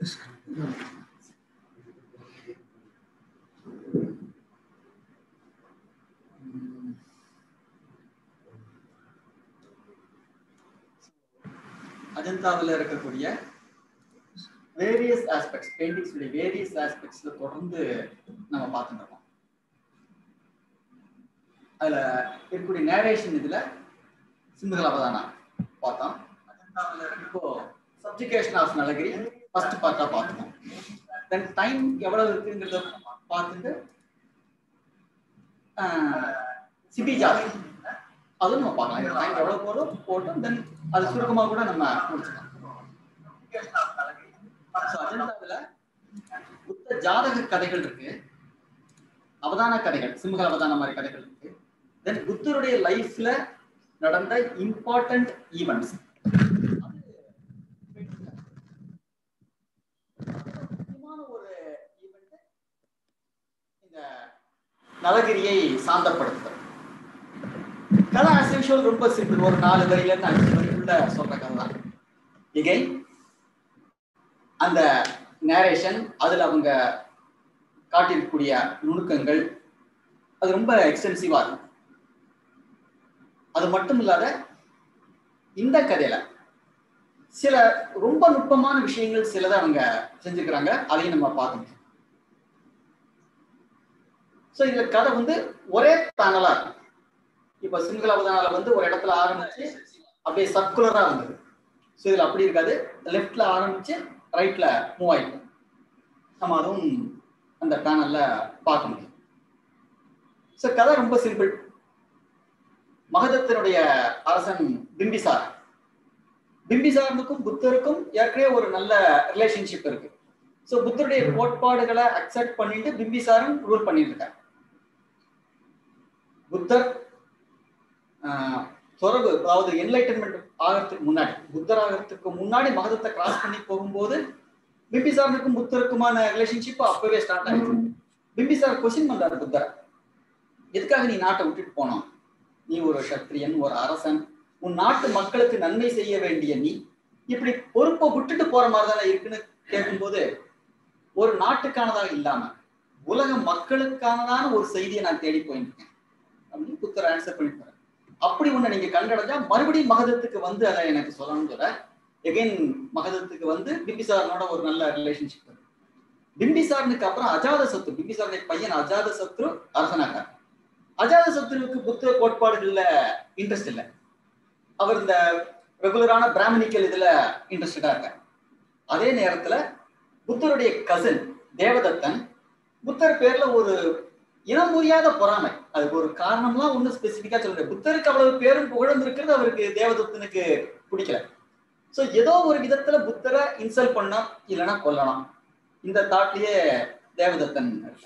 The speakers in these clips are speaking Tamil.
அஜந்தாவில் இருக்கக்கூடிய வேரியஸ் ஆஸ்பெக்ட்ஸ் பெயிண்டிங்ஸ் வேரியஸ் ஆஸ்பெக்ட்ஸ்ல தொடர்ந்து நம்ம பார்த்துட்டு இருக்கோம் அதுல இருக்கக்கூடிய நேரேஷன் இதுல சிந்துகள் அவதானா பார்த்தோம் அஜந்தாவில் இப்போ சப்ஜிகேஷன் ஆஃப் நலகிரி ஃபர்ஸ்ட் பார்ட்டா பார்த்தோம் தென் டைம் எவ்வளவு இருக்குங்கிறத பார்த்துட்டு சிபிஜா அதுவும் நம்ம பார்க்கலாம் டைம் எவ்வளவு போதும் போட்டோம் தென் அது சுருக்கமா கூட நம்ம முடிச்சுக்கலாம் So, அஜந்தாவுல புத்த ஜாதக கதைகள் இருக்கு அவதான கதைகள் சிம்ஹல் அவதான மாதிரி கதைகள் இருக்கு தென் புத்தருடைய லைஃப்ல நடந்த இம்பார்ட்டன்ட் ஈவெண்ட்ஸ் முக்கியமான ஒரு ஈவெண்ட் இந்த நலகிரியை சாந்தப்படுத்துதல் கதை ஆஸ் யூஷுவல் ரொம்ப சிம்பிள் ஒரு நாலு வரியில இருந்து அஞ்சு வரிக்குள்ள சொல்ற கதை தான் எகைன் அந்த நேரேஷன் அதுல அவங்க காட்டியிருக்கக்கூடிய நுணுக்கங்கள் அது ரொம்ப எக்ஸ்டென்சிவா இருக்கும் அது மட்டும் இல்லாத இந்த கதையில சில ரொம்ப நுட்பமான விஷயங்கள் சிலதை அவங்க செஞ்சுக்கிறாங்க அதையும் நம்ம பார்க்க முடியும் ஸோ இந்த கதை வந்து ஒரே பேனலா இருக்கும் இப்ப சிங்கள அவதானால வந்து ஒரு இடத்துல ஆரம்பிச்சு அப்படியே சர்க்குலரா வந்தது ஸோ இதுல அப்படி இருக்காது லெஃப்ட்ல ஆரம்பிச்சு ரைட்ல மூவ் ஆயிடும் நம்ம அதுவும் அந்த பேனல்ல பார்க்க முடியும் ஸோ கதை ரொம்ப சிம்பிள் மகதத்தினுடைய அரசன் பிம்பிசார் பிம்பிசாரனுக்கும் புத்தருக்கும் ஏற்கனவே ஒரு நல்ல ரிலேஷன்ஷிப் இருக்கு ஸோ புத்தருடைய கோட்பாடுகளை அக்செப்ட் பண்ணிட்டு பிம்பிசாரன் ரூல் பண்ணிட்டு இருக்காரு புத்தர் ஆஹ், தொடர்பு அதாவது என்லைட்டன்மெண்ட் ஆகிறதுக்கு முன்னாடி புத்தர் ஆகிறதுக்கு முன்னாடி மகதத்தை கிராஸ் பண்ணி போகும்போது பிம்பிசாரனுக்கும் புத்தருக்குமான ரிலேஷன்ஷிப் அப்பவே ஸ்டார்ட் ஆயிடுச்சு பிம்பிசார் கொஸ்டின் பண்றாரு புத்தரை எதுக்காக நீ நாட்டை விட்டுட்டு போனோம் நீ ஒரு சத்திரியன் ஒரு அரசன் உன் நாட்டு மக்களுக்கு நன்மை செய்ய வேண்டிய நீ இப்படி பொறுப்பை விட்டுட்டு போற மாதிரி தானே இருக்குன்னு கேட்கும்போது ஒரு நாட்டுக்கானதாக இல்லாம உலக மக்களுக்கானதான ஒரு செய்தியை நான் தேடி போயிட்டு இருக்கேன் அப்படின்னு புத்தர் ஆன்சர் பண்ணிட்டு போறாரு. அப்படி உன்னை நீங்க கண்டடைஞ்சா மறுபடியும் மகதத்துக்கு வந்து அதை எனக்கு சொல்லணும்னு சொல்ல எகைன் மகதத்துக்கு வந்து பிம்பிசாரனோட ஒரு நல்ல ரிலேஷன்ஷிப் இருக்கு பிம்பிசாரனுக்கு அப்புறம் அஜாத சத்ரு பிம்பிசாரனுடைய பையன் அஜாத சத்ரு அரசனாக்கார் அஜாத சத்ருவுக்கு புத்த கோட்பாடுகள்ல இன்ட்ரெஸ்ட் இல்லை அவர் இந்த ரெகுலரான பிராமணிக்கல் இதுல இன்ட்ரெஸ்டடா இருக்கார் அதே நேரத்துல புத்தருடைய கசின் தேவதத்தன் புத்தர் பேர்ல ஒரு இனம் புரியாத பொறாமை அதுக்கு ஒரு காரணம்லாம் ஒன்றும் ஸ்பெசிஃபிக்கா சொல்ல புத்தருக்கு அவ்வளவு பேரும் புகழும் இருக்கிறது அவருக்கு தேவதத்தனுக்கு பிடிக்கல சோ ஏதோ ஒரு விதத்துல புத்தரை இன்சல்ட் பண்ணலாம் இல்லைன்னா கொல்லலாம் இந்த தாட்லயே தேவதத்தன்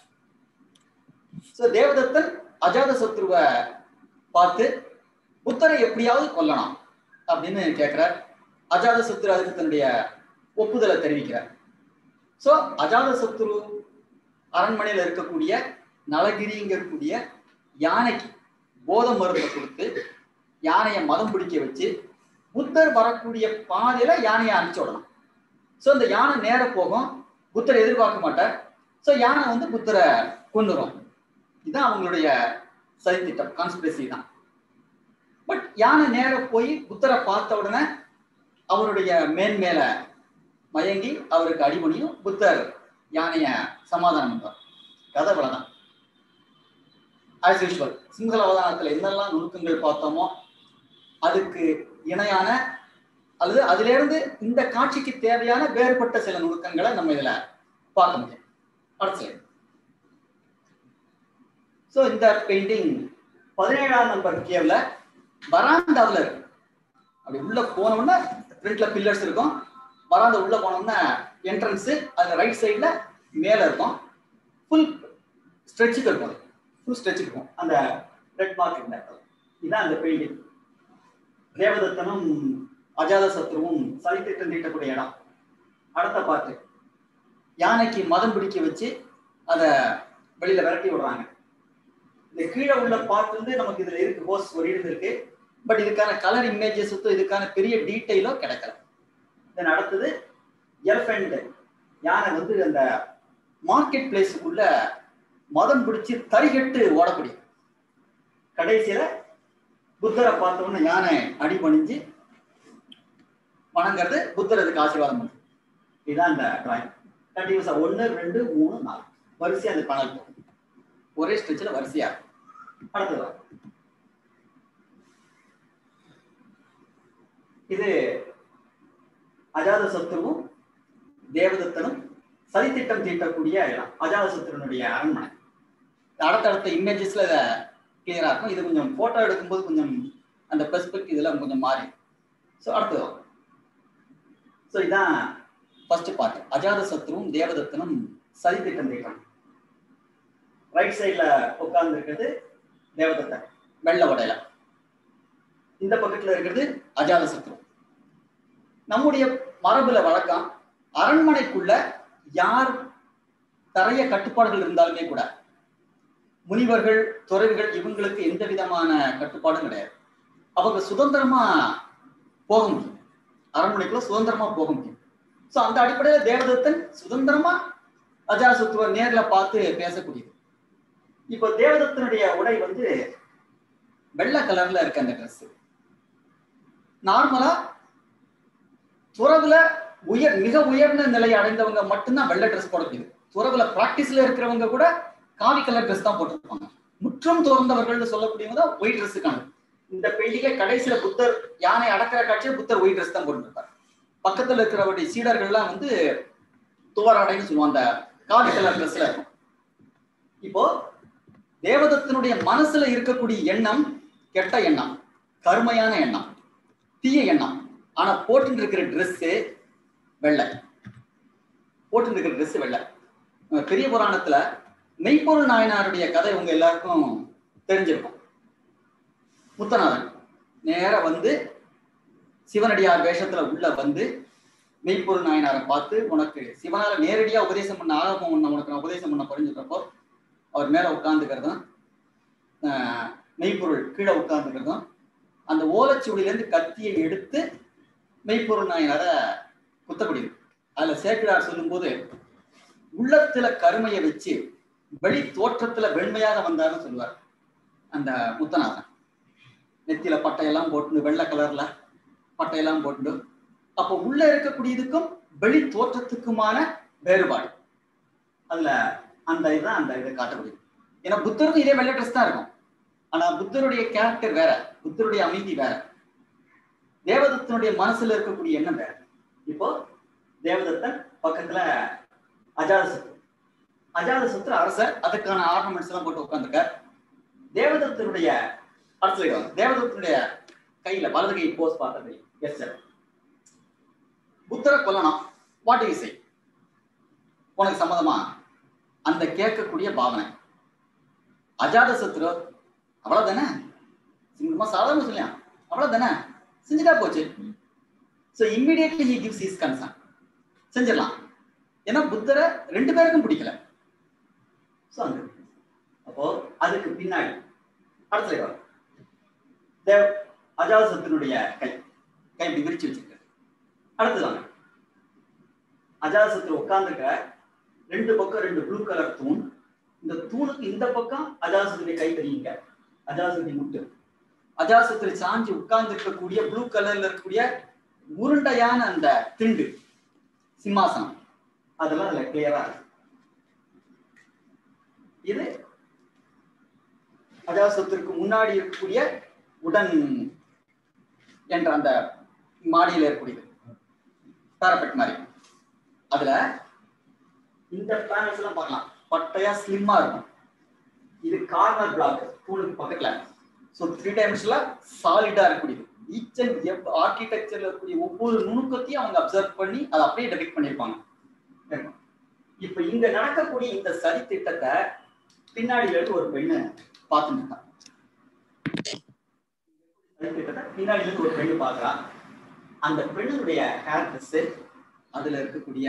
சோ தேவதத்தன் அஜாத சத்ருவை பார்த்து புத்தரை எப்படியாவது கொல்லலாம் அப்படின்னு கேட்கிறார் அஜாத சத்ரு அதுக்கு தன்னுடைய ஒப்புதலை தெரிவிக்கிறார் சோ அஜாத சத்ரு அரண்மனையில இருக்கக்கூடிய நலகிரிங்கக்கூடிய யானைக்கு போத மருந்தை கொடுத்து யானையை மதம் பிடிக்க வச்சு புத்தர் வரக்கூடிய பாதையில யானையை அனுப்பிச்சு விடலாம் சோ அந்த யானை நேர போகும் புத்தரை எதிர்பார்க்க மாட்டார் சோ யானை வந்து புத்தரை கொண்டுரும் இதுதான் அவங்களுடைய சதித்திட்டம் கான்ஸ்பிரசி தான் பட் யானை நேர போய் புத்தரை பார்த்த உடனே அவருடைய மேன்மேல மயங்கி அவருக்கு அடிபணியும் புத்தர் யானைய சமாதானம் பண்றார் கதை இவ்வளவுதான் ஆஸ் யூஷுவல் சிங்கள அவதானத்துல என்னெல்லாம் நுணுக்கங்கள் பார்த்தோமோ அதுக்கு இணையான அல்லது அதுல இருந்து இந்த காட்சிக்கு தேவையான வேறுபட்ட சில நுணுக்கங்களை நம்ம இதுல பார்க்க முடியும் அடுத்த slide. சோ இந்த பெயிண்டிங் பதினேழாம் நம்பர் கேவ்ல வராந்தாவில் இருக்கு அப்படி உள்ள போனோம்னா ஃப்ரண்ட்ல பில்லர்ஸ் இருக்கும் வராந்த உள்ள போனோம்னா என்ட்ரன்ஸ் அதுல ரைட் சைடுல மேல இருக்கும் ஃபுல் ஸ்ட்ரெச்சுக்கு இருக்கும் ஃபுல் ஸ்ட்ரெச் இருக்கும் அந்த ரெட் மார்க் இந்த இடத்துல இதான் அந்த பெயிண்டிங் தேவதத்தனும் அஜாத சத்ருவும் சதித்திட்டம் தீட்டக்கூடிய இடம் அடுத்த பாட்டு யானைக்கு மதம் பிடிக்க வச்சு அதை வெளியில விரட்டி விடுறாங்க இந்த கீழே உள்ள பார்ட் வந்து நமக்கு இதுல இருக்கு ஹோஸ் ஒரு இடம் இருக்கு பட் இதுக்கான கலர் இமேஜஸ் இதுக்கான பெரிய டீட்டெயிலோ கிடைக்கல தென் அடுத்தது எலிஃபெண்ட் யானை வந்து அந்த மார்க்கெட் பிளேஸுக்குள்ள மதம் பிடிச்சு தறிகட்டு ஓடக்கூடியது கடைசியில புத்தரை பார்த்த உடனே யானை அடிபணிஞ்சு வணங்குறது புத்தர் அதுக்கு ஆசீர்வாதம் பண்ணுது இதுதான் இந்த டிராயிங் கண்டினியூஸா ஒன்று ரெண்டு மூணு நாலு வரிசையா அந்த பணல் போகும் ஒரே ஸ்ட்ரெச்சில் வரிசையா இருக்கும். அடுத்தது வா. இது அஜாத சத்ருவும் தேவதத்தனும் சதித்திட்டம் தீட்டக்கூடிய இடம் அஜாத சத்ருனுடைய அரண்மனை அடுத்தடுத்த இமேஜஸ்ல இதை கிளியரா இருக்கும் இது கொஞ்சம் போட்டோ எடுக்கும்போது கொஞ்சம் அந்த பெர்ஸ்பெக்டிவ் இதெல்லாம் கொஞ்சம் மாறி ஸோ அடுத்தது ஸோ இதான் ஃபர்ஸ்ட் பார்ட் அஜாத சத்ருவும் தேவதத்தனும் சதித்திட்டம் தீட்டம் ரைட் சைடில் உட்கார்ந்து இருக்கிறது தேவதத்தன் வெள்ளை உடையில இந்த பக்கத்துல இருக்கிறது அஜாத சத்ரு நம்முடைய மரபுல வழக்கம் அரண்மனைக்குள்ள யார் தரைய கட்டுப்பாடுகள் இருந்தாலுமே கூட முனிவர்கள் துறவிகள் இவங்களுக்கு எந்த விதமான கட்டுப்பாடும் கிடையாது அவங்க சுதந்திரமா போக முடியும் அரண்மனைக்குள்ள சுதந்திரமா போக முடியும் சோ அந்த அடிப்படையில தேவதத்தன் சுதந்திரமா அஜாசத்துவ நேர்ல பார்த்து பேசக்கூடியது இப்போ தேவதத்தனுடைய உடை வந்து வெள்ளை கலர்ல இருக்கு அந்த ட்ரெஸ் நார்மலா துறவுல உயர் மிக உயர்ந்த நிலை அடைந்தவங்க மட்டும்தான் வெள்ளை ட்ரெஸ் போட முடியுது துறவுல பிராக்டிஸ்ல இருக்கிறவங்க கூட காவி கலர் ட்ரெஸ் தான் போட்டிருப்பாங்க முற்றும் துறந்தவர்கள் சொல்லக்கூடியவங்க தான் ஒயிட் ட்ரெஸ் காணும் இந்த பெயிண்டிகை கடைசியில புத்தர் யானை அடக்கிற காட்சியில் புத்தர் ஒயிட் ட்ரெஸ் தான் போட்டுருப்பார் பக்கத்துல இருக்கிறவருடைய சீடர்கள்லாம் வந்து துவராடைன்னு சொல்லுவோம் அந்த காவி கலர் ட்ரெஸ்ல இருக்கும் இப்போ தேவதத்தினுடைய மனசுல இருக்கக்கூடிய எண்ணம் கெட்ட எண்ணம் கருமையான எண்ணம் தீய எண்ணம் ஆனா போட்டு இருக்கிற Dress வெள்ளை போட்டு இருக்கிற Dress வெள்ளை அஹ் பெரிய புராணத்துல மெய்ப்பொருள் நாயனாருடைய கதை உங்க எல்லாருக்கும் தெரிஞ்சிருக்கும் முத்தநாதன் நேரா வந்து சிவனடியார் வேஷத்துல உள்ள வந்து மெய்ப்பொருள் நாயனாரை பார்த்து உனக்கு சிவனால நேரடியா உபதேசம் பண்ண ஆரம்பம் பண்ண உனக்கு நான் உபதேசம் பண்ண புரிஞ்சுக்கிறப்போ அவர் மேல உட்கார்ந்துக்கிறதும் ஆஹ் மெய்ப்பொருள் கீழே உட்கார்ந்துக்கிறதும் அந்த ஓலைச்சுவடியிலேருந்து கத்தியை எடுத்து மெய்ப்பொருள் நாயனாரை குத்தக்கூடியது அதுல சேக்கிழார் சொல்லும்போது உள்ளத்துல கருமையை வச்சு வெளி தோற்றத்துல வெண்மையாக வந்தாருன்னு சொல்லுவார் அந்த முத்தநாதன் நெத்தியில பட்டையெல்லாம் போட்டு வெள்ளை கலர்ல பட்டையெல்லாம் போட்டு அப்போ உள்ள இருக்கக்கூடியதுக்கும் வெளி தோற்றத்துக்குமான வேறுபாடு அதுல அந்த இதுதான் அந்த இதை காட்டக்கூடியது ஏன்னா புத்தருக்கும் இதே வெள்ளை ட்ரெஸ் தான் இருக்கும் ஆனா புத்தருடைய கேரக்டர் வேற புத்தருடைய அமைதி வேற தேவதத்தனுடைய மனசுல இருக்கக்கூடிய எண்ணம் வேற இப்போ தேவதத்தன் பக்கத்துல அஜாதசத்ரு அஜாதசத்ரு அரசர் அதுக்கான ஆர்னமெண்ட்ஸ் எல்லாம் போட்டு உட்காந்துருக்கார் தேவதத்தனுடைய அரசு தேவதத்தனுடைய கையில வலது கை போஸ் பார்த்தது எஸ் சார் புத்தரை கொல்லணும் வாட் யூ சே உனக்கு சம்மதமா அந்த கேட்கக்கூடிய பாவனை அஜாத சத்ரு அவ்வளவுதானே சிங்கமா சாதாரண சொல்லியா அவ்வளவுதானே செஞ்சுட்டா போச்சு so immediately he gives his concern செஞ்சிடலாம் ஏன்னா புத்தரை ரெண்டு பேருக்கும் பிடிக்கல ஸோ அங்க அப்போ அதுக்கு பின்னாடி அடுத்த வரும் தேவ் அஜாதசத்தினுடைய கை கை இப்படி விரிச்சு வச்சிருக்காரு அடுத்ததாங்க அஜாதசத்துல உட்கார்ந்துருக்க ரெண்டு பக்கம் ரெண்டு ப்ளூ கலர் தூண் இந்த தூணுக்கு இந்த பக்கம் அஜாதசத்துடைய கை தெரியுங்க அஜாதசத்தை முட்டு அஜாசத்தில் சாஞ்சி உட்கார்ந்து இருக்கக்கூடிய ப்ளூ கலர்ல இருக்கக்கூடிய உருண்டையான அந்த திண்டு சிம்மாசனம் அதெல்லாம் அதுல கிளியரா இருக்கு இது அஜாசத்திற்கு முன்னாடி இருக்கக்கூடிய உடன் என்ற அந்த மாடியில இருக்கக்கூடியது பேரப்பெட் மாதிரி அதுல இந்த பேனல்ஸ் எல்லாம் பார்க்கலாம் பட்டையா ஸ்லிம்மா இருக்கும் இது கார்னர் பிளாக் தூணுக்கு பக்கத்துல ஸோ த்ரீ டைமென்ஷன்ல சாலிடா இருக்கக்கூடியது ஈச் அண்ட் ஆர்கிடெக்சர்ல இருக்கக்கூடிய ஒவ்வொரு நுணுக்கத்தையும் அவங்க அப்சர்வ் பண்ணி அதை அப்படியே டெபிக் பண்ணியிருப்பாங்க இப்ப இங்க நடக்கக்கூடிய இந்த சரி திட்டத்தை பின்னாடில இருந்து ஒரு பெண்ணு பார்த்துட்டு இருக்கா சரி திட்டத்தை பின்னாடில இருந்து ஒரு பெண்ணு பாக்குறா அந்த பெண்ணுடைய ஹேர் ட்ரெஸ் அதுல இருக்கக்கூடிய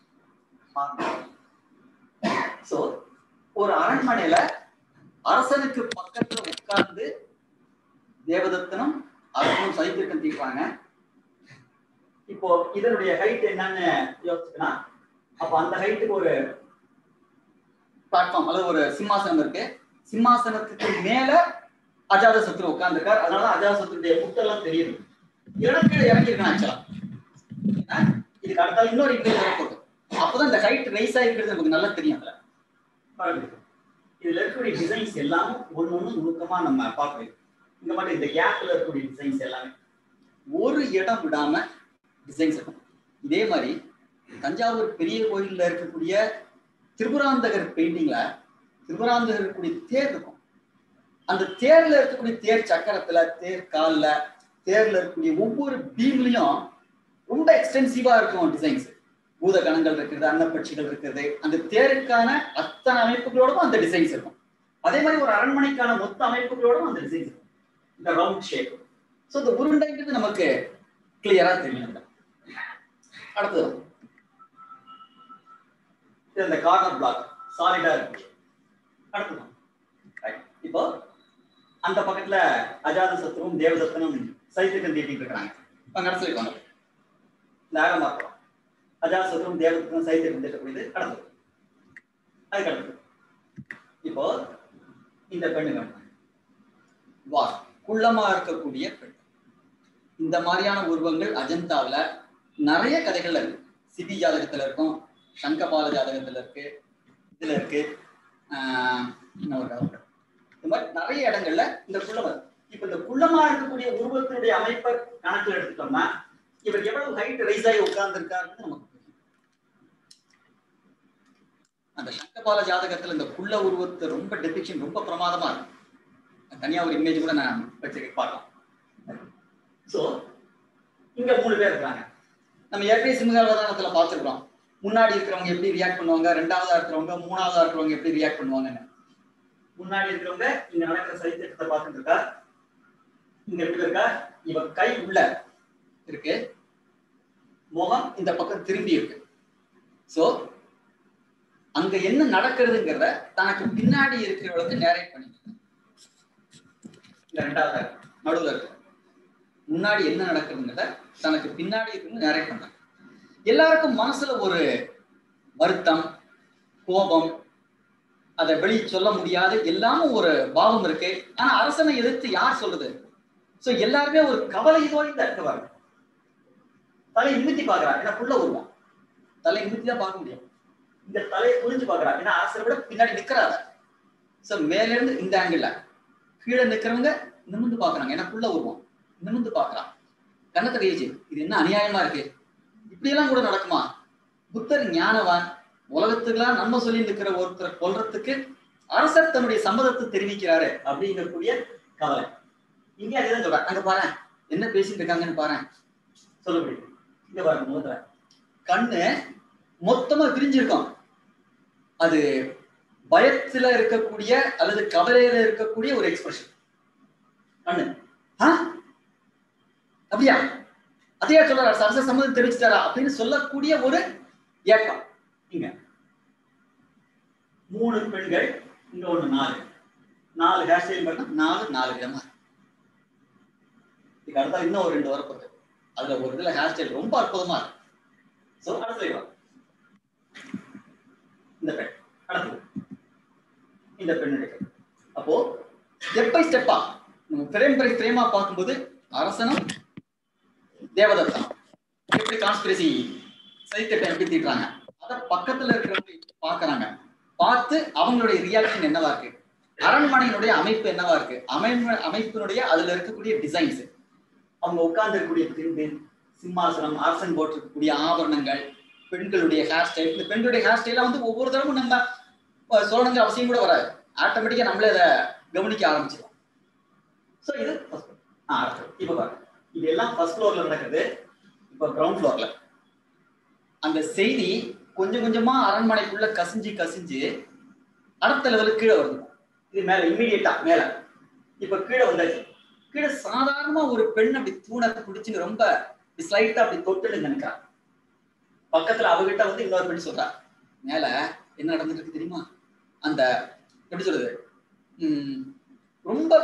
சோ ஒரு அரண்மனையில அரசனுக்கு பக்கத்துல உட்கார்ந்து தேவதத்தனும் அரசனும் சைத்திருக்கம் தீர்ப்பாங்க இப்போ இதனுடைய ஹைட் என்னன்னு யோசிச்சுக்கலாம் அப்ப அந்த ஹைட்டுக்கு ஒரு பிளாட்ஃபார்ம் அல்லது ஒரு சிம்மாசனம் இருக்கு சிம்மாசனத்துக்கு மேல அஜாத சத்ரு உட்கார்ந்துருக்கார் அதனால அஜாத சத்ருடைய புட்டெல்லாம் தெரியுது இறக்கீழ இறங்கியிருக்கான் ஆக்சுவலா இதுக்கு அடுத்தால இன்னொரு இன்டர்வியூ வரப்போகுது அப்பதான் இந்த ஹைட் ரைஸ் ஆகிருக்கிறது நமக்கு நல்லா தெரியும் அதுல பாருங்க இதுல இருக்கக்கூடிய டிசைன்ஸ் எல்லாமே ஒண்ணு ஒண்ணு நுணுக்கமா நம்ம பார்க்கணும் இந்த மாதிரி இந்த கேப்ல இருக்கக்கூடிய டிசைன்ஸ் எல்லாமே ஒரு இடம் விடாம டிசைன்ஸ் இருக்கும் இதே மாதிரி தஞ்சாவூர் பெரிய கோயில்ல இருக்கக்கூடிய திரிபுராந்தகர் பெயிண்டிங்ல திரிபுராந்தகர் இருக்கக்கூடிய தேர் இருக்கும் அந்த தேர்ல இருக்கக்கூடிய தேர் சக்கரத்துல தேர் கால்ல தேர்ல இருக்கக்கூடிய ஒவ்வொரு பீம்லயும் ரொம்ப எக்ஸ்டென்சிவா இருக்கும் டிசைன்ஸ் பூத கணங்கள் இருக்கிறது அன்னப்பட்சிகள் இருக்கிறது அந்த தேருக்கான அத்தனை அமைப்புகளோடும் அந்த டிசைன்ஸ் இருக்கும் அதே மாதிரி ஒரு அரண்மனைக்கான மொத்த அமைப்புகளோடும் அந்த டிசைன்ஸ் இருக்கும் இந்த ரவுண்ட் ஷேப் ஸோ இந்த உருண்டைங்கிறது நமக்கு கிளியரா தெரியும் இதுல. அடுத்தது இது இந்த கார்னர் பிளாக் சாலிடா இருக்கு அடுத்தது Right. இப்போ அந்த பக்கத்துல அஜாத சத்ருவும் தேவதத்தனும் சைத்தியம் தீட்டிட்டு இருக்கிறாங்க அங்க அடுத்து சொல்லிடுவாங்க இந்த ஆரம் பார்க்கலாம் அஜாத சத்ருவும் தேவதத்தனும் சைத்தியம் தீட்டக்கூடியது அடுத்தது அதுக்கு அடுத்தது இப்போ இந்த பெண்ணுங்க வா குள்ளமா இருக்கக்கூடிய பெண் இந்த மாதிரியான உருவங்கள் அஜந்தாவுல நிறைய கதைகள்ல இருக்கு சிபி ஜாதகத்துல இருக்கும் சங்கபால ஜாதகத்துல இருக்கு இதுல இருக்கு ஆஹ் இன்னொரு கதை இருக்கு. இந்த மாதிரி நிறைய இடங்கள்ல இந்த குள்ளம் இருக்கு. இப்ப இந்த குள்ளமா இருக்கக்கூடிய உருவத்தினுடைய அமைப்பை கணக்குல எடுத்துட்டோம்னா இவர் எவ்வளவு ஹைட் ரைஸ் ஆகி உட்கார்ந்துருக்காருன்னு நமக்கு புரியும் அந்த சங்கபால ஜாதகத்துல இந்த குள்ள உருவத்தை ரொம்ப டெபிக்ஷன் ரொம்ப பிரமாதமா இருக்கும் தனியா ஒரு இமேஜ் கூட நான் வச்சு பார்க்கலாம் சோ இங்க மூணு பேர் இருக்காங்க நம்ம ஏற்கனவே சிம்மகாவதானத்துல பார்த்துருக்கோம் முன்னாடி இருக்கிறவங்க எப்படி ரியாக்ட் பண்ணுவாங்க ரெண்டாவதா இருக்கிறவங்க மூணாவதா இருக்கிறவங்க எப்படி ரியாக்ட் பண்ணுவாங்கன்னு முன்னாடி இருக்கிறவங்க இங்க நடக்கிற சரித்திரத்தை பார்த்துட்டு இருக்கா இங்க எப்படி இருக்கா இவ கை உள்ள இருக்கு முகம் இந்த பக்கம் திரும்பி இருக்கு சோ அங்க என்ன நடக்கிறதுங்கிறத தனக்கு பின்னாடி இருக்கிறவளுக்கு நேரேட் பண்ணிட்டு இந்த ரெண்டாவது நடுவுல இருக்கு முன்னாடி என்ன நடக்குதுங்கிறத தனக்கு பின்னாடி இருந்து நேரேட் பண்றாங்க எல்லாருக்கும் மனசுல ஒரு வருத்தம் கோபம் அதை வெளி சொல்ல முடியாத எல்லாமும் ஒரு பாவம் இருக்கு ஆனா அரசனை எதிர்த்து யார் சொல்றது சோ எல்லாருமே ஒரு கவலை தோய்ந்த இருக்கவாங்க தலை நிமித்தி பாக்குறாங்க ஏன்னா புள்ள உருவம் தலை நிமித்தி தான் பார்க்க முடியும் இந்த தலையை புரிஞ்சு பாக்குறாங்க ஏன்னா அரசரை விட பின்னாடி நிக்கிறாங்க சோ மேல இருந்து இந்த ஆங்கிள் கீழே நிக்கிறவங்க நிமிந்து பாக்குறாங்க ஏன்னா புள்ள உருவம் நிமிந்து பாக்குறான் கண்ணத்தை கையச்சு இது என்ன அநியாயமா இருக்கு இப்படியெல்லாம் கூட நடக்குமா புத்தர் ஞானவான் உலகத்துக்கெல்லாம் நன்மை சொல்லி இருக்கிற ஒருத்தரை கொல்றதுக்கு அரசர் தன்னுடைய சம்மதத்தை தெரிவிக்கிறாரு அப்படிங்கக்கூடிய கவலை இங்கே அதேதான் சொல்றேன் அங்க பாரு என்ன பேசிட்டு இருக்காங்கன்னு பாரு சொல்ல முடியும் இங்க பாருங்க முதல்ல கண்ணு மொத்தமா விரிஞ்சிருக்கும் அது பயத்துல இருக்கக்கூடிய அல்லது கவலையில இருக்கக்கூடிய ஒரு எக்ஸ்பிரஷன் கண்ணு ஆ அப்படியா அதையா சொல்றாரு அரச சம்மதம் தெரிவிச்சிட்டாரா அப்படின்னு சொல்லக்கூடிய ஒரு ஏக்கம் இங்க மூணு பெண்கள் இங்க ஒண்ணு நாலு நாலு ஹேர் ஸ்டைல் பண்ணா நாலு நாலு விதமா இருக்கு. இதுக்கு அடுத்தா இன்னும் ஒரு ரெண்டு வரப்போகுது அதுல ஒரு இதுல ஹேர் ஸ்டைல் ரொம்ப அற்புதமா இருக்கு சோ அடுத்து வா. இந்த பெண் அடுத்தது இந்த பெண் எடுக்கிறது அப்போ ஸ்டெப் பை ஸ்டெப்பா நம்ம ஃப்ரேம் பை ஃப்ரேமா பார்க்கும்போது அரசனும் தேவதத்தனம் எப்படி கான்ஸ்பிரசி சைத்தியத்தை எப்படி தீட்டுறாங்க அத பக்கத்துல இருக்கிறவங்க பாக்குறாங்க பார்த்து அவங்களுடைய ரியாக்ஷன் என்னவா இருக்கு அரண்மனையினுடைய அமைப்பு என்னவா இருக்கு அமைப்பு அமைப்பினுடைய அதுல இருக்கக்கூடிய டிசைன்ஸ் அவங்க உட்கார்ந்து இருக்கக்கூடிய திண்டு சிம்மாசனம் அரசன் போட்டிருக்கக்கூடிய ஆபரணங்கள் பெண்களுடைய ஹேர் ஸ்டைல் இந்த பெண்களுடைய ஹேர் ஸ்டைல வந்து ஒவ்வொரு தடவும் நம்ம அஹ், சொல்லணுங்கிற அவசியம் கூட வராது ஆட்டோமேட்டிக்கா நம்மளே அதை கவனிக்க ஆரம்பிச்சிடும் ஸோ இது first floor. ஆ அடுத்தது இப்போ பாருங்க இது எல்லாம் ஃபர்ஸ்ட் ஃப்ளோர்ல நடக்குது இப்போ கிரவுண்ட் ஃப்ளோர்ல அந்த செய்தி கொஞ்சம் கொஞ்சமா அரண்மனைக்குள்ள கசிஞ்சு கசிஞ்சு அடுத்த லெவலுக்கு கீழே வருது இது மேல இம்மிடியட்டா மேல இப்ப கீழே வந்தாச்சு கீழே சாதாரணமா ஒரு பெண் அப்படி தூணை பிடிச்சுன்னு ரொம்ப ஸ்லைட்டா அப்படி தொட்டுன்னு நினைக்கிறான் பக்கத்துல அவகிட்ட வந்து இன்னொரு பெண் சொல்றா மேல என்ன நடந்துட்டு இருக்கு தெரியுமா அந்த எப்படி சொல்றது உம் ரொம்ப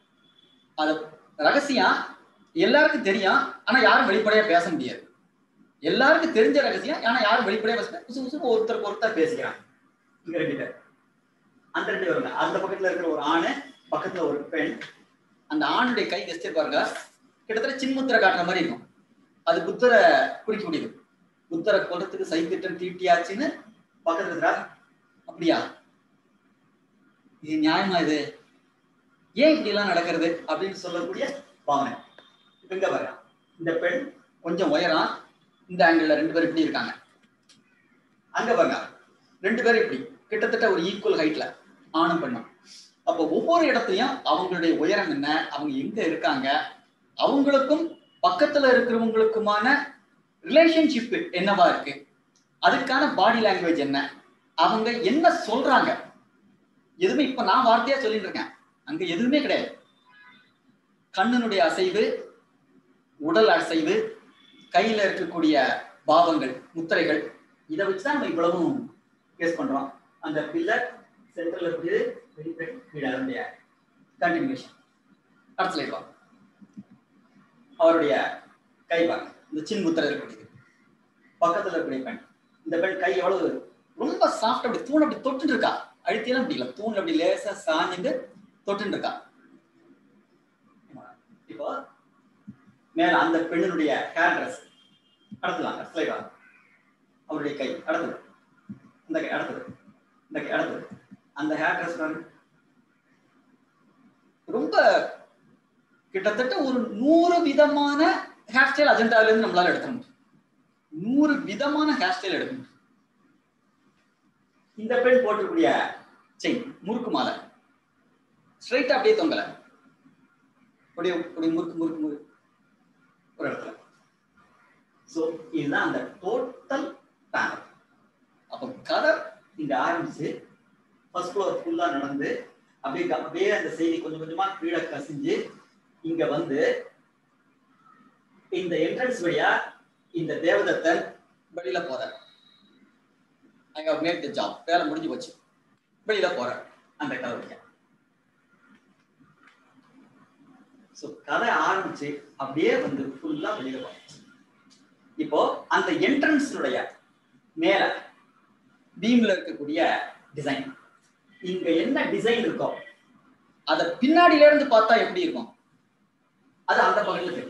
அது ரகசியம் எல்லாருக்கும் தெரியும் ஆனா யாரும் வெளிப்படையா பேச முடியாது எல்லாருக்கும் தெரிஞ்ச ரகசியம் ஆனா யாரும் வெளிப்படையா பேசல புசு புசு ஒருத்தருக்கு ஒருத்தர் பேசிக்கிறாங்க இங்க ரெண்டு பேர் அந்த ரெண்டு பேருங்க அந்த பக்கத்துல இருக்கிற ஒரு ஆணு பக்கத்துல ஒரு பெண் அந்த ஆணுடைய கை கெஸ்ட் பாருங்க கிட்டத்தட்ட சின்முத்திரை காட்டுற மாதிரி இருக்கும் அது புத்தரை குறிக்கக்கூடியது புத்தரை கொல்றதுக்கு சைத்திட்டம் தீட்டியாச்சுன்னு பக்கத்துல இருக்கிறா அப்படியா இது நியாயமா இது ஏன் இப்படி எல்லாம் நடக்கிறது அப்படின்னு சொல்லக்கூடிய பாவனை இப்ப இங்க பாருங்க இந்த பெண் கொஞ்சம் உயரம் இந்த ஆங்கிள் ரெண்டு பேரும் இப்படி இருக்காங்க அங்க பாருங்க ரெண்டு பேரும் இப்படி கிட்டத்தட்ட ஒரு ஈக்குவல் ஹைட்ல ஆணும் பெண்ணும் அப்போ ஒவ்வொரு இடத்துலயும் அவங்களுடைய உயரம் என்ன அவங்க எங்க இருக்காங்க அவங்களுக்கும் பக்கத்துல இருக்கிறவங்களுக்குமான ரிலேஷன்ஷிப் என்னவா இருக்கு அதுக்கான பாடி லாங்குவேஜ் என்ன அவங்க என்ன சொல்றாங்க எதுவுமே இப்ப நான் வார்த்தையா சொல்லிட்டு இருக்கேன் அங்க எதுவுமே கிடையாது கண்ணனுடைய அசைவு உடல் அசைவு கையில இருக்கக்கூடிய பாவங்கள் முத்திரைகள் இதை வச்சுதான் நம்ம இவ்வளவும் கேஸ் பண்றோம் அந்த பில்லர் சென்ட்ரல் இருக்குது வெளிப்படை கீழே அதனுடைய கண்டினியூஷன் அடுத்த slide வாங்க அவருடைய கை பாருங்க இந்த சின் முத்திரை இருக்கக்கூடியது பக்கத்துல இருக்கக்கூடிய பெண் இந்த பெண் கை எவ்வளவு ரொம்ப சாஃப்ட் அப்படி தூண் அப்படி தொட்டுட்டு இருக்கா அழுத்தியெல்லாம் அப்படி இல்லை தூண் அப்படி லேசா சாஞ்சுட்டு தொட்டுட்டு இருக்கா இப்போ மேல அந்த பெண்ணினுடைய ஹேர் ட்ரெஸ் அடுத்துலாம் ஸ்லைட் வாங்க அவருடைய கை அடுத்தது இந்த கை அடுத்தது இந்த கை அடுத்தது அந்த ஹேர் ட்ரெஸ் ரொம்ப கிட்டத்தட்ட ஒரு நூறு விதமான ஹேர் ஸ்டைல் அஜெண்டாவில இருந்து நம்மளால எடுக்க முடியும் நூறு விதமான ஹேர் ஸ்டைல் எடுக்க முடியும் இந்த பெண் போட்டிருக்கூடிய செயின் முறுக்கு மாலை ஸ்ட்ரைட்டா அப்படியே தொங்கல அப்படியே அப்படியே முறுக்கு முறுக்கு முறுக்கு ஒரு இடத்துல சோ இதுதான் அந்த டோட்டல் பேனல் அப்போ கதை இங்க ஆரம்பிச்சு ஃபர்ஸ்ட் ஃப்ளோர் ஃபுல்லா நடந்து அப்படியே க- அப்படியே அந்த செய்தி கொஞ்சம் கொஞ்சமா கீழே கசிஞ்சு இங்க வந்து இந்த என்ட்ரன்ஸ் வழியா இந்த தேவதத்தன் வெளியில போறார் I have made the job வேலை முடிஞ்சு போச்சு வெளியில போறார் அந்த கதை வழியா ஸோ கதை ஆரம்பிச்சு அப்படியே வந்து ஃபுல்லா வெளியில போச்சு இப்போ அந்த என்ட்ரன்ஸுடைய மேல பீம்ல இருக்கக்கூடிய டிசைன் இங்க என்ன டிசைன் இருக்கோ அத பின்னாடில இருந்து பார்த்தா எப்படி இருக்கும் அது அந்த பக்கத்துல தெரியும்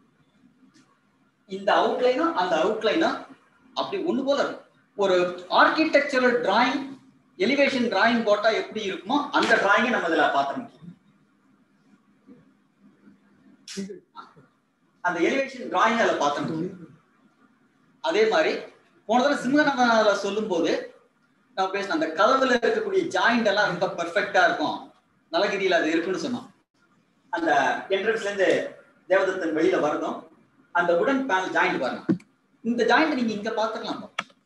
இந்த அவுட்லைனும் அந்த அவுட்லைனும் அப்படி ஒண்ணு போல இருக்கும் ஒரு ஆர்கிடெக்சரல் டிராயிங் எலிவேஷன் டிராயிங் போட்டா எப்படி இருக்குமோ அந்த டிராயிங்கை நம்ம இதுல பார்த்த முடியும் அந்த எலிவேஷன் டிராயிங் அதுல பார்த்த முடியும் அதே மாதிரி போன தடவை சிம்மநாதனால சொல்லும் போது நம்ம பேசின அந்த கதவுல இருக்கக்கூடிய ஜாயிண்ட் எல்லாம் ரொம்ப பெர்ஃபெக்டா இருக்கும் நலகிரியில அது இருக்குன்னு சொன்னோம் அந்த என்ட்ரன்ஸ்ல இருந்து தேவதத்தன் வெளியில வரணும் அந்த உடன் பேனல் ஜாயிண்ட் பாருங்க இந்த ஜாயிண்ட் நீங்க இங்க பாத்துக்கலாம்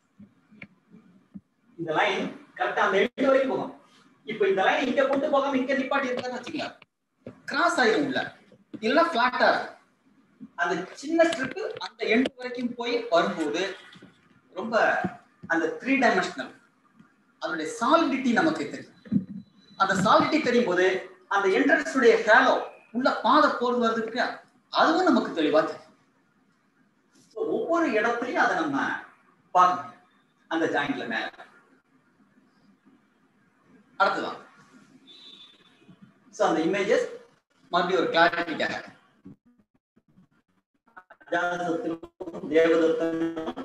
இந்த லைன் கரெக்டா அந்த எண்டு வரைக்கும் போகும் இப்போ இந்த லைன் இங்க கொண்டு போகாம இங்க நிப்பாட்டி இருந்தான்னு வச்சுக்கலாம் கிராஸ் ஆயிரும் உள்ள இல்லைன்னா பிளாட்டா இருக்கும் அந்த சின்ன ஸ்ட்ரிப் அந்த எண்டு வரைக்கும் போய் வரும்போது ரொம்ப அந்த த்ரீ டைமென்ஷனல் அதனுடைய சாலிடிட்டி நமக்கு தெரியும் அந்த சாலிடிட்டி தெரியும் போது அந்த என்ட்ரன்ஸ் உடைய ஹேலோ உள்ள பாதை போறது வருதுக்கு அதுவும் நமக்கு தெளிவா தெரியும் So, ஒவ்வொரு இடத்துலயும் அதை நம்ம பார்க்கணும் அந்த ஜாயிண்ட்ல மேல அடுத்ததான் சோ அந்த இமேஜஸ் மறுபடியும் ஒரு கிளாரிட்டிக்காக அஜாசத்திலும் தேவதத்தனும்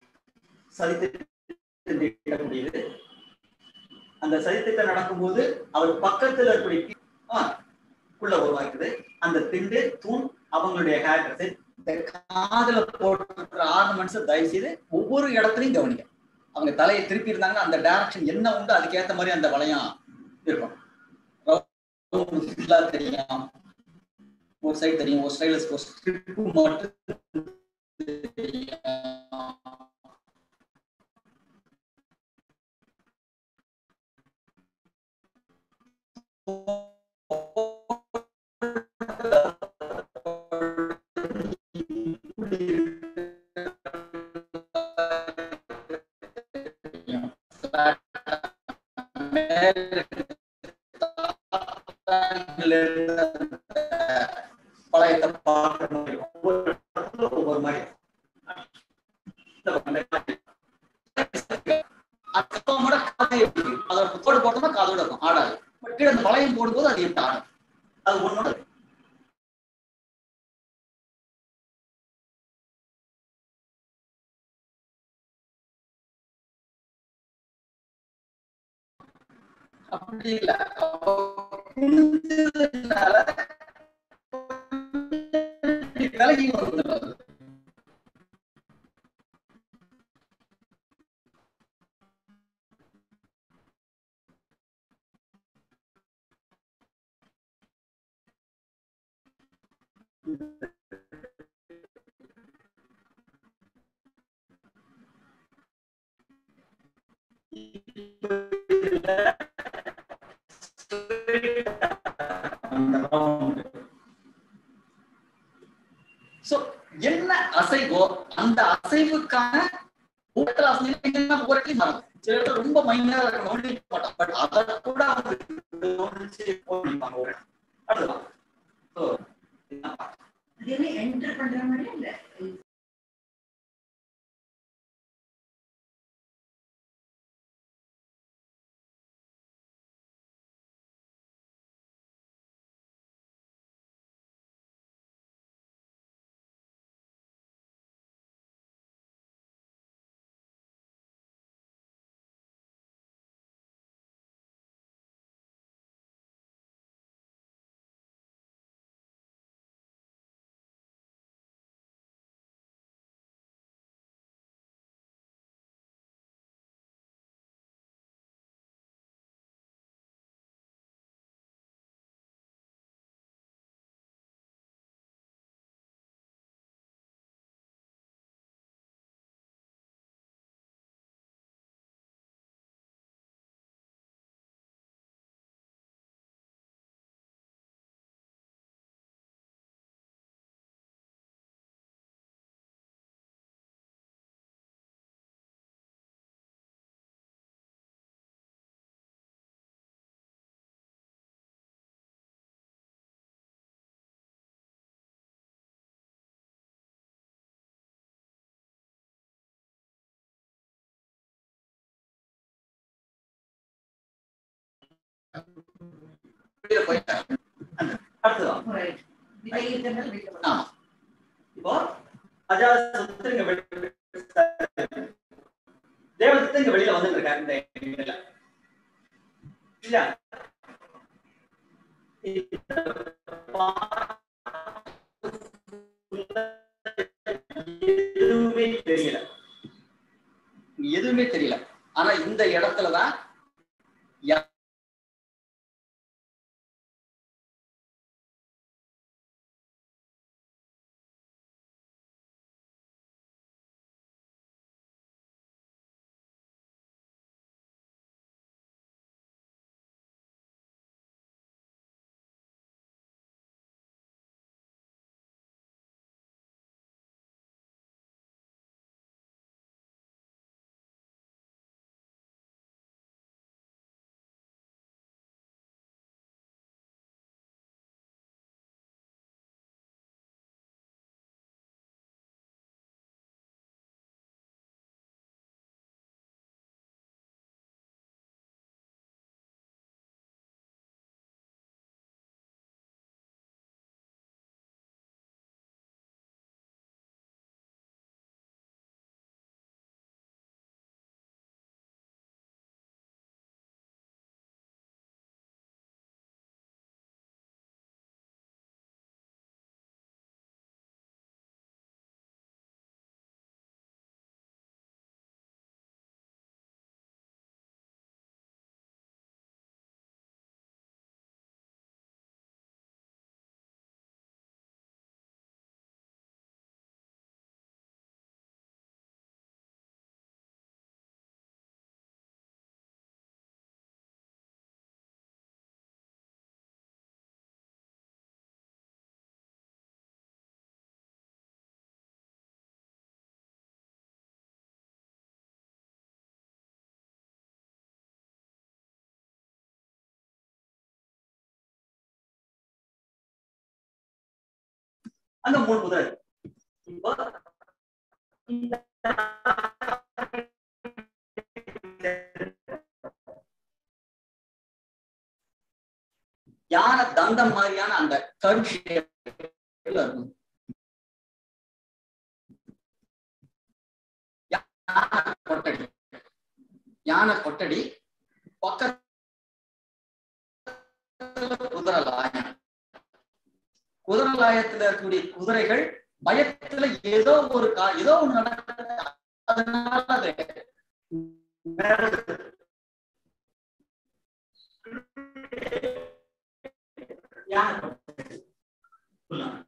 சதித்திட்டம் முடியுது அந்த சதித்திட்டம் நடக்கும்போது அவர் பக்கத்துல இருக்கக்கூடிய ஆ, குள்ள உருவாக்குது அந்த திண்டு தூண் அவங்களுடைய ஹேர் ட்ரெஸ் இந்த காதுல போட்டுற ஆர்னமெண்ட்ஸ் தயவு செய்து ஒவ்வொரு இடத்துலயும் கவனிங்க அவங்க தலையை திருப்பி இருந்தாங்கன்னா அந்த டைரக்ஷன் என்ன உண்டு அதுக்கேத்த மாதிரி அந்த வளையம் இருக்கும் Round தெரியும் ஒரு சைடு தெரியும் ஒரு சைடுல ஒரு ஸ்ட்ரிப் மட்டும் தெரியும். பழையத்தை பார்க்குற மாதிரி இருக்கும். ஒவ்வொரு இடத்துல ஒவ்வொரு மாதிரி இருக்கும். அது கப்பாமோட காதை எப்படி இருக்கும்? அதோட தோடு போட்டோம்னா காதோட இருக்கும் ஆடாது பட் கீழே அந்த வளையம் போடும்போது அது எப்படி ஆடும் அது ஒண்ணோட இருக்கு. அப்படி இல்ல அப்போ குனிஞ்சதுனால விலகி வந்துடுறது சோ என்ன அசைவோ அந்த அசைவுக்கான ஊட்டராசனம் என்ன ஒவ்வொருத்தையும் மாறும் சில இடத்துல ரொம்ப மைனரா கவனிக்க மாட்டோம் பட் அதை கூட அவங்க கவனிச்சு போயிருப்பாங்க ஒரு இடம். அடுத்ததான் So, இதுதான் பாட்டு. அது என்ன என்டர் பண்ற மாதிரி இல்ல வெளியில போயிட்டாங்க. அடுத்ததான் ரைட் விதை இருக்கிறதால வீட்டுல போடுறாங்க. ஆமா இப்போ அஜாசத்து இங்க வெளியில தேவதத்து இங்க வெளியில வந்துட்டு இருக்காரு இந்த இடத்துல. இல்ல எதுவுமே தெரியல எதுவுமே தெரியல ஆனா இந்த இடத்துலதான் யா- அங்க மூணு குதிரை இருக்கு. இப்போ இந்த அந்த மாதிரியான அந்த கர்வ் ஷேப்ல இருக்கும் யானை கொட்டடி யானை கொட்டடி பக்கத்துல குதிரை லாயம் குதிரை லாயத்துல இருக்கக்கூடிய குதிரைகள் பயத்துல ஏதோ ஒரு கா ஏதோ ஒண்ணு நடக்குது அதனால அது யானை கொட்டடி. சொல்லுங்க.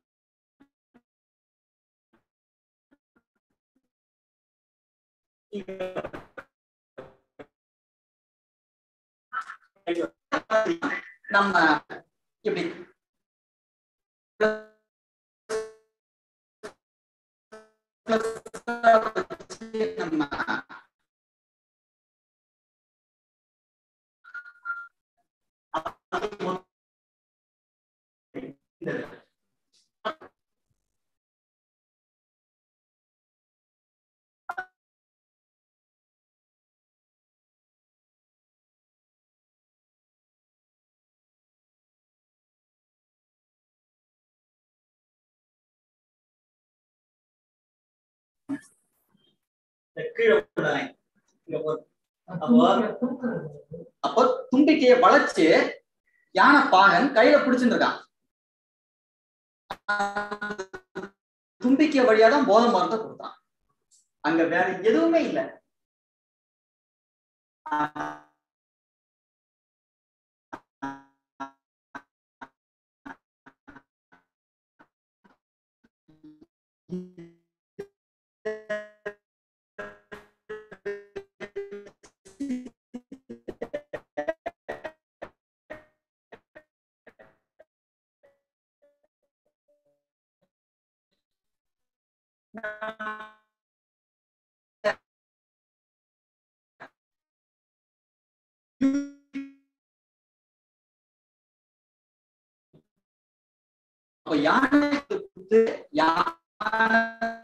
நம்ம இப்படி நம்ம கீழே போடுறாங்க. இங்க போடு. அப்போ அப்போ தும்பிக்கைய வளைச்சு யானை பாகன் கையில பிடிச்சிட்டு இருக்கான் தும்பிக்கை வழியா தான் போதை மருந்தை கொடுத்தான் அங்க வேற எதுவுமே இல்லை அப்ப யானைக்கு கொடுத்து யானை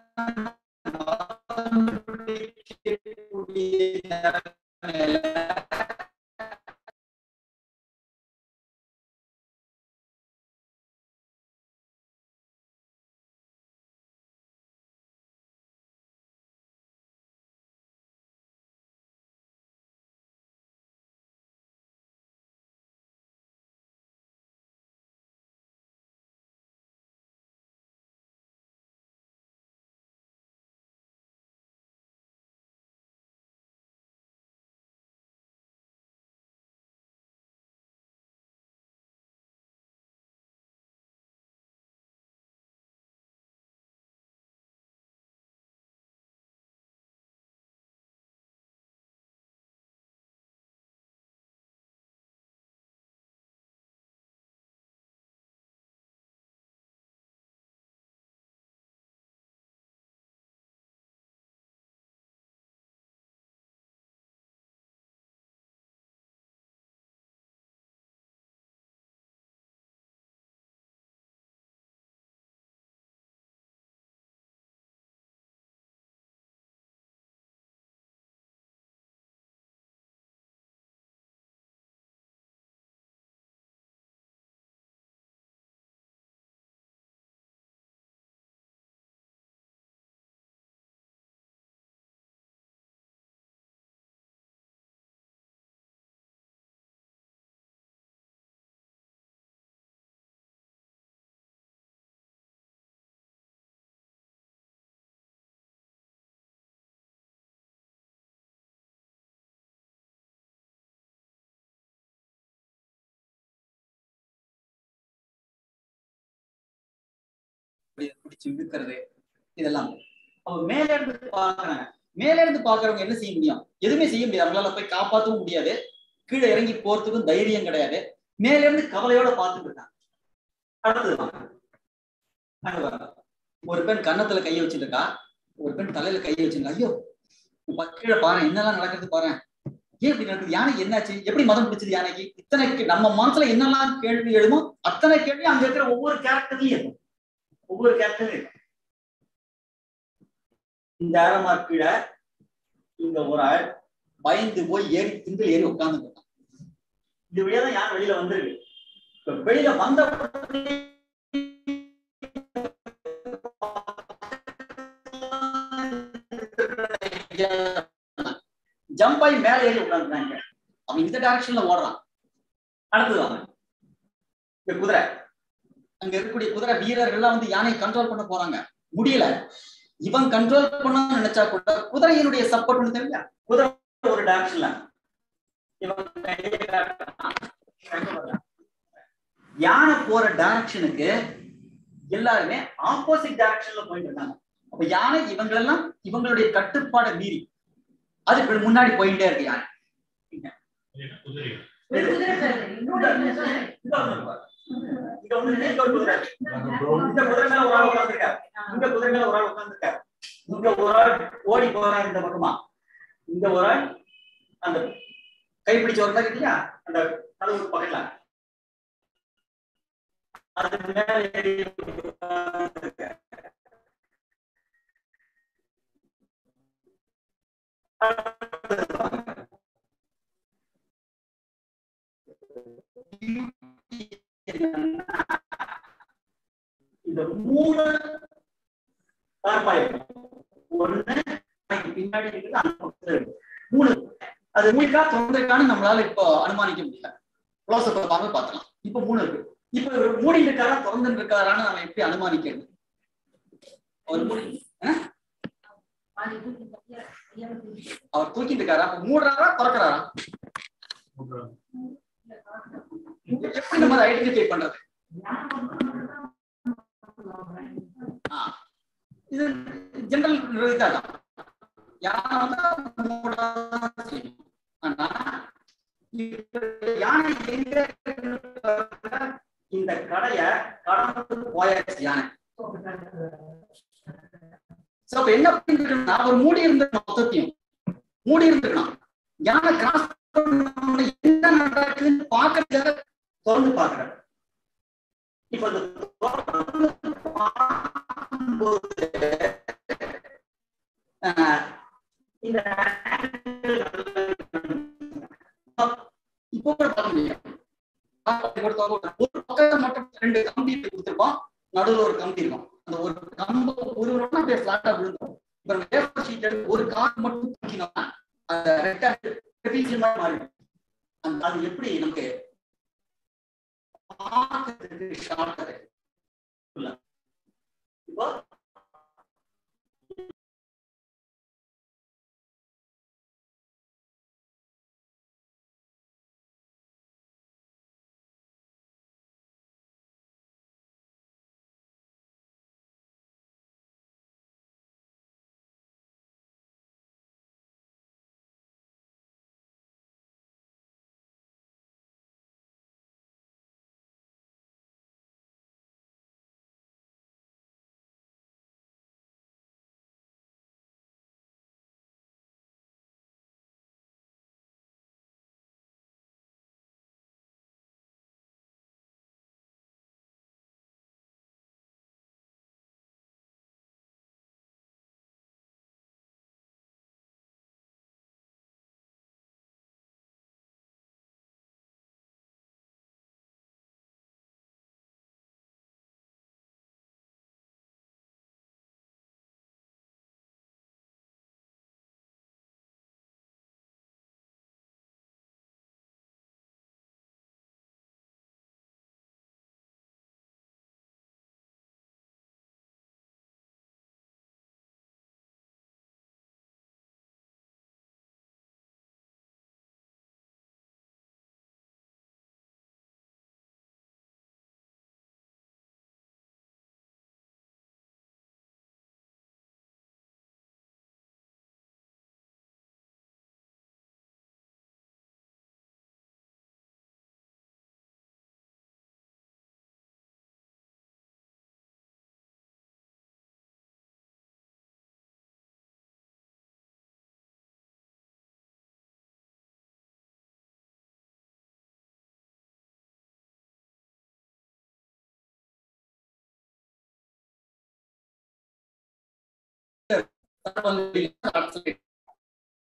இப்படி பிடிச்சு இழுக்கிறது இதெல்லாம் அப்ப மேல இருந்து பாக்குறாங்க மேல இருந்து பாக்குறவங்க என்ன செய்ய முடியும் எதுவுமே செய்ய முடியாது அவங்களால போய் காப்பாற்றவும் முடியாது கீழே இறங்கி போறதுக்கும் தைரியம் கிடையாது மேல இருந்து கவலையோட பார்த்துட்டு இருக்காங்க அடுத்தது வாங்க. அங்க வாங்க. ஒரு பெண் கன்னத்துல கையை வச்சிருக்கா ஒரு பெண் தலையில கையை வச்சிருக்கா ஐயோ பா- கீழே பாரு என்னெல்லாம் நடக்குது பாரு ஏன் இப்படி நடக்குது யானைக்கு என்னாச்சு எப்படி மதம் பிடிச்சது யானைக்கு இத்தனை கே- நம்ம மனசுல என்னெல்லாம் கேள்வி எழுமோ அத்தனை கேள்வி அங்க இருக்கிற ஒவ்வொரு கேரக்டர்லயும் இருக்கும் ஒவ்வொரு கேரக்டரும் இருக்கும் இந்த அரமா கீழே இங்க ஒரு ஆள் பயந்து போய் ஏறி திண்டில் ஏறி உட்கார்ந்து இந்த வழியா தான் யார் வெளியில வந்திருக்கு இப்ப வெளியில வந்த உடனே ஜம்ப் ஆகி மேல ஏறி உட்காந்துட்டாங்க அவன் இந்த டைரக்ஷன்ல ஓடுறான் அடுத்தது அவன் இந்த குதிரை அங்க இருக்கக்கூடிய குதிரை வீரர்கள்லாம் வந்து யானையை கண்ட்ரோல் பண்ண போறாங்க முடியல இவன் கண்ட்ரோல் பண்ண நினைச்சா கூட குதிரையினுடைய சப்போர்ட் ஒண்ணு தெரியல குதிரை ஒரு டைரக்ஷன்ல இவன் கையை காட்டுறான். யானை போற டைரக்ஷனுக்கு எல்லாருமே ஆப்போசிட் டைரக்ஷன்ல போயிட்டு இருக்காங்க அப்ப யானை இவங்களெல்லாம் இவங்களுடைய கட்டுப்பாடை மீறி அதுக்கு முன்னாடி போயிட்டே இருக்கு யானை குதிரை ஒரு குதிரை சார் இன்னொரு என்ன சார் இங்க ஒண்ணு இருக்கு பாரு. இங்க ஒண்ணு இருக்கு, இங்க ஒரு குதிரை இருக்கு. இந்த குதிரை மேல ஒரு ஆள் உட்கார்ந்திருக்காரு இந்த குதிரை மேல ஒரு ஆள் உட்கார்ந்திருக்காரு இங்க ஒரு ஆள் ஓடி போறாரு இந்த பக்கமா இந்த ஒரு ஆள் அந்த கைப்பிடிச்ச ஒரு மாதிரி இல்லையா அந்த கதவு பக்கத்துல அது மேல ஏறி உட்கார்ந்திருக்காரு. இந்த மூணு தார்பாய் ஒண்ணு அதுக்கு பின்னாடி இருக்குது அந்த பக்கத்துல இருக்கு. மூணு அது மூணுக்கா தொண்டிருக்கான்னு நம்மளால இப்போ அனுமானிக்க முடியல க்ளோஸ் அப் பார்வை பார்க்கலாம் இப்போ மூணு இருக்கு இப்போ இவர் மூடி இருக்காரா திறந்து இருக்காரான்னு நம்ம எப்படி அனுமானிக்கிறது ஒரு மூடி அஹ்? பாதி தூக்கி பத்தியா ஐயா வந்து அவர் தூக்கிட்டு இருக்காரா அப்ப மூடுறாரா திறக்கிறாரா எப்படி நம்ம அதை ஐடென்டிஃபை பண்றது ஆ. இது ஜெனரல் இதுதான் யானை வந்தா மூடதான் செய்யும். ஆனா இப்ப யானை எங்க இருக்குன்னு இந்த கடைய கடந்து போயாச்சு யானை சோ அப்ப என்ன பண்ணிருக்கணும்னா அவர் மூடி இருந்த மொத்தத்தையும் மூடி இருந்திருக்கணும் யானை கிராஸ் என்ன நடக்குதுன்னு பாக்குறதுக்காக திறந்து பாக்குறாரு இப்ப இந்த திறந்து பார்க்கும்போது, ஆஹ், இந்த இப்போ கூட பார்க்க முடியும் ஒரு பக்கத்துல மட்டும் ரெண்டு கம்பி கொடுத்துருப்போம் நடுவுல ஒரு கம்பி இருக்கும் அந்த ஒரு கம்பு ஒரு ஒரு அப்படியே பிளாட்டா விழுந்துரும் இப்ப நம்ம பேப்பர் ஷீட் எடுத்து ஒரு கார் மட்டும் தூக்கினோம்னா அந்த ரெக்டாங்கிள் மாதிரி மாறிடும் அந்த அது எப்படி நமக்கு பார்க்கறதுக்கு ஷார்ட்டா இருக்கு இல்ல. இப்போ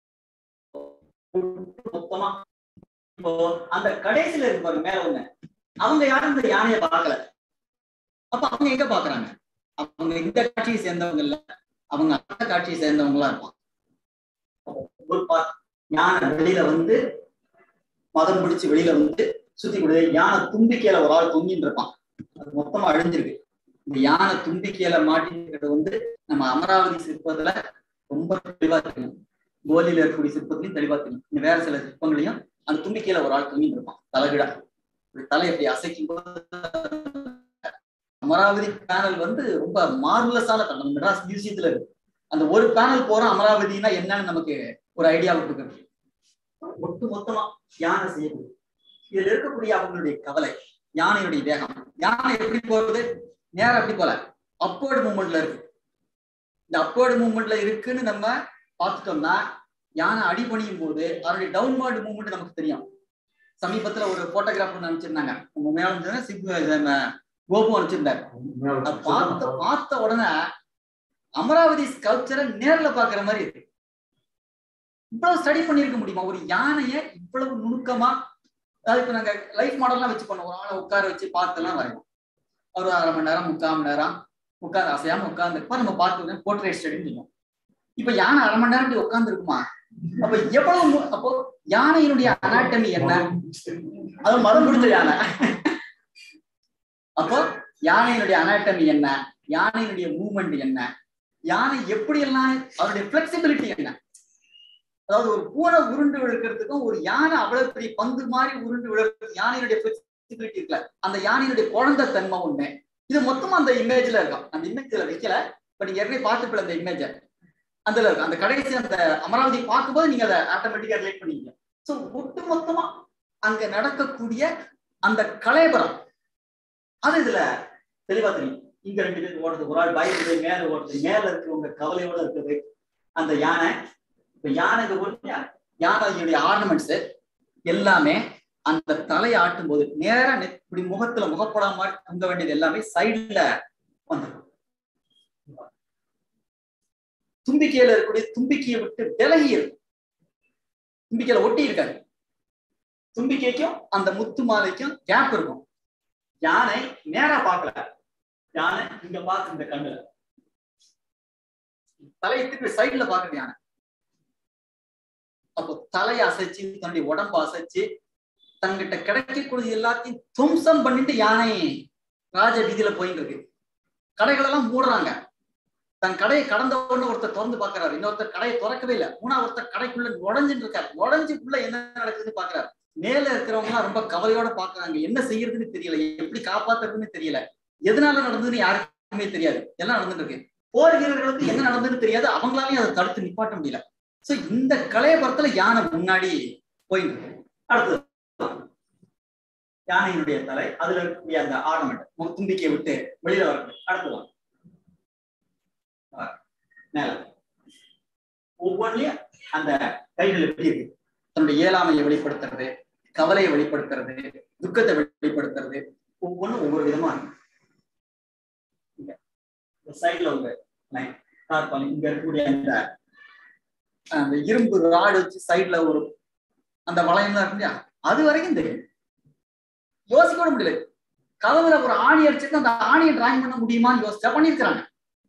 மொத்தமா இப்போ அந்த கடைசியில இருக்கு பாருங்க மேல ஒண்ணு அவங்க யாரும் இந்த யானையை பார்க்கல அப்ப அவங்க எங்க பாக்குறாங்க அவங்க இந்த காட்சியை சேர்ந்தவங்க இல்ல அவங்க அந்த காட்சியை சேர்ந்தவங்களா இருப்பான் ஒரு பா- யானை வெளியில வந்து மதம் பிடிச்சு வெளியில வந்து சுத்தி கொடுத்து யானை தும்பிக்கையில ஒரு ஆள் தொங்கின்னு இருப்பான் அது மொத்தமா அழிஞ்சிருக்கு இந்த யானை தும்பிக்கையில மாட்டிக்கிறது வந்து நம்ம அமராவதி சிற்பத்துல ரொம்ப தெளிவா தெரியும் கோலியில இருக்கக்கூடிய சிற்பத்திலையும் தெளிவா தெரியும் இன்னும் வேற சில சிற்பங்களையும் அந்த தும்பிக்கையில ஒரு ஆள் தொங்கிட்டு இருப்பான் தலைகிடா இப்படி தலை இப்படி அசைக்கும் போது அமராவதி பேனல் வந்து ரொம்ப மார்வலஸான நம்ம மெட்ராஸ் மியூசியத்துல இருக்கு அந்த ஒரு பேனல் போற அமராவதினா என்னன்னு நமக்கு ஒரு ஐடியா கொடுக்குறது ஒட்டு மொத்தமா யானை செய்யக்கூடிய இதுல இருக்கக்கூடிய அவங்களுடைய கவலை யானையுடைய வேகம் யானை எப்படி போறது நேரா எப்படி போல அப்போர்டு மூமெண்ட்ல இருக்கு இந்த அப்போர்டு மூமெண்ட்ல இருக்குன்னு நம்ம பார்த்துட்டோம்னா யானை அடிபணியும் போது அதனுடைய டவுன்வர்டு மூமெண்ட் நமக்கு தெரியும் சமீபத்துல ஒரு போட்டோகிராஃபர் அனுப்பிச்சிருந்தாங்க உங்க மேல வந்து சிப்பு நம்ம கோபு அனுப்பிச்சிருந்தாரு அதை பார்த்த பார்த்த உடனே அமராவதி ஸ்கல்ப்சரை நேர்ல பாக்குற மாதிரி இருக்கு இவ்வளவு ஸ்டடி பண்ணிருக்க முடியுமா ஒரு யானைய இவ்வளவு நுணுக்கமா அதாவது இப்ப நாங்க லைஃப் மாடல்லாம் வச்சு பண்ணோம் ஒரு ஆளை உட்கார வச்சு பார்த்தெல்லாம் வரைவோம் ஒரு அரை மணி நேரம் முக்கால் மணி நேரம் உட்காந்து அசையாம உட்காந்துருப்பா நம்ம பார்த்து போர்ட்ரேட் ஸ்டடின்னு சொல்லுவோம் இப்ப யானை அரை மணி நேரம் உட்கார்ந்து இருக்குமா அப்ப எவ்வளவு மு- அப்போ யானையினுடைய அனாட்டமி என்ன அது மதம் பிடிச்ச யானை அப்போ யானையினுடைய அனாட்டமி என்ன யானையினுடைய மூவ்மெண்ட் என்ன யானை எப்படி எல்லாம் அதனுடைய பிளெக்சிபிலிட்டி என்ன அதாவது ஒரு பூனை உருண்டு விழுக்கிறதுக்கும் ஒரு யானை அவ்வளவு பெரிய பந்து மாதிரி உருண்டு விழுறது யானையினுடைய பிளெக்சிபிலிட்டி இருக்குல்ல அந்த யானையினுடைய குழந்தை தன்மை ஒண்ணு இது மொத்தமா அந்த இமேஜ்ல இருக்கும் அந்த இமேஜ்ல வைக்கல இப்ப நீங்க ஏற்கனவே பார்த்துப்பல அந்த இமேஜ அதுல இருக்கு அந்த கடைசி அந்த அமராவதி பார்க்கும்போது நீங்க அதை ஆட்டோமேட்டிக்கா ரிலேட் பண்ணீங்க சோ ஒட்டு மொத்தமா அங்க நடக்கக்கூடிய அந்த கலைபரம் அது இதுல தெளிவா தெரியும் இங்க ரெண்டு பேர் ஓடுறது ஒரு ஆள் பயந்து மேல ஓடுறது மேல இருக்கிறவங்க கவலையோட இருக்குது அந்த யானை இப்ப யானைக்கு ஓடுது யானையுடைய ஆர்னமெண்ட்ஸ் எல்லாமே அந்த தலையை ஆட்டும் போது நேரா நெத்- இப்படி முகத்துல முகப்படாம மாதிரி தங்க வேண்டியது எல்லாமே சைடுல வந்துடும் தும்பிக்கையில இருக்கக்கூடிய தும்பிக்கையை விட்டு விலகி இருக்கும் தும்பிக்கையில ஒட்டி இருக்காது தும்பிக்கைக்கும் அந்த முத்து மாலைக்கும் கேப் இருக்கும் யானை நேரா பார்க்கல யானை இங்க பார்த்து இந்த கண்ணுல தலையை திருப்பி சைடுல பாக்குது யானை அப்போ தலையை அசைச்சு தன்னுடைய உடம்ப அசைச்சு தங்கிட்ட கிடைக்கக்கூடிய எல்லாத்தையும் துவம்சம் பண்ணிட்டு யானை ராஜ வீதியில போயிட்டு இருக்கு கடைகள் எல்லாம் மூடுறாங்க தன் கடையை கடந்த உடனே ஒருத்தர் திறந்து பாக்குறாரு இன்னொருத்தர் கடையை திறக்கவே இல்லை மூணா ஒருத்தர் கடைக்குள்ள நுழைஞ்சுட்டு இருக்காரு நுழைஞ்சுக்குள்ள என்ன நடக்குதுன்னு பாக்குறாரு மேல இருக்கிறவங்க எல்லாம் ரொம்ப கவலையோட பாக்குறாங்க என்ன செய்யறதுன்னு தெரியல எப்படி காப்பாத்துறதுன்னு தெரியல எதனால நடந்ததுன்னு யாருக்குமே தெரியாது எல்லாம் நடந்துட்டு இருக்கு போர் வீரர்களுக்கு என்ன நடந்ததுன்னு தெரியாது அவங்களாலையும் அதை தடுத்து நிப்பாட்ட முடியல சோ இந்த கலையபுரத்துல யானை முன்னாடி போயிட்டு இருக்கு அடுத்தது யானையினுடைய தலை அதுல இருக்கக்கூடிய அந்த ஆர்னமெண்ட் தும்பிக்கையை விட்டு வெளியில வரக்கூடிய அடுத்ததான் மேல ஒவ்வொன்றிலையும் அந்த கைகள் எப்படி இருக்கு தன்னுடைய இயலாமையை வெளிப்படுத்துறது கவலையை வெளிப்படுத்துறது துக்கத்தை வெளிப்படுத்துறது ஒவ்வொன்றும் ஒவ்வொரு விதமா இருக்கு இங்க சைட்ல உங்க லைன் தார்பாலிங் இங்க இருக்கக்கூடிய அந்த அந்த இரும்பு ராடு வச்சு சைட்ல ஒரு அந்த வளையம் இருக்கு இல்லையா அது வரைக்கும் தெரியும் யோசிக்க கூட முடியல கதவுல ஒரு ஆணி அடிச்சுட்டு அந்த ஆணியை டிராயிங் பண்ண முடியுமான்னு யோசிச்சா பண்ணிருக்கிறாங்க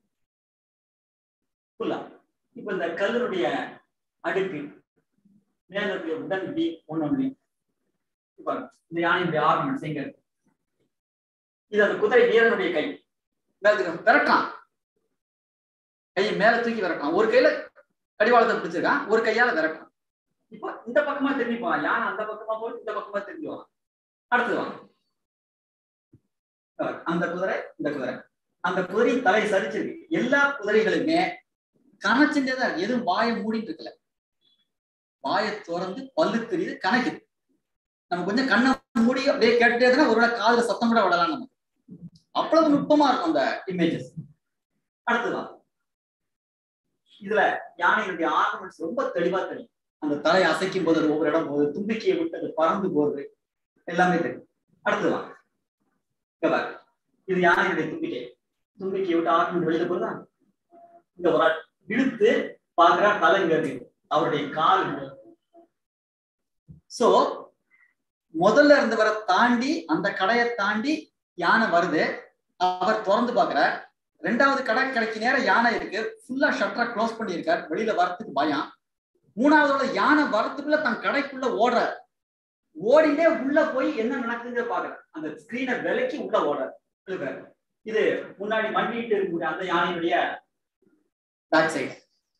ஃபுல்லா இப்ப இந்த கல்லுடைய அடுக்கு மேல இருக்கிற உடன் பி ஒண்ணு இப்ப இந்த யானையுடைய ஆர்னமெண்ட்ஸ் எங்க இருக்கு இது அந்த குதிரை வீரனுடைய கை மேல தூக்கி விரட்டான் கையை மேல தூக்கி விரட்டான் ஒரு கையில கடிவாளத்தை பிடிச்சிருக்கான் ஒரு கையால விரட்டான் இப்போ இந்த பக்கமா திரும்பி போவான் யானை அந்த பக்கமா போய் இந்த பக்கமா திரும்பி வாங்க அடுத்தது வாங்க பாரு, அந்த குதிரை இந்த குதிரை அந்த குதிரை தலை சரிச்சிருக்கு எல்லா குதிரைகளுமே கணச்சுட்டே தான் இருக்கு எதுவும் வாயை மூடிட்டு இருக்கல வாயை திறந்து பல்லு தெரியுது கணக்குது நம்ம கொஞ்சம் கண்ணை மூடி அப்படியே கேட்டுட்டே இருந்தா ஒருவேளை காதுல சத்தம் கூட விடலாம் நமக்கு அவ்வளவு நுட்பமா இருக்கும் அந்த இமேஜஸ் அடுத்ததான் இதுல யானையினுடைய ஆர்னமெண்ட்ஸ் ரொம்ப தெளிவா தெரியும் அந்த தலை அசைக்கும் போது அது ஒவ்வொரு இடம் போகுது தும்பிக்கையை விட்டு அது பறந்து போகுது எல்லாமே தெரியும் அடுத்ததான் இங்க பாரு இது யானையுடைய தும்பிக்கை தும்பிக்கையை விட்டு ஆர்னமெண்ட் வெளியில போகுதா இங்க ஒரு ஆள் இழுத்து பாக்குறா தலை இங்க இருக்கு அவருடைய கால் சோ முதல்ல இருந்தவரை தாண்டி அந்த கடையை தாண்டி யானை வருது அவர் திறந்து பாக்குறார் ரெண்டாவது கடை கடைக்கு நேரம் யானை இருக்கு ஃபுல்லா ஷட்டரை க்ளோஸ் பண்ணியிருக்கார் வெளியில வரத்துக்கு பயம் மூணாவதோட யானை வரத்துக்குள்ள தன் கடைக்குள்ள ஓடுறார் ஓடினே உள்ள போய் என்ன நடக்குதுன்னு பாக்குறார் அந்த ஸ்கிரீனை விலக்கி உள்ள ஓடுறார் இழுக்கிறார். இது முன்னாடி மண்டிட்டு இருக்கக்கூடிய அந்த யானையினுடைய பேக் சைடு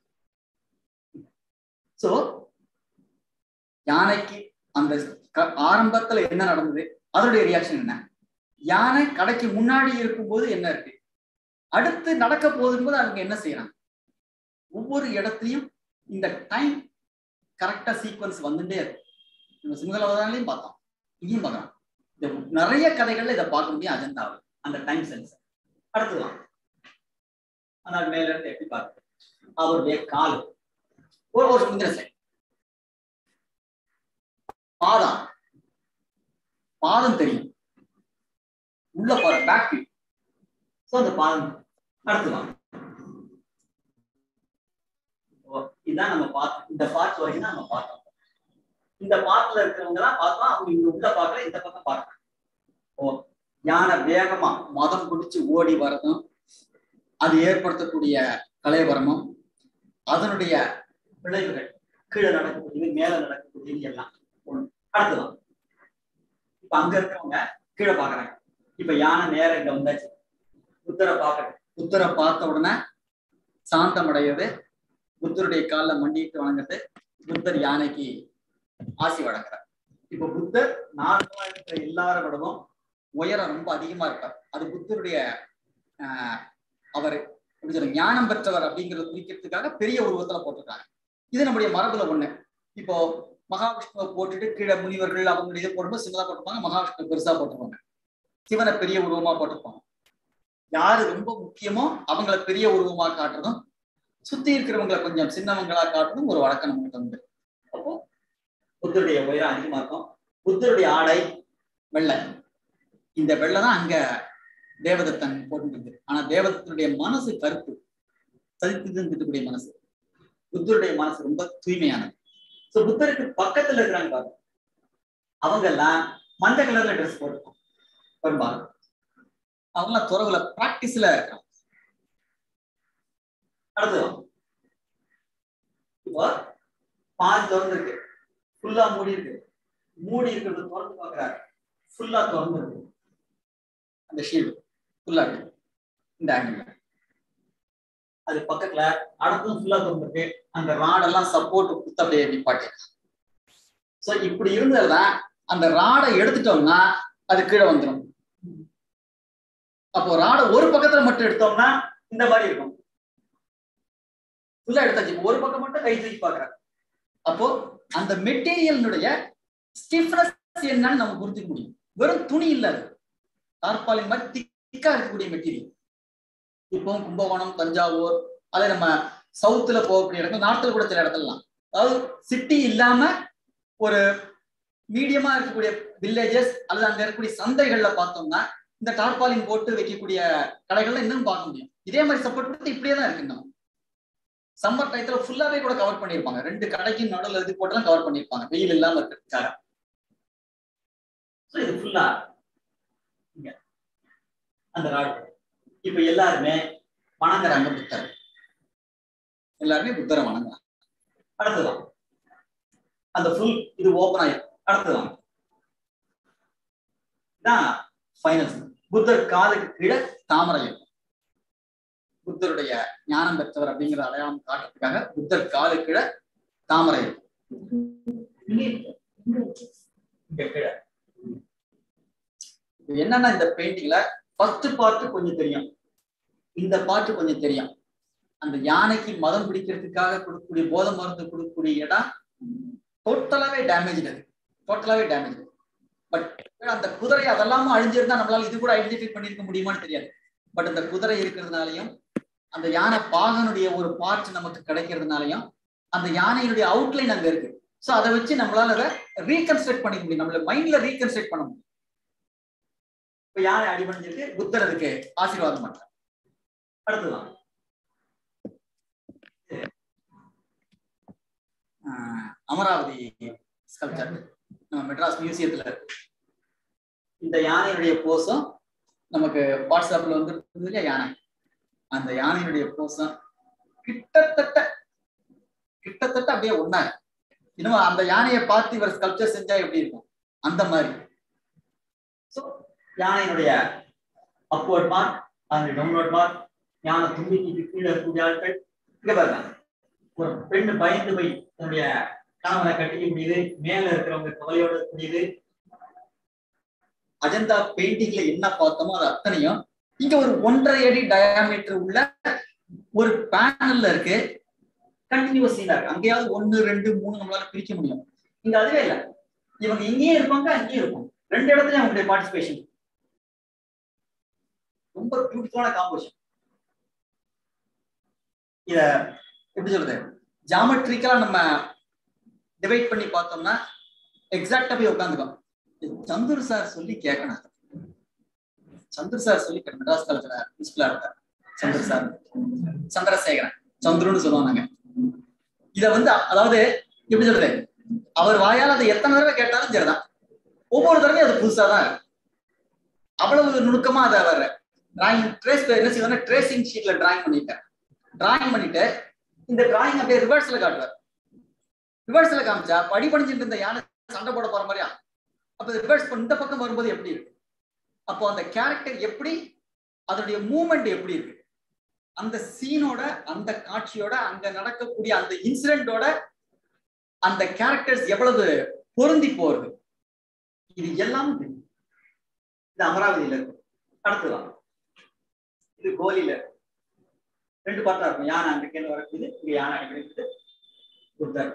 சோ யானைக்கு அந்த க- ஆரம்பத்துல என்ன நடந்தது அதனுடைய ரியாக்ஷன் என்ன யானை கடைக்கு முன்னாடி இருக்கும்போது என்ன இருக்கு அடுத்து நடக்க போகும்போது அவங்க என்ன செய்யறாங்க ஒவ்வொரு இடத்துலயும் இந்த டைம் கரெக்டா சீக்வன்ஸ் வந்துட்டே இருக்கு நம்ம சிங்களவதாலையும் பார்த்தோம் இங்கேயும் பார்க்கலாம் இந்த நிறைய கதைகள்ல இதை பார்க்க முடியும் அஜெண்டாவில் அந்த டைம் சென்ஸ் அடுத்துதான் ஆனால் மேல இருந்து எப்படி பார்க்க அவருடைய கால் ஒரு ஒரு சுந்தர சைடு பாதம் பாதம் தெரியும் உள்ள போற பேக் சோ அந்த பாதம் அடுத்துதான் ஓ, இதான் நம்ம பார்த்து இந்த பார்ட் வரைக்கும் தான் நம்ம பார்த்தோம் இந்த பார்ட்ல இருக்கிறவங்க தான் பார்த்தோம் அவங்க இங்க உள்ள பார்க்கல இந்த பக்கம் பார்க்கல ஓ யானை வேகமா மதம் பிடிச்சு ஓடி வரதும் அது ஏற்படுத்தக்கூடிய கலைவரமும் அதனுடைய விளைவுகள் கீழே நடக்கக்கூடியது மேல நடக்கக்கூடியது எல்லாம் ஒண்ணு அடுத்துதான் இப்ப அங்க இருக்கிறவங்க கீழே பாக்குறாங்க இப்ப யானை நேரம் இங்க வந்தாச்சு புத்தரை பார்க்கணும் புத்தரை பார்த்த உடனே சாந்தம் அடையுது புத்தருடைய காலில் மண்டிட்டு வணங்குறது புத்தர் யானைக்கு ஆசி வழங்குறார் இப்ப புத்தர் நார்மலா இருக்கிற எல்லார விடவும் உயரம் ரொம்ப அதிகமா இருப்பார் அது புத்தருடைய ஆஹ், அவர் எப்படி சொல்றது, ஞானம் பெற்றவர் அப்படிங்கறத குறிக்கிறதுக்காக பெரிய உருவத்துல போட்டிருக்காங்க இது நம்முடைய மரபுல ஒண்ணு இப்போ மகாவிஷ்ணுவை போட்டுட்டு கீழே முனிவர்கள் அவங்களுடைய இதை போடும்போது சின்னதா போட்டிருப்பாங்க மகாவிஷ்ணு பெருசா போட்டிருப்பாங்க சிவனை பெரிய உருவமா போட்டிருப்பாங்க யாரு ரொம்ப முக்கியமோ அவங்கள பெரிய உருவமா காட்டுறதும் சுத்தி இருக்கிறவங்களை கொஞ்சம் சின்னவங்களா காட்டுறதும் ஒரு வழக்கம் நம்மகிட்ட உண்டு அப்போ புத்தருடைய உயரம் அதிகமா இருக்கும் புத்தருடைய ஆடை வெள்ளை இந்த வெள்ளை தான் அங்க தேவதத்தன் போட்டுருக்கு ஆனா தேவதத்தனுடைய மனசு கருப்பு சதித்து திட்டக்கூடிய மனசு புத்தருடைய மனசு ரொம்ப தூய்மையானது சோ புத்தருக்கு பக்கத்துல இருக்கிறாங்க பாருங்க அவங்க எல்லாம் மஞ்சள் கலர்ல ட்ரெஸ் போட்டுருக்கோம் பெரும்பாலும் அவங்களாம் துறவுல பிராக்டிஸ்ல இருக்காங்க அடுத்து இப்போ பாதி திறந்து இருக்கு ஃபுல்லா மூடி இருக்கு மூடி இருக்கிறது திறந்து பாக்குறாரு ஃபுல்லா திறந்து இருக்கு அந்த ஷீல்டு ஃபுல்லா இருக்கு இந்த ஆங்கிள் அது பக்கத்துல அடுத்தும் ஃபுல்லா திறந்து இருக்கு அந்த ராடெல்லாம் சப்போர்ட் கொடுத்து அப்படியே நிப்பாட்டி சோ இப்படி இருந்ததுதான் அந்த ராடை எடுத்துட்டோம்னா அது கீழே வந்துடும் அப்போ ராடை ஒரு பக்கத்துல மட்டும் எடுத்தோம்னா இந்த மாதிரி இருக்கும் ஃபுல்லா எடுத்தாச்சு இப்ப ஒரு பக்கம் மட்டும் கை தூக்கி பாக்குறாரு அப்போ அந்த மெட்டீரியலினுடைய ஸ்டிஃப்னஸ் என்னன்னு நம்ம புரிஞ்சுக்க முடியும் வெறும் துணி இல்ல அது தார்பாலின் மாதிரி திக்கா இருக்கக்கூடிய மெட்டீரியல் இப்போ கும்பகோணம் தஞ்சாவூர் அதே நம்ம சவுத்துல போகக்கூடிய இடங்கள் நார்த்தில் கூட சில இடத்துலலாம் அதாவது சிட்டி இல்லாம ஒரு மீடியமா இருக்கக்கூடிய வில்லேஜஸ் அல்லது அங்க இருக்கக்கூடிய சந்தைகள்ல பார்த்தோம்னா இந்த டார்பாலின் போட்டு வைக்கக்கூடிய கடைகள்ல இன்னும் பார்க்க முடியும் இதே மாதிரி சப்போர்ட் கொடுத்து இப்படியே தான் இருக்கு இன்னும் சம்மர் டயத்துல ஃபுல்லாவே கூட கவர் பண்ணிருப்பாங்க ரெண்டு கடைக்கும் நடுவில் இது போட்டுலாம் கவர் பண்ணிருப்பாங்க வெயில் இல்லாம இருக்கிறதுக்காக So, இது ஃபுல்லா இங்க அந்த ராடு இப்ப எல்லாருமே வணங்குறாங்க புத்தர் எல்லாருமே புத்தரை வணங்குறாங்க அடுத்ததான் அந்த ஃபுல் இது ஓபன் ஆயிரும் அடுத்ததான் இதான் ஃபைனல் புத்தர் காலுக்கு கீழே தாமரை இருக்கும் புத்தருடைய ஞானம் பெற்றவர் அப்படிங்கிற அடையாளம் காட்டுறதுக்காக புத்தர் காலு கீழே தாமரை இருக்கும் இங்க கீழே இப்ப என்னன்னா இந்த பெயிண்டிங்ல ஃபர்ஸ்ட் பார்ட் கொஞ்சம் தெரியும் இந்த பார்ட் கொஞ்சம் தெரியும் அந்த யானைக்கு மதம் பிடிக்கிறதுக்காக கொடுக்கக்கூடிய போதை மருந்து கொடுக்கக்கூடிய இடம் டோட்டலாவே டேமேஜ் அது டோட்டலாவே டேமேஜ் பட் அந்த குதிரை அதெல்லாமும் அழிஞ்சிருந்தா நம்மளால இது கூட ஐடென்டிஃபை பண்ணிருக்க முடியுமான்னு தெரியாது பட் அந்த குதிரை இருக்கிறதுனாலையும் அந்த யானை பாகனுடைய ஒரு பார்ட் நமக்கு கிடைக்கிறதுனாலையும் அந்த யானையினுடைய அவுட்லைன் அங்க இருக்கு சோ அதை வச்சு நம்மளால அதை ரீகன்ஸ்ட்ரக்ட் பண்ணிக்க முடியும் நம்மள மைண்ட்ல ரீகன்ஸ்ட்ரக்ட் பண்ண முடியும் இப்ப யானை அடிபணிஞ்சிருக்கு புத்தர் அதுக்கு ஆசீர்வாதம் பண்றார் அடுத்துதான் ஆஹ் அமராவதி ஸ்கல்ப்சர் நம்ம மெட்ராஸ் மியூசியத்துல இருக்கு இந்த யானையுடைய போஸும் நமக்கு வாட்ஸ்அப்ல வந்து இல்லையா யானை அந்த யானையுடைய போஸும் கிட்டத்தட்ட கிட்டத்தட்ட அப்படியே ஒண்ணா இருக்கு. இன்னும் அந்த யானையை பார்த்து இவர் ஸ்கல்ப்சர் செஞ்சா எப்படி இருக்கும் அந்த மாதிரி ஸோ யானையினுடைய அப்வர்ட் மார்க் அதனுடைய டவுன்லோட் மார்க் யானை தும்பிக்கைக்கு கீழே இருக்கக்கூடிய ஆட்கள் இங்க பாருங்க ஒரு பெண்ணு பயந்து போய் தன்னுடைய கணவனை கட்டிக்க முடியுது மேல இருக்கிறவங்க கவலையோட இருக்கக்கூடியது அஜந்தா பெயிண்டிங்ல என்ன பார்த்தோமோ அது அத்தனையும் இங்க ஒரு ஒன்றரை அடி டயாமீட்டர் உள்ள ஒரு பேனல்ல இருக்கு கண்டினியூஸ் சீனா இருக்கு அங்கேயாவது ஒன்னு ரெண்டு மூணு நம்மளால பிரிக்க முடியும் இங்க அதுவே இல்ல இவங்க இங்கேயே இருப்பாங்க அங்கேயும் இருக்கும் ரெண்டு இடத்துலயும் அவங்களுடைய பார்ட்டிசிபேஷன் ரொம்ப பியூட்டிஃபுல்லான காம்போசிஷன் இத எப்படி சொல்றது ஜாமெட்ரிக்கலா நம்ம டிவைட் பண்ணி பார்த்தோம்னா எக்ஸாக்டா போய் உட்காந்துக்கோம் சந்துரு சார் சொல்லி கேட்கணும் சந்துரு சார் சொல்லி கேட்கணும் மெட்ராஸ் காலேஜ்ல பிரின்சிபலா இருக்கார் சந்துரு சார் சந்திரசேகரன் சந்துருன்னு சொல்லுவாங்க இத வந்து அதாவது எப்படி சொல்றது அவர் வாயால் அதை எத்தனை தடவை கேட்டாலும் சரிதான் ஒவ்வொரு தடவையும் அது புதுசா தான் இருக்கு அவ்வளவு நுணுக்கமா அதை அவர் டிராயிங் ட்ரேஸ் என்ன செய்வாங்க ட்ரேசிங் ஷீட்ல டிராயிங் பண்ணிட்டார் டிராயிங் பண்ணிட்டு இந்த டிராயிங் அப்படியே ரிவர்ஸ்ல காட்டுவார் ரிவர்ஸ்ல காமிச்சா படி படிச்சுட்டு இருந்த யானை சண்டை போட போற மாதிரியா அப்ப ரிவர்ஸ் இந்த பக்கம் வரும்போது எப்படி இருக்கு அப்போ அந்த கேரக்டர் எப்படி அதனுடைய மூமெண்ட் எப்படி இருக்கு அந்த சீனோட அந்த காட்சியோட அங்க நடக்கக்கூடிய அந்த இன்சிடென்டோட அந்த கேரக்டர்ஸ் எவ்வளவு பொருந்தி போறது இது எல்லாம் தெரியும். இது அமராவதியில இருக்கு அடுத்துதான் இது கோலியில இருக்கு ரெண்டு பாட்டா இருக்கும் யானை அங்க கீழே வரக்கூடியது இங்க யானை அங்க இருக்குது புத்தர்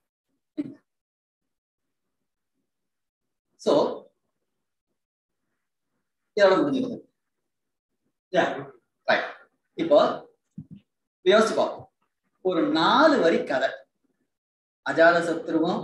சோ இதோட முடிஞ்சிருது ரைட் இப்போ யோசிச்சு பார்ப்போம் ஒரு நாலு வரி கதை அஜாத சத்ருவும்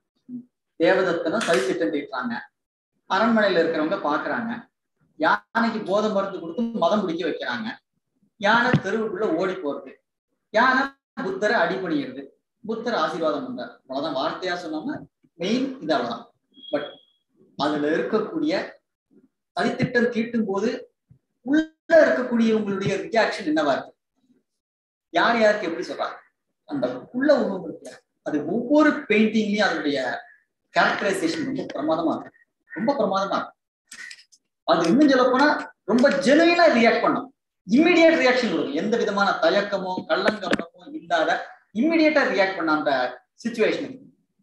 தேவதத்தனும் சரி திட்டம் தீட்டுறாங்க அரண்மனையில இருக்கிறவங்க பாக்குறாங்க யானைக்கு போதை மருந்து கொடுத்து மதம் பிடிக்க வைக்கிறாங்க யானை தெருவுக்குள்ள ஓடி போறது யானை புத்தரை அடிபணிகிறது புத்தர் ஆசீர்வாதம் பண்றார் அவ்வளவுதான் வார்த்தையா சொன்னோம்னா மெயின் இது அவ்வளவுதான் பட் அதுல இருக்கக்கூடிய சதித்திட்டம் தீட்டும் போது உள்ள இருக்கக்கூடிய உங்களுடைய ரியாக்ஷன் என்னவா இருக்கு யார் யாருக்கு எப்படி சொல்றாங்க அந்த உள்ள உருவம் இருக்கு அது ஒவ்வொரு பெயிண்டிங்லயும் அதனுடைய கேரக்டரைசேஷன் ரொம்ப பிரமாதமா இருக்கு ரொம்ப பிரமாதமா இருக்கு அது இன்னும் சொல்ல போனா ரொம்ப ஜெனுவினா ரியாக்ட் பண்ணும் இம்மிடியட் ரியாக்ஷன் கொடுக்கும் எந்த விதமான தயக்கமோ கள்ளங்கப்பமோ இல்லாத இம்மிடியட்டா ரியாக்ட் பண்ண அந்த சுச்சுவேஷனுக்கு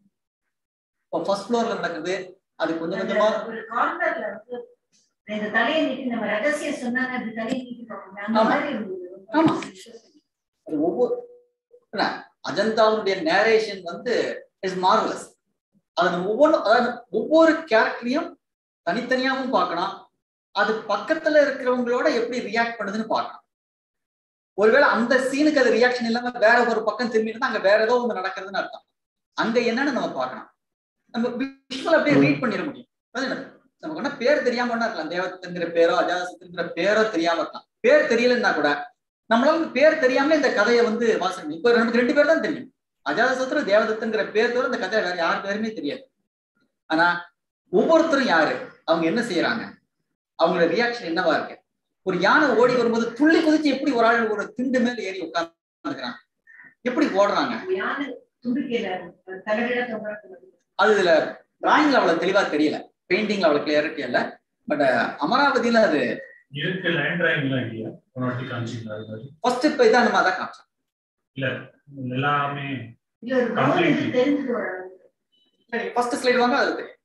இப்போ ஃபர்ஸ்ட் ஃப்ளோர்ல நடக்குது அது கொஞ்சம் கொஞ்சமா ஒரு கார்னர்ல வந்து இந்த தலையை நீட்டி நம்ம ரகசியம் சொன்னாங்க அது தலையை நீட்டி பார்ப்போம் அந்த ஆமா. மாதிரி இருந்தது ரொம்ப ஆமா. interesting. அது ஒவ்வொரு என்ன, அஜந்தாவுடைய நேரேஷன் வந்து இஸ் மார்வலஸ் அது நம்ம ஒவ்வொன்றும் அதாவது ஒவ்வொரு கேரக்டரையும் தனித்தனியாவும் பார்க்கணும் அது பக்கத்துல இருக்கிறவங்களோட எப்படி ரியாக்ட் பண்ணுதுன்னு பார்க்கணும் ஒருவேளை அந்த சீனுக்கு அது ரியாக்ஷன் இல்லாம வேற ஒரு பக்கம் திரும்பி இருந்தா அங்க வேற ஏதோ ஒண்ணு நடக்குதுன்னு அர்த்தம் அங்க என்னன்னு நம்ம பார்க்கணும் நம்ம விஷுவல் அப்படியே ரீட் பண்ணிட முடியும் அது என்ன? நமக்கு என்ன பேர் தெரியாம ஒண்ணா இருக்கலாம் தேவத்துங்கிற பேரோ அஜாசத்துங்கிற பேரோ தெரியாம இருக்கலாம் பேர் தெரியலன்னா கூட நம்மளால இந்த பேர் தெரியாமலே இந்த கதையை வந்து வாசனை இப்ப நமக்கு ரெண்டு பேர் தான் தெரியும் அஜாதசத்திர தேவதத்துங்கிற பேர் தவிர இந்த கதையை வேற யார் பேருமே தெரியாது ஆனா ஒவ்வொருத்தரும் யாரு அவங்க என்ன செய்யறாங்க அவங்களோட ரியாக்ஷன் என்னவா இருக்கு ஒரு யானை ஓடி வரும்போது துள்ளி குதிச்சு எப்படி ஒரு ஆள் ஒரு திண்டு மேல ஏறி உட்கார்ந்துக்கிறாங்க எப்படி ஓடுறாங்க யானை தும்பிக்கையில தலைவிட தொங்குறது அது இதுல டிராயிங்ல அவ்வளவு தெளிவா தெரியல பெயிண்டிங்ல அவ்வளவு கிளியரிட்டி இல்ல பட் அமராவதியில அது இருக்கு லைன் டிராயிங்லாம் இல்லையா ஒரு வாட்டி காமிச்சிங்களா அது மாதிரி ஃபர்ஸ்ட் இப்ப இதான் நம்ம அதான் காமிச்சோம் இல்ல எல்லாமே இல்ல ஒரு கவனித்து தெரிஞ்சுட்டு வர ஃபர்ஸ்ட் ஸ்லைடு வாங்க அது தெரியும்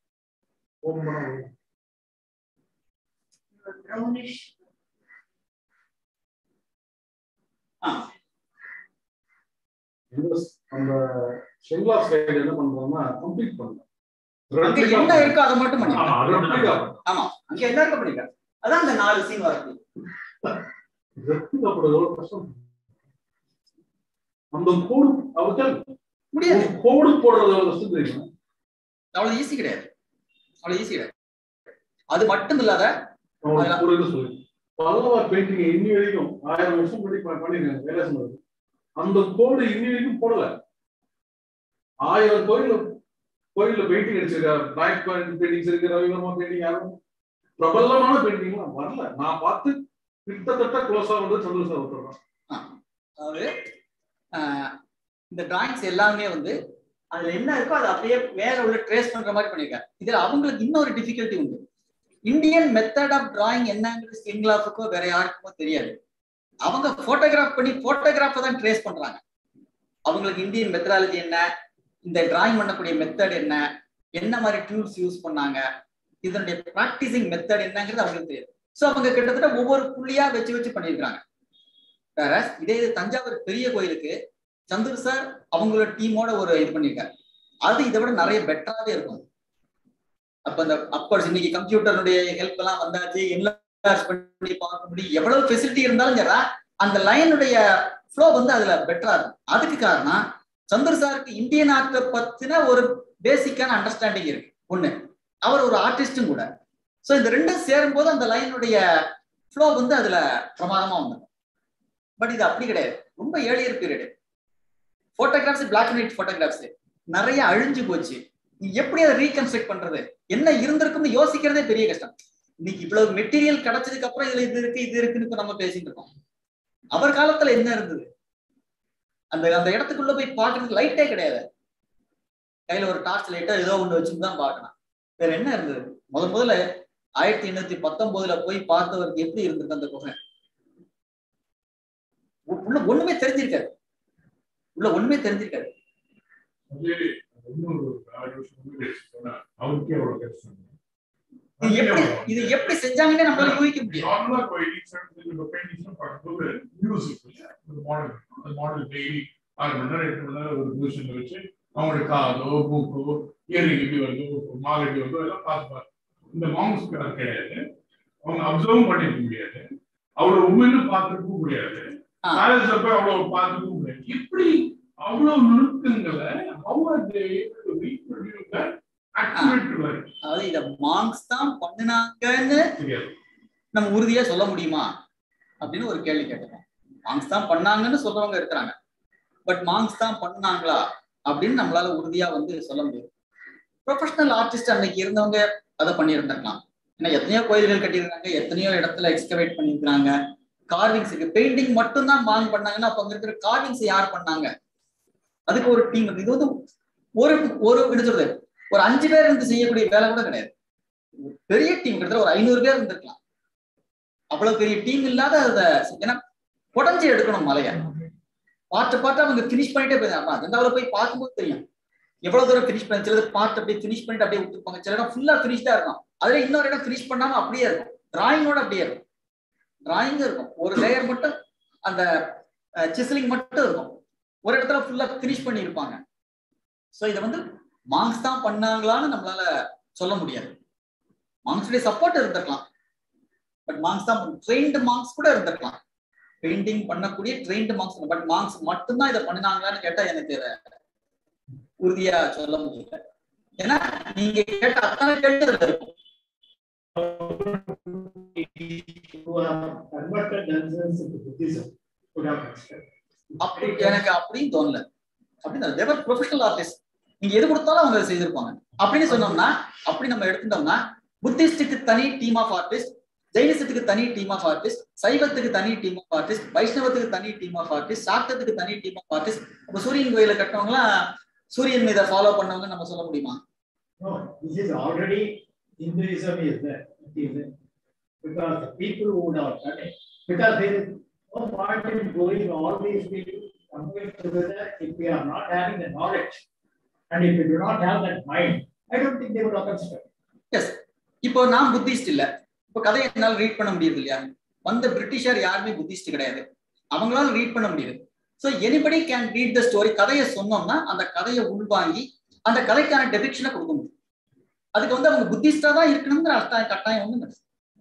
ப்ரௌனிஷ் ஆ அந்த ஷெல்லா ஸ்லைடு என்ன பண்றோம்னா கம்ப்ளீட் பண்றோம் அங்க என்ன இருக்கோ அதை மட்டும் பண்ணி ஆமா அது வந்து Replica. நம்ம- ஆமா அங்க என்ன இருக்க பண்ணிருக்காரு அதான் அந்த நாலு சீன் வரது Replica போடுறது எவ்வளவு கஷ்டம் அந்த கோடு அவர்கள் முடியாது ஒரு கோடு போடுறது எவ்வளவு கஷ்டம் தெரியுமா அவ்வளவு ஈஸி கிடையாது அவ்வளவு ஈஸி கிடையாது அது மட்டும் இல்லாத நான் ஒரு ஒரு இது சொல்லி பல்லவ பெயிண்டிங் இன்னி வரைக்கும் ஆயிரம் வருஷம் முன்னாடி ப- பண்ணிருக்காங்க வேலை சொன்னது அந்த கோடு இன்னி வரைக்கும் போடல ஆயிரம் கோயில் கோயில்ல பெயிண்டிங் அடிச்சிருக்காரு நாயக் பெயிண்டிங்ஸ் இருக்கு ரவிவர்மா பெயிண்டிங் யாரும் பிரபலமான பெயிண்டிங்லாம் வரல நான் பார்த்து கிட்டத்தட்ட க்ளோஸா வந்து சந்திர சார் ஒருத்தர் தான் அதாவது ஆஹ், இந்த டிராயிங்ஸ் எல்லாமே வந்து அதுல என்ன இருக்கோ அதை அப்படியே வேற உள்ள ட்ரேஸ் பண்ற மாதிரி பண்ணிருக்காங்க இதுல அவங்களுக்கு இன்னொரு டிஃபிகல்ட்டி உண்டு இந்தியன் மெத்தட் ஆஃப் டிராயிங் என்னங்கிறது ஸ்கிங்லாஃபுக்கோ வேற யாருக்குமோ தெரியாது அவங்க போட்டோகிராஃப் பண்ணி போட்டோகிராஃபை தான் ட்ரேஸ் பண்றாங்க அவங்களுக்கு இந்தியன் மெத்தடாலஜி என்ன இந்த டிராயிங் பண்ணக்கூடிய மெத்தட் என்ன என்ன மாதிரி டூல்ஸ் யூஸ் பண்ணாங்க இதனுடைய ப்ராக்டிசிங் மெத்தட் என்னங்கிறது அவங்களுக்கு தெரியாது ஸோ அவங்க கிட்டத்தட்ட ஒவ்வொரு புள்ளியா வச்சு வச்சு பண்ணியிருக்காங்க வேற இதே இது தஞ்சாவூர் பெரிய கோயிலுக்கு சந்துரு சார் அவங்களோட டீமோட ஒரு இது பண்ணியிருக்காரு அது இதை விட நிறைய பெட்டராகவே இருக்கும் அப்ப அந்த அப்கோர்ஸ் இன்னைக்கு கம்ப்யூட்டருடைய ஹெல்ப் எல்லாம் வந்தாச்சு என்லார்ஜ் பண்ணி பார்க்க முடியும் எவ்வளவு ஃபெசிலிட்டி இருந்தாலும் சரி அந்த லைனுடைய ஃப்ளோ வந்து அதுல பெட்டரா இருக்கும் அதுக்கு காரணம் சந்துரு சாருக்கு இந்தியன் ஆர்ட்டை பத்தின ஒரு பேசிக்கான அண்டர்ஸ்டாண்டிங் இருக்கு ஒண்ணு அவர் ஒரு ஆர்டிஸ்டும் கூட ஸோ இந்த ரெண்டும் சேரும்போது அந்த லைனுடைய ஃப்ளோ வந்து அதுல பிரமாதமா வந்துடும் பட் இது அப்படி கிடையாது ரொம்ப earlier period photographs black and white photographs நிறைய அழிஞ்சு போச்சு நீ எப்படி அதை ரீகன்ஸ்ட்ரக்ட் பண்றது என்ன இருந்திருக்கும்னு யோசிக்கிறதே பெரிய கஷ்டம் இன்னைக்கு இவ்வளவு மெட்டீரியல் கிடைச்சதுக்கு அப்புறம் இதுல இது இருக்கு இது இருக்குன்னு இப்ப நம்ம பேசிட்டு இருக்கோம் அவர் காலத்துல என்ன இருந்தது அந்த அந்த இடத்துக்குள்ள போய் பாக்குறதுக்கு லைட்டே கிடையாது கையில ஒரு டார்ச் லைட்டா ஏதோ ஒண்ணு வச்சுட்டு தான் பார்க்கணும் வேற என்ன இருந்தது முத முதல்ல ஆயிரத்தி எண்ணூத்தி பத்தொன்பதுல போய் பார்த்தவருக்கு எப்படி இருந்திருக்கு அந்த குகை உ- உள்ள ஒண்ணுமே தெரிஞ்சிருக்காரு உள்ள ஒண்ணுமே தெரிஞ்சிருக்காரு அதே இன்னொரு ஆறு வருஷம் முன்னாடி சொன்னா, அவருக்கே அவ்வளவு கஷ்டம் இது எப்படி இது எப்படி செஞ்சாங்கன்னே நம்மளால யூகிக்க முடியாது நார்மலா பெயிண்டிங்ஸ் பெயிண்டிங்ஸ் பார்க்கும்போது நியூஸ் இருக்கு இல்லையா ஒரு மாடல் அந்த மாடல் டெய்லி ஆறு மணி நேரம் எட்டு மணி நேரம் ஒரு பொசிஷன்ல வச்சு அவங்களோட காதோ மூக்கோ இயரிங் எப்படி வருதோ மாலை எப்படி வருதோ எல்லாம் பார்த்து பார்த்து இந்த மாம்ஸ்க்கு அது கிடையாது அவங்க அப்சர்வ் பண்ணிருக்க முடியாது அவ்வளவு உண்மையில பார்த்துருக்கவும் முடியாது ஆ. பேலன்ஸ்ல போய் அவ்வளவு பார்த்துக்கவும் முடியாது இப்படி அவ்வளவு நுணுக்கங்களை அவங்க ஆக்டிவேட் அதாவது இத மார்க்ஸ் தான் பண்ணுனாங்கன்னு தெரியாது நம்ம உறுதியா சொல்ல முடியுமா அப்படின்னு ஒரு கேள்வி கேட்டோம் மார்க்ஸ் தான் பண்ணாங்கன்னு சொல்றவங்க இருக்கிறாங்க பட் மார்க்ஸ் தான் பண்ணாங்களா அப்படின்னு நம்மளால உறுதியா வந்து சொல்ல முடியாது ப்ரொஃபஷனல் ஆர்டிஸ்ட் அன்னைக்கு இருந்தவங்க அதை பண்ணியிருந்திருக்கலாம் ஏன்னா எத்தனையோ கோயில்கள் கட்டியிருக்காங்க எத்தனையோ இடத்துல எக்ஸ்கவேட் பண்ணியிருக்காங்க கார்விங்ஸ் இருக்கு பெயிண்டிங் மட்டும் தான் மார்க் பண்ணாங்கன்னா அப்ப அங்க இருக்கிற கார்விங்ஸ் யார் பண்ணாங்க அதுக்கு ஒரு டீம் இது வந்து ஒரு ஒரு என்ன சொல்றது ஒரு அஞ்சு பேர் இருந்து செய்யக்கூடிய வேலை கூட கிடையாது ஒரு பெரிய டீம் கிட்டத்தட்ட ஒரு ஐநூறு பேர் இருந்திருக்கலாம் அவ்வளவு பெரிய டீம் இல்லாத அத ஏன்னா புடஞ்சு எடுக்கணும் மலைய பார்த்து பார்த்து அவங்க ஃபினிஷ் பண்ணிட்டே போயிருந்தாங்க அஜெண்டாவில் போய் பார்க்கும்போது தெரியும் எவ்வளவு தூரம் ஃபினிஷ் பண்ணி சிலது பார்த்து அப்படியே ஃபினிஷ் பண்ணிட்டு அப்படியே விட்டுருப்பாங்க சில இடம் ஃபுல்லா ஃபினிஷ்டா இருக்கும் அதுல இன்னொரு இடம் ஃபினிஷ் பண்ணாம அப்படியே இருக்கும் டிராயிங்கோட அப்படியே இருக்கும் டிராயிங் இருக்கும் ஒரு லேயர் மட்டும் அந்த சிசிலிங் மட்டும் இருக்கும் ஒரு இடத்துல ஃபுல்லா ஃபினிஷ் பண்ணியிருப்பாங்க ஸோ இதை வந்து மார்க்ஸ் தான் பண்ணாங்களான்னு நம்மளால சொல்ல முடியாது மார்க்ஸுடைய சப்போர்ட் இருந்திருக்கலாம் பட் மார்க்ஸ் தான் ட்ரெயின்டு மார்க்ஸ் கூட இருந்திருக்கலாம் பெயிண்டிங் பண்ணக்கூடிய ட்ரெயின்டு மார்க்ஸ் பட் மார்க்ஸ் மட்டும்தான் இதை பண்ணினாங்களான்னு கேட்டா எனக்கு இதை உறுதியா சொல்ல முடியல ஏன்னா நீங்க கேட்ட அத்தனை கேள்வி அதுல இருக்கும் who have converted themselves into Buddhism could have expected. அப்படி எனக்கு அப்படின்னு தோணல அப்படின்னு தேவர் ப்ரொஃபஷனல் ஆர்டிஸ்ட் நீங்க எது கொடுத்தாலும் அவங்க அதை செய்திருப்பாங்க அப்படின்னு சொன்னோம்னா அப்படி நம்ம எடுத்துட்டோம்னா புத்திஸ்டுக்கு தனி டீம் ஆஃப் ஆர்டிஸ்ட் ஜெயினிசத்துக்கு தனி டீம் ஆஃப் ஆர்டிஸ்ட் சைவத்துக்கு தனி டீம் ஆஃப் ஆர்டிஸ்ட் வைஷ்ணவத்துக்கு தனி டீம் ஆஃப் ஆர்டிஸ்ட் சாக்தத்துக்கு தனி டீம் ஆஃப் ஆர்டிஸ்ட் அப்ப சூரியன் கோயில கட்டினவங்களாம் சூரியன் மீதை ஃபாலோ பண்ணவங்க நம்ம சொல்ல முடியுமா No, this is already Hinduism is there. It is there. Because the people who would have done it, because there is no point in going all these people coming together if we are not having the knowledge. And if we do not have that mind, I don't think they would have considered. Yes இப்போ நான் புத்திஸ்ட் இல்ல இப்போ கதையை என்னால ரீட் பண்ண முடியுது இல்லையா வந்த பிரிட்டிஷர் யாருமே புத்திஸ்ட் கிடையாது அவங்களால ரீட் பண்ண முடியுது so anybody can read the story கதையை சொன்னோம்னா அந்த கதையை உள்வாங்கி அந்த கதைக்கான டெபிக்ஷனை கொடுக்க முடியும் அதுக்கு வந்து அவங்க புத்திஸ்டா தான் இருக்கணுங்கிற அர்த்தம் கட்டாயம் ஒண்ணு கிடையாது.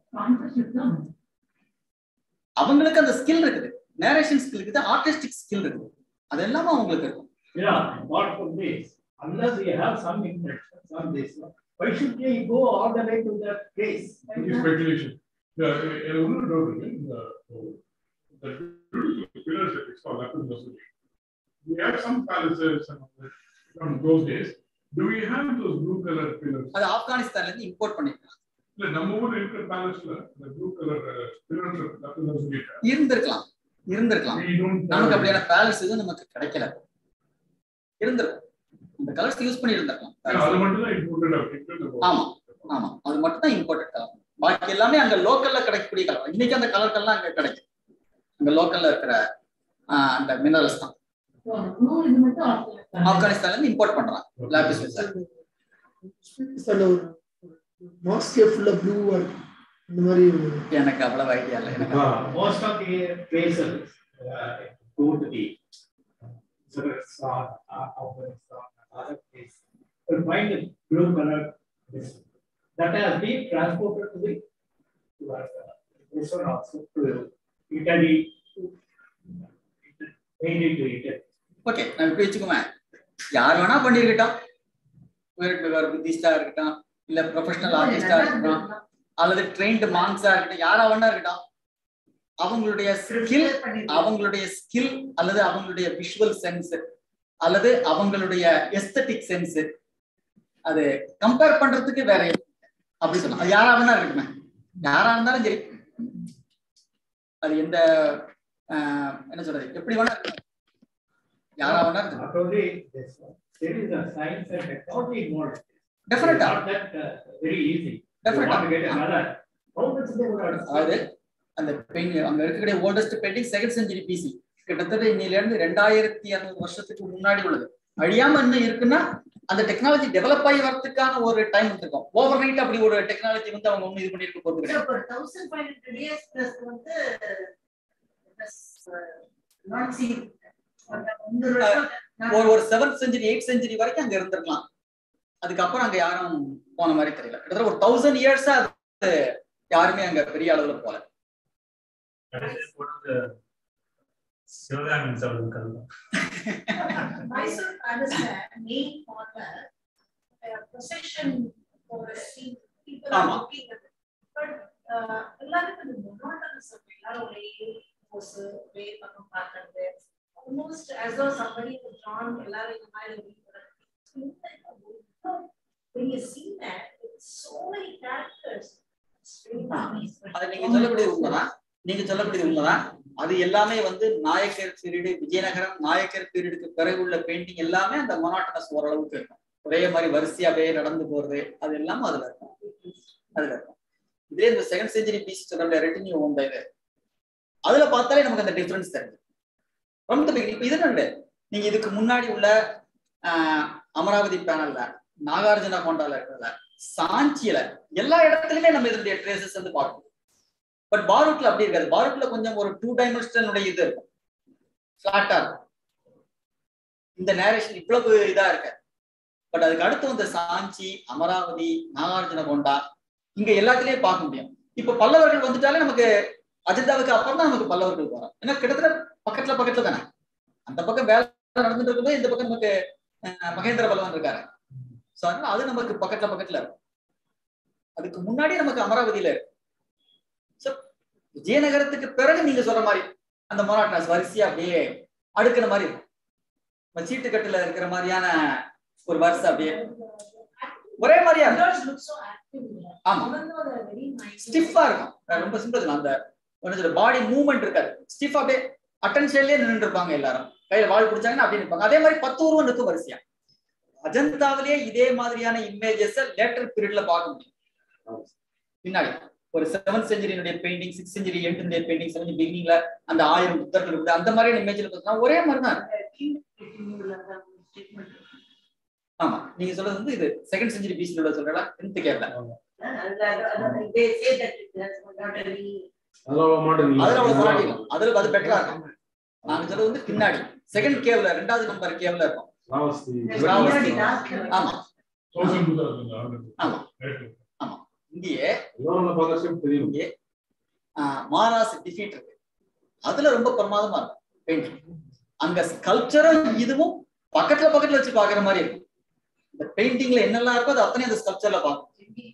அவங்களுக்கு அந்த ஸ்கில் இருக்குது நேரேஷன் ஸ்கில் இருக்குது ஆர்டிஸ்டிக் ஸ்கில் இருக்குது அது எல்லாமே அவங்களுக்கு இருக்கும் Yeah, apart from this, unless we have some intention, some this, why should we go all the way to that place? speculation. The, uh, one doubt இருக்கு. இந்த, the pillars that it's called Lapis Lazuli. We have some palaces and all that from those days. Do we have those blue color pillars? அது ஆப்கானிஸ்தான்ல இருந்து இம்போர்ட் பண்ணிருக்காங்க இல்ல நம்ம ஊர்ல இருக்கிற பேலஸ்ல இந்த ப்ளூ கலர் பில்லர்ஸ் அப்படின்னு சொல்லிட்டு இருந்திருக்கலாம் இருந்திருக்கலாம் We don't நமக்கு have- அப்படியான பேலஸ் எதுவும் நமக்கு கிடைக்கல இருந்திருக்கும் அந்த கலர்ஸ் யூஸ் பண்ணி இருந்திருக்கலாம் அது மட்டும் தான் இம்போர்ட்டட் அப்படின்னு ஆமா ஆமா அது மட்டும் தான் இம்போர்ட்டட் கலர் பாக்கி எல்லாமே அங்க லோக்கல்ல கிடைக்கக்கூடிய கலர் இன்னைக்கு அந்த கலர்கள்லாம் அங்க கிடைக்கும் அங்க லோக்கல்ல இருக்கிற ஆஹ், அந்த மினரல்ஸ் தான் ப்ளூ இது மட்டும் ஆப்கானிஸ்தான். ஆப்கானிஸ்தான்ல இருந்து இம்போர்ட் பண்றாங்க லாபிஸ் lazuli. உஸ்பெகிஸ்தான்ல ஒரு மாஸ்கே ஃபுல்லா ப்ளூவா இருக்கு இந்த மாதிரி ஒரு எனக்கு அவ்வளவு ஐடியா இல்லை எனக்கு Most of the places uh, go to the Kazakhstan, uh, Afghanistan, other places. You find the blue color this that has been transported to the to our, uh, this one also to Italy, mainly to Italy. Okay நான் இப்படி வச்சுக்கோங்க யார் வேணா பண்ணிருக்கட்டும் உயர் புத்திஸ்டா இருக்கட்டும் இல்ல ப்ரொஃபஷனல் ஆர்டிஸ்டா இருக்கட்டும் அல்லது ட்ரெயின்டு மான்ஸா இருக்கட்டும் யாரா வேணா இருக்கட்டும் அவங்களுடைய ஸ்கில் அவங்களுடைய ஸ்கில் அல்லது அவங்களுடைய விஷுவல் சென்ஸ் அல்லது அவங்களுடைய எஸ்தட்டிக் சென்ஸ் அது கம்பேர் பண்றதுக்கு வேற எதுவும் இல்ல. அப்படி சொல்லலாம் அது யாரா வேணா இருக்கட்டுமே யாரா இருந்தாலும் சரி அது எந்த ஆஹ், என்ன சொல்றது எப்படி வேணா இருக்கட்டும் யாரா வேணா இருக்கட்டும் Not only this one, there is a science and technology involved. Definitely. Not that uh, very easy. You Definitely. want to get another. How much they would have அதாவது அந்த பெயின் அங்க இருக்கக்கூடிய oldest painting second century BC கிட்டத்தட்ட இன்னில இருந்து ரெண்டாயிரத்தி இரநூறு வருஷத்துக்கு முன்னாடி உள்ளது அழியாம இன்னும் இருக்குன்னா அந்த டெக்னாலஜி டெவலப் ஆகி வரதுக்கான ஒரு டைம் இருக்கும் ஓவர் நைட் அப்படி ஒரு டெக்னாலஜி வந்து அவங்க ஒண்ணு இது பண்ணிருக்க போறது கிடையாது So, for 1500 years plus வந்து plus, uh, not seen. ஒரு முந்நூறு வருஷம் நான் ஒரு ஒரு செவன்த் செஞ்சுரி எயிட் செஞ்சுரி வரைக்கும் அங்க இருந்திருக்கலாம் அதுக்கப்புறம் அங்க யாரும் போன மாதிரி தெரியல கிட்டத்தட்ட ஒரு தௌசண்ட் இயர்ஸா அது யாருமே அங்க பெரிய அளவுல போல கடைசியா போனது சிவகாமி சபதம் Mysore palace main corner, uh, procession for see- people are ஆமா. looking at it. But uh, எல்லாருக்கும் அது monotonous இருக்கு. எல்லாரும் ஒரே pose, ஒரே பக்கம் பார்க்கறது. Almost as though somebody was drawn எல்லாரும் இந்த மாதிரி ஒரு When you see that, it's so many characters. It's really nice. அது நீங்க சொல்லக்கூடியது உண்மைதான் நீங்க சொல்லக்கூடியது உண்மைதான் அது எல்லாமே வந்து நாயக்கர் பீரியடு விஜயநகரம் நாயக்கர் பீரியடுக்கு பிறகு உள்ள பெயிண்டிங் எல்லாமே அந்த மொனாட்டனஸ் ஓரளவுக்கு இருக்கும் ஒரே மாதிரி வரிசையாவே நடந்து போறது அது எல்லாமே அதுல இருக்கும் அதுல இருக்கும் இதே இந்த செகண்ட் செஞ்சுரி பீஸ் சொல்ற ரெட்டினியூ உண்ட இது அதுல பார்த்தாலே நமக்கு அந்த டிஃபரன்ஸ் தெரியுது ரொம்ப big. இப்ப இது ரெண்டு நீங்க இதுக்கு முன்னாடி உள்ள ஆஹ், அமராவதி பேனல்ல நாகார்ஜுனா கொண்டால இருக்கிறதுல சாஞ்சியில எல்லா இடத்துலயுமே நம்ம இதனுடைய ட்ரேசஸ் வந்து பார்க்கணும் பட் பாரூட்ல அப்படி இருக்காது பாரூட்ல கொஞ்சம் ஒரு டூ டைமென்ஷனுடைய இது இருக்கும் ஃபிளாட்டா இருக்கும் இந்த நேரேஷன் இவ்வளவு இதா இருக்க பட் அதுக்கு அடுத்து வந்த சாஞ்சி அமராவதி நாகார்ஜுன கொண்டா இங்க எல்லாத்துலயும் பார்க்க முடியும் இப்ப பல்லவர்கள் வந்துட்டாலே நமக்கு அஜந்தாவுக்கு அப்புறம் தான் நமக்கு பல்லவர்கள் வரும் ஏன்னா கிட்டத்தட்ட பக்கத்துல பக்கத்துல தானே அந்த பக்கம் வேலை நடந்துட்டு இருக்கும்போது இந்த பக்கம் நமக்கு அஹ், மகேந்திர பல்லவன் இருக்காரு சோ அதனால அது நமக்கு பக்கத்துல பக்கத்துல இருக்கும் அதுக்கு முன்னாடி நமக்கு அமராவதியில இருக்கு So, விஜயநகரத்துக்கு பிறகு நீங்க சொல்ற மாதிரி அந்த மொராட்டாஸ் வரிசையா அப்படியே அடுக்கிற மாதிரி இருக்கும் நம்ம சீட்டுக்கட்டுல இருக்கிற மாதிரியான ஒரு வரிசை அப்படியே ஒரே மாதிரியா இருக்கும் Others look so active. ஆமா Even though they're very nice. ஸ்டிஃபா இருக்கும் நான் ரொம்ப சிம்பிள் அந்த என்ன சொல்ற பாடி மூவ்மெண்ட் இருக்காது ஸ்டிஃபா அப்படியே அட்டென்ஷன்லயே நின்று இருப்பாங்க எல்லாரும் கையில வாழ் பிடிச்சாங்கன்னா அப்படியே நிற்பாங்க அதே மாதிரி பத்து உருவம் நிற்கும் வரிசையா அஜந்தாவிலேயே இதே மாதிரியான இமேஜஸ் லேட்டர் பீரியட்ல பார்க்க முடியும் பின்னாடி ஒரு செவன்த் செஞ்சுரியினுடைய பெயிண்டிங் சிக்ஸ் செஞ்சுரி எயிட்டினுடைய பெயிண்டிங் செவன் பிகினிங்ல அந்த ஆயிரம் புத்தர்கள் இருக்குது அந்த மாதிரியான இமேஜ்ல பார்த்தீங்கன்னா ஒரே மாதிரி தான் இருக்கும். statement. ஆமா நீங்க சொல்றது வந்து இது செகண்ட் செஞ்சுரி பீஸ்ல சொல்றா டென்த் கேட்கல They say that it has not any. அதெல்லாம் மாட்டேன் அதுல அவ்வளவு போராட்டி இருக்கும் அதுல அது பெட்டரா இருக்கும் நாங்க சொல்றது வந்து பின்னாடி செகண்ட் கேவ்ல ரெண்டாவது நம்பர் கேவ்ல இருக்கும் ராவஸ்தி Already last year. ஆமா தௌசண்ட் டூ தௌசண்ட் ஆமா இங்கேயே எல்லாரும் பார்த்த ஷேப் தெரியும் இங்கே மாராஸ் டிஃபீட் இருக்கு அதுல ரொம்ப பிரமாதமா இருக்கும் பெயிண்டிங் அங்க ஸ்கல்ப்சரும் இதுவும் பக்கத்துல பக்கத்துல வச்சு பாக்குற மாதிரி இருக்கும் இந்த பெயிண்டிங்ல என்னெல்லாம் இருக்கோ அது அத்தனை அந்த ஸ்கல்ப்சர்ல பார்க்கும்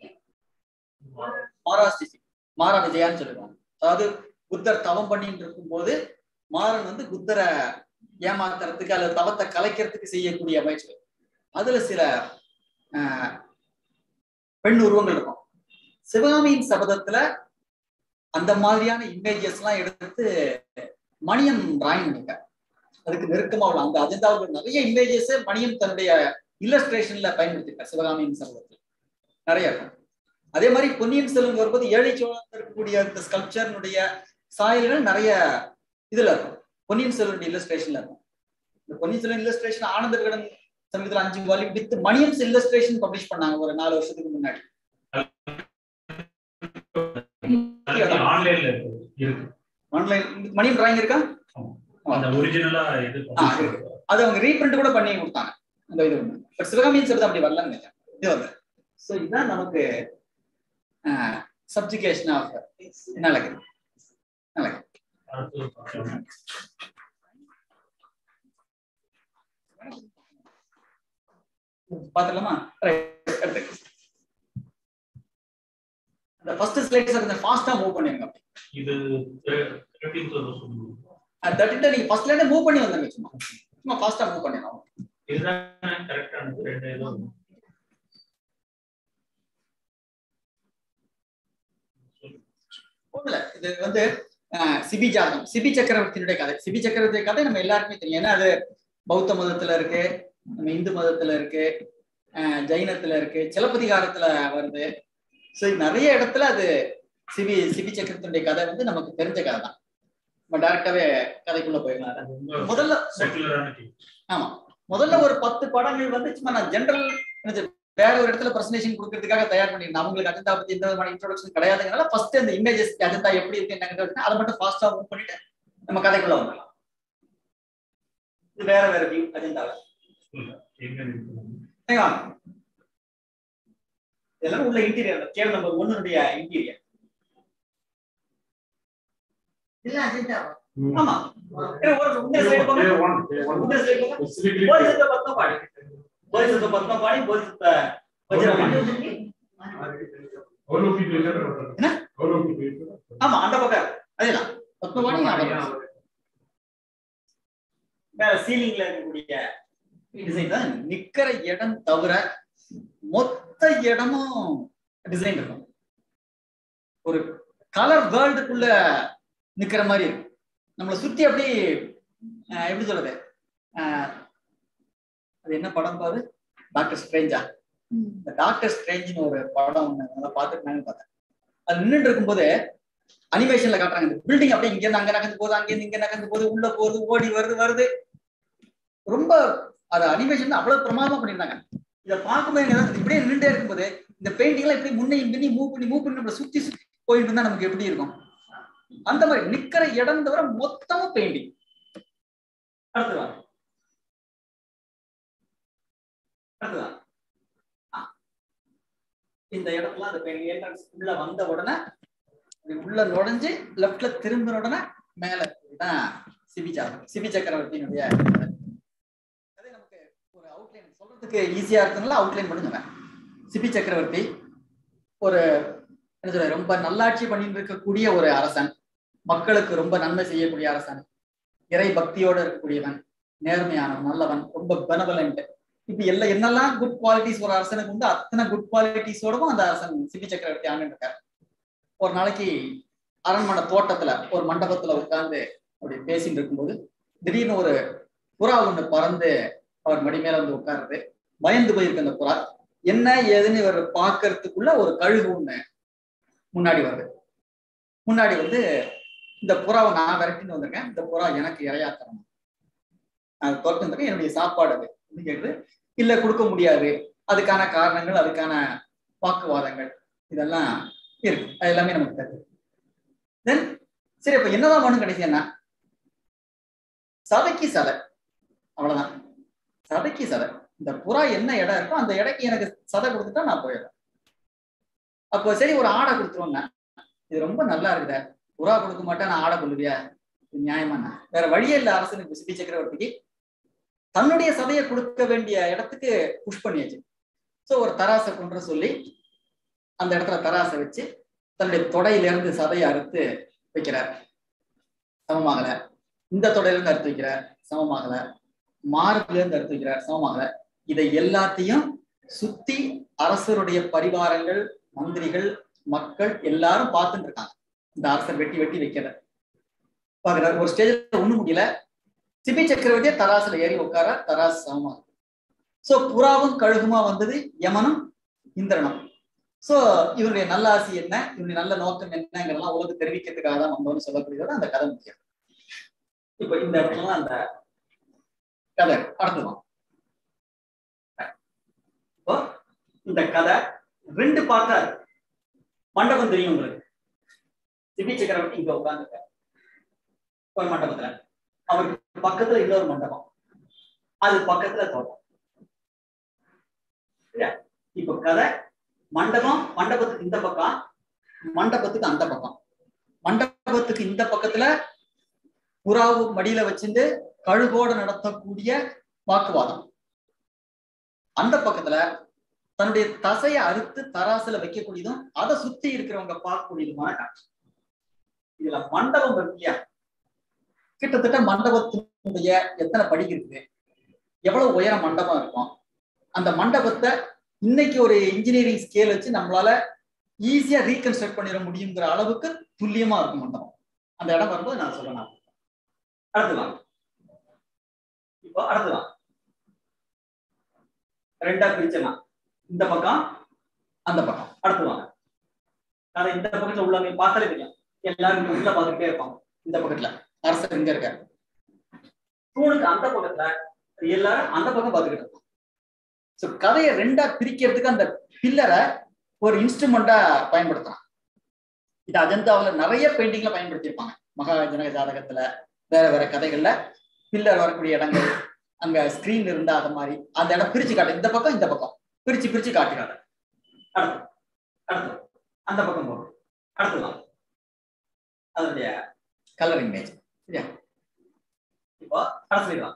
மாராஸ் டிஃபீட் மாரா விஜயான்னு சொல்லுவாங்க அதாவது புத்தர் தவம் பண்ணிட்டு இருக்கும்போது மாறன் வந்து புத்தரை ஏமாத்துறதுக்கு அல்லது தவத்தை கலைக்கிறதுக்கு செய்யக்கூடிய முயற்சிகள் அதுல சில ஆஹ், பெண் உருவங்கள் இருக்கும் சிவகாமியின் சபதத்துல அந்த மாதிரியான இமேஜஸ் எல்லாம் எடுத்து மணியம் டிராயிங் பண்ணிருக்காரு அதுக்கு நெருக்கமா உள்ள அந்த அஜெண்டாவில் நிறைய இமேஜஸ் மணியம் தன்னுடைய இல்லஸ்ட்ரேஷன்ல பயன்படுத்திருக்கார் சிவகாமியின் சபதத்தில் நிறைய இருக்கும் அதே மாதிரி பொன்னியின் செல்வன் வரும்போது ஏழை சோழன் இருக்கக்கூடிய இந்த ஸ்கல்ப்சர்னுடைய சாயல்கள் நிறைய இதுல இருக்கும் பொன்னியின் செல்வன் இல்லஸ்ட்ரேஷன்ல இருக்கும் இந்த பொன்னியின் செல்வன் இல்லஸ்ட்ரேஷன் ஆனந்த விகடன் சமீபத்தில் அஞ்சு volume with Maniam's illustration publish பண்ணாங்க ஒரு நாலு வருஷத்துக்கு முன்னாடி ஆன்லைன்ல இருக்கு இருக்கு ஆன்லைன் மணியம் டிராயிங் இருக்கா அந்த ஒரிஜினலா இது ஆ, இருக்கு. அது அவங்க ரீபிரிண்ட் கூட பண்ணி கொடுத்தாங்க அந்த இது ஒண்ணு பட் சிவகாமியின் சபதம் அப்படி வரலன்னு நினைக்கிறேன் இது வந்து ஸோ இதுதான் நமக்கு சப்ஜிகேஷன் ஆஃப் என்ன இருக்குது அடுத்தது பார்க்கலாம். பாத்துலாமா ரைட் அடுத்து அந்த ஃபர்ஸ்ட் ஸ்லைட்ஸ் கொஞ்சம் ஃபாஸ்டா மூவ் பண்ணிருங்க இது தேர்ட்டீன் சொல்லுங்க தட்டிட்ட நீங்க ஃபர்ஸ்ட்ல இருந்தே மூவ் பண்ணி வந்தாங்க சும்மா சும்மா ஃபாஸ்டா மூவ் பண்ணிடலாம் இதுதான் கரெக்டானது ரெண்டு இதுவும் ஒண்ணுல இது வந்து அஹ், சிபி ஜாதகம் சிபி சக்கரவர்த்தியினுடைய கதை சிபி சக்கரவர்த்தி கதை நம்ம எல்லாருக்குமே தெரியும் ஏன்னா அது பௌத்த மதத்துல இருக்கு நம்ம இந்து மதத்துல இருக்கு அஹ், ஜைனத்துல இருக்கு சிலப்பதிகாரத்துல வருது ஸோ நிறைய இடத்துல அது சிபி சிபி சக்கரவர்த்தியுடைய கதை வந்து நமக்கு தெரிஞ்ச கதை தான் நம்ம டேரக்டாவே கதைக்குள்ள போயிடலாம் அது ரொம்ப முதல்ல செக்குலரான கேம் ஆமா முதல்ல ஒரு பத்து படங்கள் வந்து சும்மா நான் ஜென்ரல் வேற ஒரு இடத்துல பிரசன்டேஷன் கொடுக்கறதுக்காக தயார் பண்ணிருந்தேன் அவங்களுக்கு அஜந்தா பத்தி எந்த விதமான இன்ட்ரோடக்ஷன் கிடையாதுங்கனால ஃபர்ஸ்ட் அந்த இமேஜஸ் அஜந்தா எப்படி இருக்கு என்னங்கிறது அதை மட்டும் ஃபாஸ்டா மூவ் பண்ணிட்டு நம்ம கதைக்குள்ள வந்துடலாம் இது வேற வேற வியூ அஜந்தால எங்க நிறுத்தணும் ஏங்க, இதெல்லாம் உள்ள இன்டீரியர் கேவ் நம்பர் ஒன்னுடைய இன்டீரியர் இல்ல அஜந்தா ஆமா இரு, ஒரு இந்த சைடு போங்க இந்த சைடு போங்க போதிசத்த பத்மபாணி போதிசத்த பத்மபாணி போதிசத்த வஜ்ரபாணி அவலோகி என்ன? அவலோகி ஆமா அந்த பக்கம் அதேதான் பத்மபாணி ஞாபகம். மேல சீலிங்ல இருக்கக்கூடிய டிசைன் தான் நிக்கிற இடம் தவிர மொத்த இடமும் டிசைன் இருக்கும் ஒரு கலர் வேர்ல்டுக்குள்ள நிக்கிற மாதிரி இருக்கும் நம்மளை சுத்தி அப்படி அஹ், எப்படி சொல்றது அஹ், அது என்ன படம் பாரு டாக்டர் ஸ்ட்ரேஞ்சா இந்த டாக்டர் ஸ்ட்ரேஞ்ச்னு ஒரு படம் ஒண்ணு நல்லா பார்த்துட்டு நானும் பார்த்தேன் அது நின்றுட்டு இருக்கும்போது அனிமேஷன்ல காட்டுறாங்க இந்த பில்டிங் அப்படியே இங்க இருந்து அங்க நகர்ந்து போகுது அங்க இருந்து இங்க நகர்ந்து போகுது உள்ள போகுது ஓடி வருது வருது ரொம்ப அது அனிமேஷன் அவ்வளவு பிரமாதமா பண்ணிருந்தாங்க இதை பார்க்கும்போது எனக்கு ஏதாவது இப்படியே நின்றுட்டே இருக்கும்போது இந்த பெயிண்டிங் எல்லாம் இப்படி முன்னையும் பின்னி மூவ் பண்ணி மூவ் பண்ணி நம்மள சுத்தி சுத்தி போயிட்டு இருந்தா நமக்கு எப்படி இருக்கும் அந்த மாதிரி நிக்கிற இடம் தவிர மொத்தமும் பெயிண்டிங் அடுத்ததா அடுத்ததா ஆ. இந்த இடத்துல அந்த பெயிண்டிங் என்ட்ரன்ஸ் உள்ள வந்த உடனே இப்படி உள்ள நுழைஞ்சு லெஃப்ட்ல திரும்பின உடனே மேல தான் சிபி சக்கரம் சிபி சக்கரவர்த்தியினுடைய அது நமக்கு ஒரு அவுட்லைன் சொல்றதுக்கு ஈஸியா இருக்குனால அவுட்லைன் பண்ணுங்க சிபி சக்கரவர்த்தி ஒரு என்ன சொல்ற ரொம்ப நல்லாட்சி பண்ணிட்டு இருக்கக்கூடிய ஒரு அரசன் மக்களுக்கு ரொம்ப நன்மை செய்யக்கூடிய அரசன் இறை பக்தியோட இருக்கக்கூடியவன் நேர்மையானவன் நல்லவன் ரொம்ப பெனவலண்ட் இப்ப எல்லா என்னெல்லாம் குட் குவாலிட்டிஸ் ஒரு அரசனுக்கு உண்டு அத்தனை குட் குவாலிட்டிஸோடவும் அந்த அரசன் சிபி சக்கரவர்த்தி ஆண்டு இருக்காரு ஒரு நாளைக்கு அரண்மனை தோட்டத்துல ஒரு மண்டபத்துல உட்கார்ந்து அப்படி பேசிட்டு இருக்கும்போது திடீர்னு ஒரு புறா ஒண்ணு பறந்து அவர் மடி மேல வந்து உட்காருது பயந்து போயிருக்கு அந்த புறா என்ன ஏதுன்னு இவர் பார்க்கறதுக்குள்ள ஒரு கழுகு ஒண்ணு முன்னாடி வருது முன்னாடி வந்து இந்த புறாவை நான் விரட்டின்னு வந்திருக்கேன் இந்த புறா எனக்கு இரையா தரணும் நான் தோட்டம் இருக்கேன் என்னுடைய சாப்பாடு அது அப்படின்னு கேக்குது இல்ல கொடுக்க முடியாது அதுக்கான காரணங்கள் அதுக்கான வாக்குவாதங்கள் இதெல்லாம் இருக்கு அது எல்லாமே நமக்கு தெரியும் தென் சரி அப்ப என்னதான் வேணும் கடைசி என்ன சதைக்கு சதை அவ்வளவுதான் சதைக்கு சதை இந்த புறா என்ன இடம் இருக்கோ அந்த இடைக்கு எனக்கு சதை கொடுத்துட்டா நான் போயிடுறேன் அப்போ சரி ஒரு ஆடை கொடுத்துருவோங்க இது ரொம்ப நல்லா இருக்குதே புறா கொடுக்க மாட்டேன் நான் ஆடை கொள்ளுவியா இது நியாயமான வேற வழியே இல்ல அரசனுக்கு சிபி சக்கரவர்த்திக்கு தன்னுடைய சதையை கொடுக்க வேண்டிய இடத்துக்கு புஷ் பண்ணியாச்சு சோ ஒரு தராசை கொண்டு வர சொல்லி அந்த இடத்துல தராசை வச்சு தன்னுடைய தொடையில இருந்து சதையை அறுத்து வைக்கிறார் சமமாகல இந்த தொடையில இருந்து அறுத்து வைக்கிறார் சமமாகல மார்புல இருந்து அறுத்து வைக்கிறார் சமமாகல இதை எல்லாத்தையும் சுத்தி அரசருடைய பரிவாரங்கள் மந்திரிகள் மக்கள் எல்லாரும் பார்த்துட்டு இருக்காங்க இந்த அரசர் வெட்டி வெட்டி வைக்கிற பாக்குறாரு ஒரு ஸ்டேஜ்ல ஒண்ணும் முடியல சிபி சக்கரவர்த்தியே தராசுல ஏறி உட்கார தராசு சமமா இருக்கு சோ புறாவும் கழுகுமா வந்தது யமனும் இந்திரனும் சோ இவருடைய நல்ல ஆசி என்ன இவருடைய நல்ல நோக்கம் என்னங்கிறதெல்லாம் உலகத்துக்கு தெரிவிக்கிறதுக்காக தான் வந்தோம்னு சொல்லக்கூடியது அந்த கதை முக்கியம் இப்ப இந்த இடத்துல அந்த கதை அடுத்துதான் இப்போ இந்த கதை ரெண்டு பார்ட்டா இருக்கு மண்டபம் தெரியும் உங்களுக்கு சிபி சக்கரவர்த்தி இங்க உட்கார்ந்துருக்காரு ஒரு மண்டபத்துல அவருக்கு பக்கத்துல இன்னொரு மண்டபம் அது பக்கத்துல தோட்டம் சரியா? இப்ப கதை மண்டபம் மண்டபத்துக்கு இந்த பக்கம் மண்டபத்துக்கு அந்த பக்கம் மண்டபத்துக்கு இந்த பக்கத்துல புறாவு மடியில வச்சிருந்து கழுகோடு நடத்தக்கூடிய வாக்குவாதம் அந்த பக்கத்துல தன்னுடைய தசையை அறுத்து தராசுல வைக்கக்கூடியதும் அதை சுத்தி இருக்கிறவங்க பார்க்கக்கூடியதுமான காட்சி இதுல மண்டபம் இருக்கு இல்லையா கிட்டத்தட்ட மண்டபத்தினுடைய எத்தனை படி இருக்குது எவ்வளவு உயர மண்டபம் இருக்கும் அந்த மண்டபத்தை இன்னைக்கு ஒரு இன்ஜினியரிங் ஸ்கேல் வச்சு நம்மளால ஈஸியா ரீகன்ஸ்ட்ரக்ட் பண்ணிட முடியுங்கிற அளவுக்கு துல்லியமா இருக்கும் மண்டபம் அந்த இடம் வரும்போது நான் சொல்றேன் அடுத்து வாங்க இப்போ அடுத்து வாங்க ரெண்டா பிரிச்சலாம் இந்த பக்கம் அந்த பக்கம் அடுத்து வாங்க அதை இந்த பக்கத்துல உள்ளவங்க பார்த்தாலே தெரியும் எல்லாரும் இங்க உள்ள பார்த்துக்கிட்டே இருப்பாங்க இந்த பக்கத்துல அரசர் இங்க இருக்காரு தூணுக்கு அந்த பக்கத்துல எல்லாரும் அந்த பக்கம் பார்த்துக்கிட்டு இருப்பாங்க ஸோ கதையை ரெண்டா பிரிக்கிறதுக்கு அந்த பில்லரை ஒரு இன்ஸ்ட்ருமெண்டா பயன்படுத்தலாம் இது அஜந்தாவில் நிறைய பெயிண்டிங்ல பயன்படுத்தியிருப்பாங்க மகா ஜனக ஜாதகத்துல வேற வேற கதைகள்ல பில்லர் வரக்கூடிய இடங்கள் அங்க ஸ்கிரீன் இருந்தா அது மாதிரி அந்த இடம் பிரிச்சு காட்டு இந்த பக்கம் இந்த பக்கம் பிரிச்சு பிரிச்சு காட்டுறாங்க அடுத்து அடுத்து அந்த பக்கம் போகும் அடுத்துதான் அதனுடைய கலர் இமேஜ் சரியா இப்போ அரசியலாம்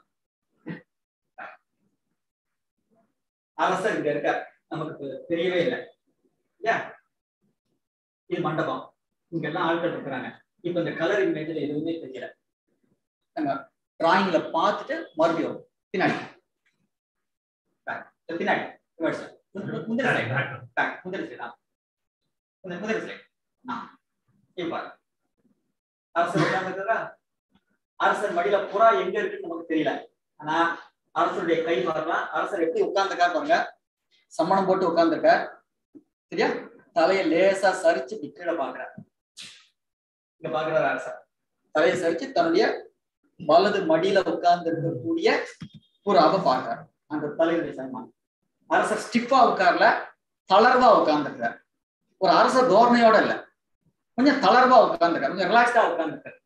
அரசர் இங்க இருக்க நமக்கு தெரியவே இல்லை இல்லையா இது மண்டபம் இங்க எல்லாம் ஆட்கள் இருக்கிறாங்க இப்ப இந்த கலர் இமேஜ்ல எதுவுமே தெரியல நம்ம டிராயிங்ல பார்த்துட்டு மறுபடியும் பின்னாடி Back. பின்னாடி reverse. முந்திரி முந்திரி side. Back. முந்திரி side. ஆ. முந்திரி முந்திரி side. ஆ. இப்ப பாரு. அரசர் உட்கார்ந்துருக்காரா அரசர் மடியில புறா எங்க இருக்குன்னு நமக்கு தெரியல ஆனா அரசருடைய கை பாருலாம் அரசர் எப்படி உட்கார்ந்துருக்காரு பாருங்க சம்மணம் போட்டு உட்கார்ந்துருக்கார் சரியா தலையை லேசா சரிச்சு இப்படி கீழே பாக்குறார் இங்க பாக்குறாரு அரசர் தலையை சரிச்சு தன்னுடைய வலது மடியில உட்கார்ந்து இருக்கக்கூடிய புறாவை பாக்குறார் அந்த தலையுடைய சன்மானம் அரசர் ஸ்டிஃபா உட்கார்ல தளர்வா உட்கார்ந்துருக்கார் ஒரு அரசர் தோரணையோட இல்ல கொஞ்சம் தளர்வா உட்கார்ந்துருக்காரு கொஞ்சம் ரிலாக்ஸ்டா உட்கார்ந்துருக்காரு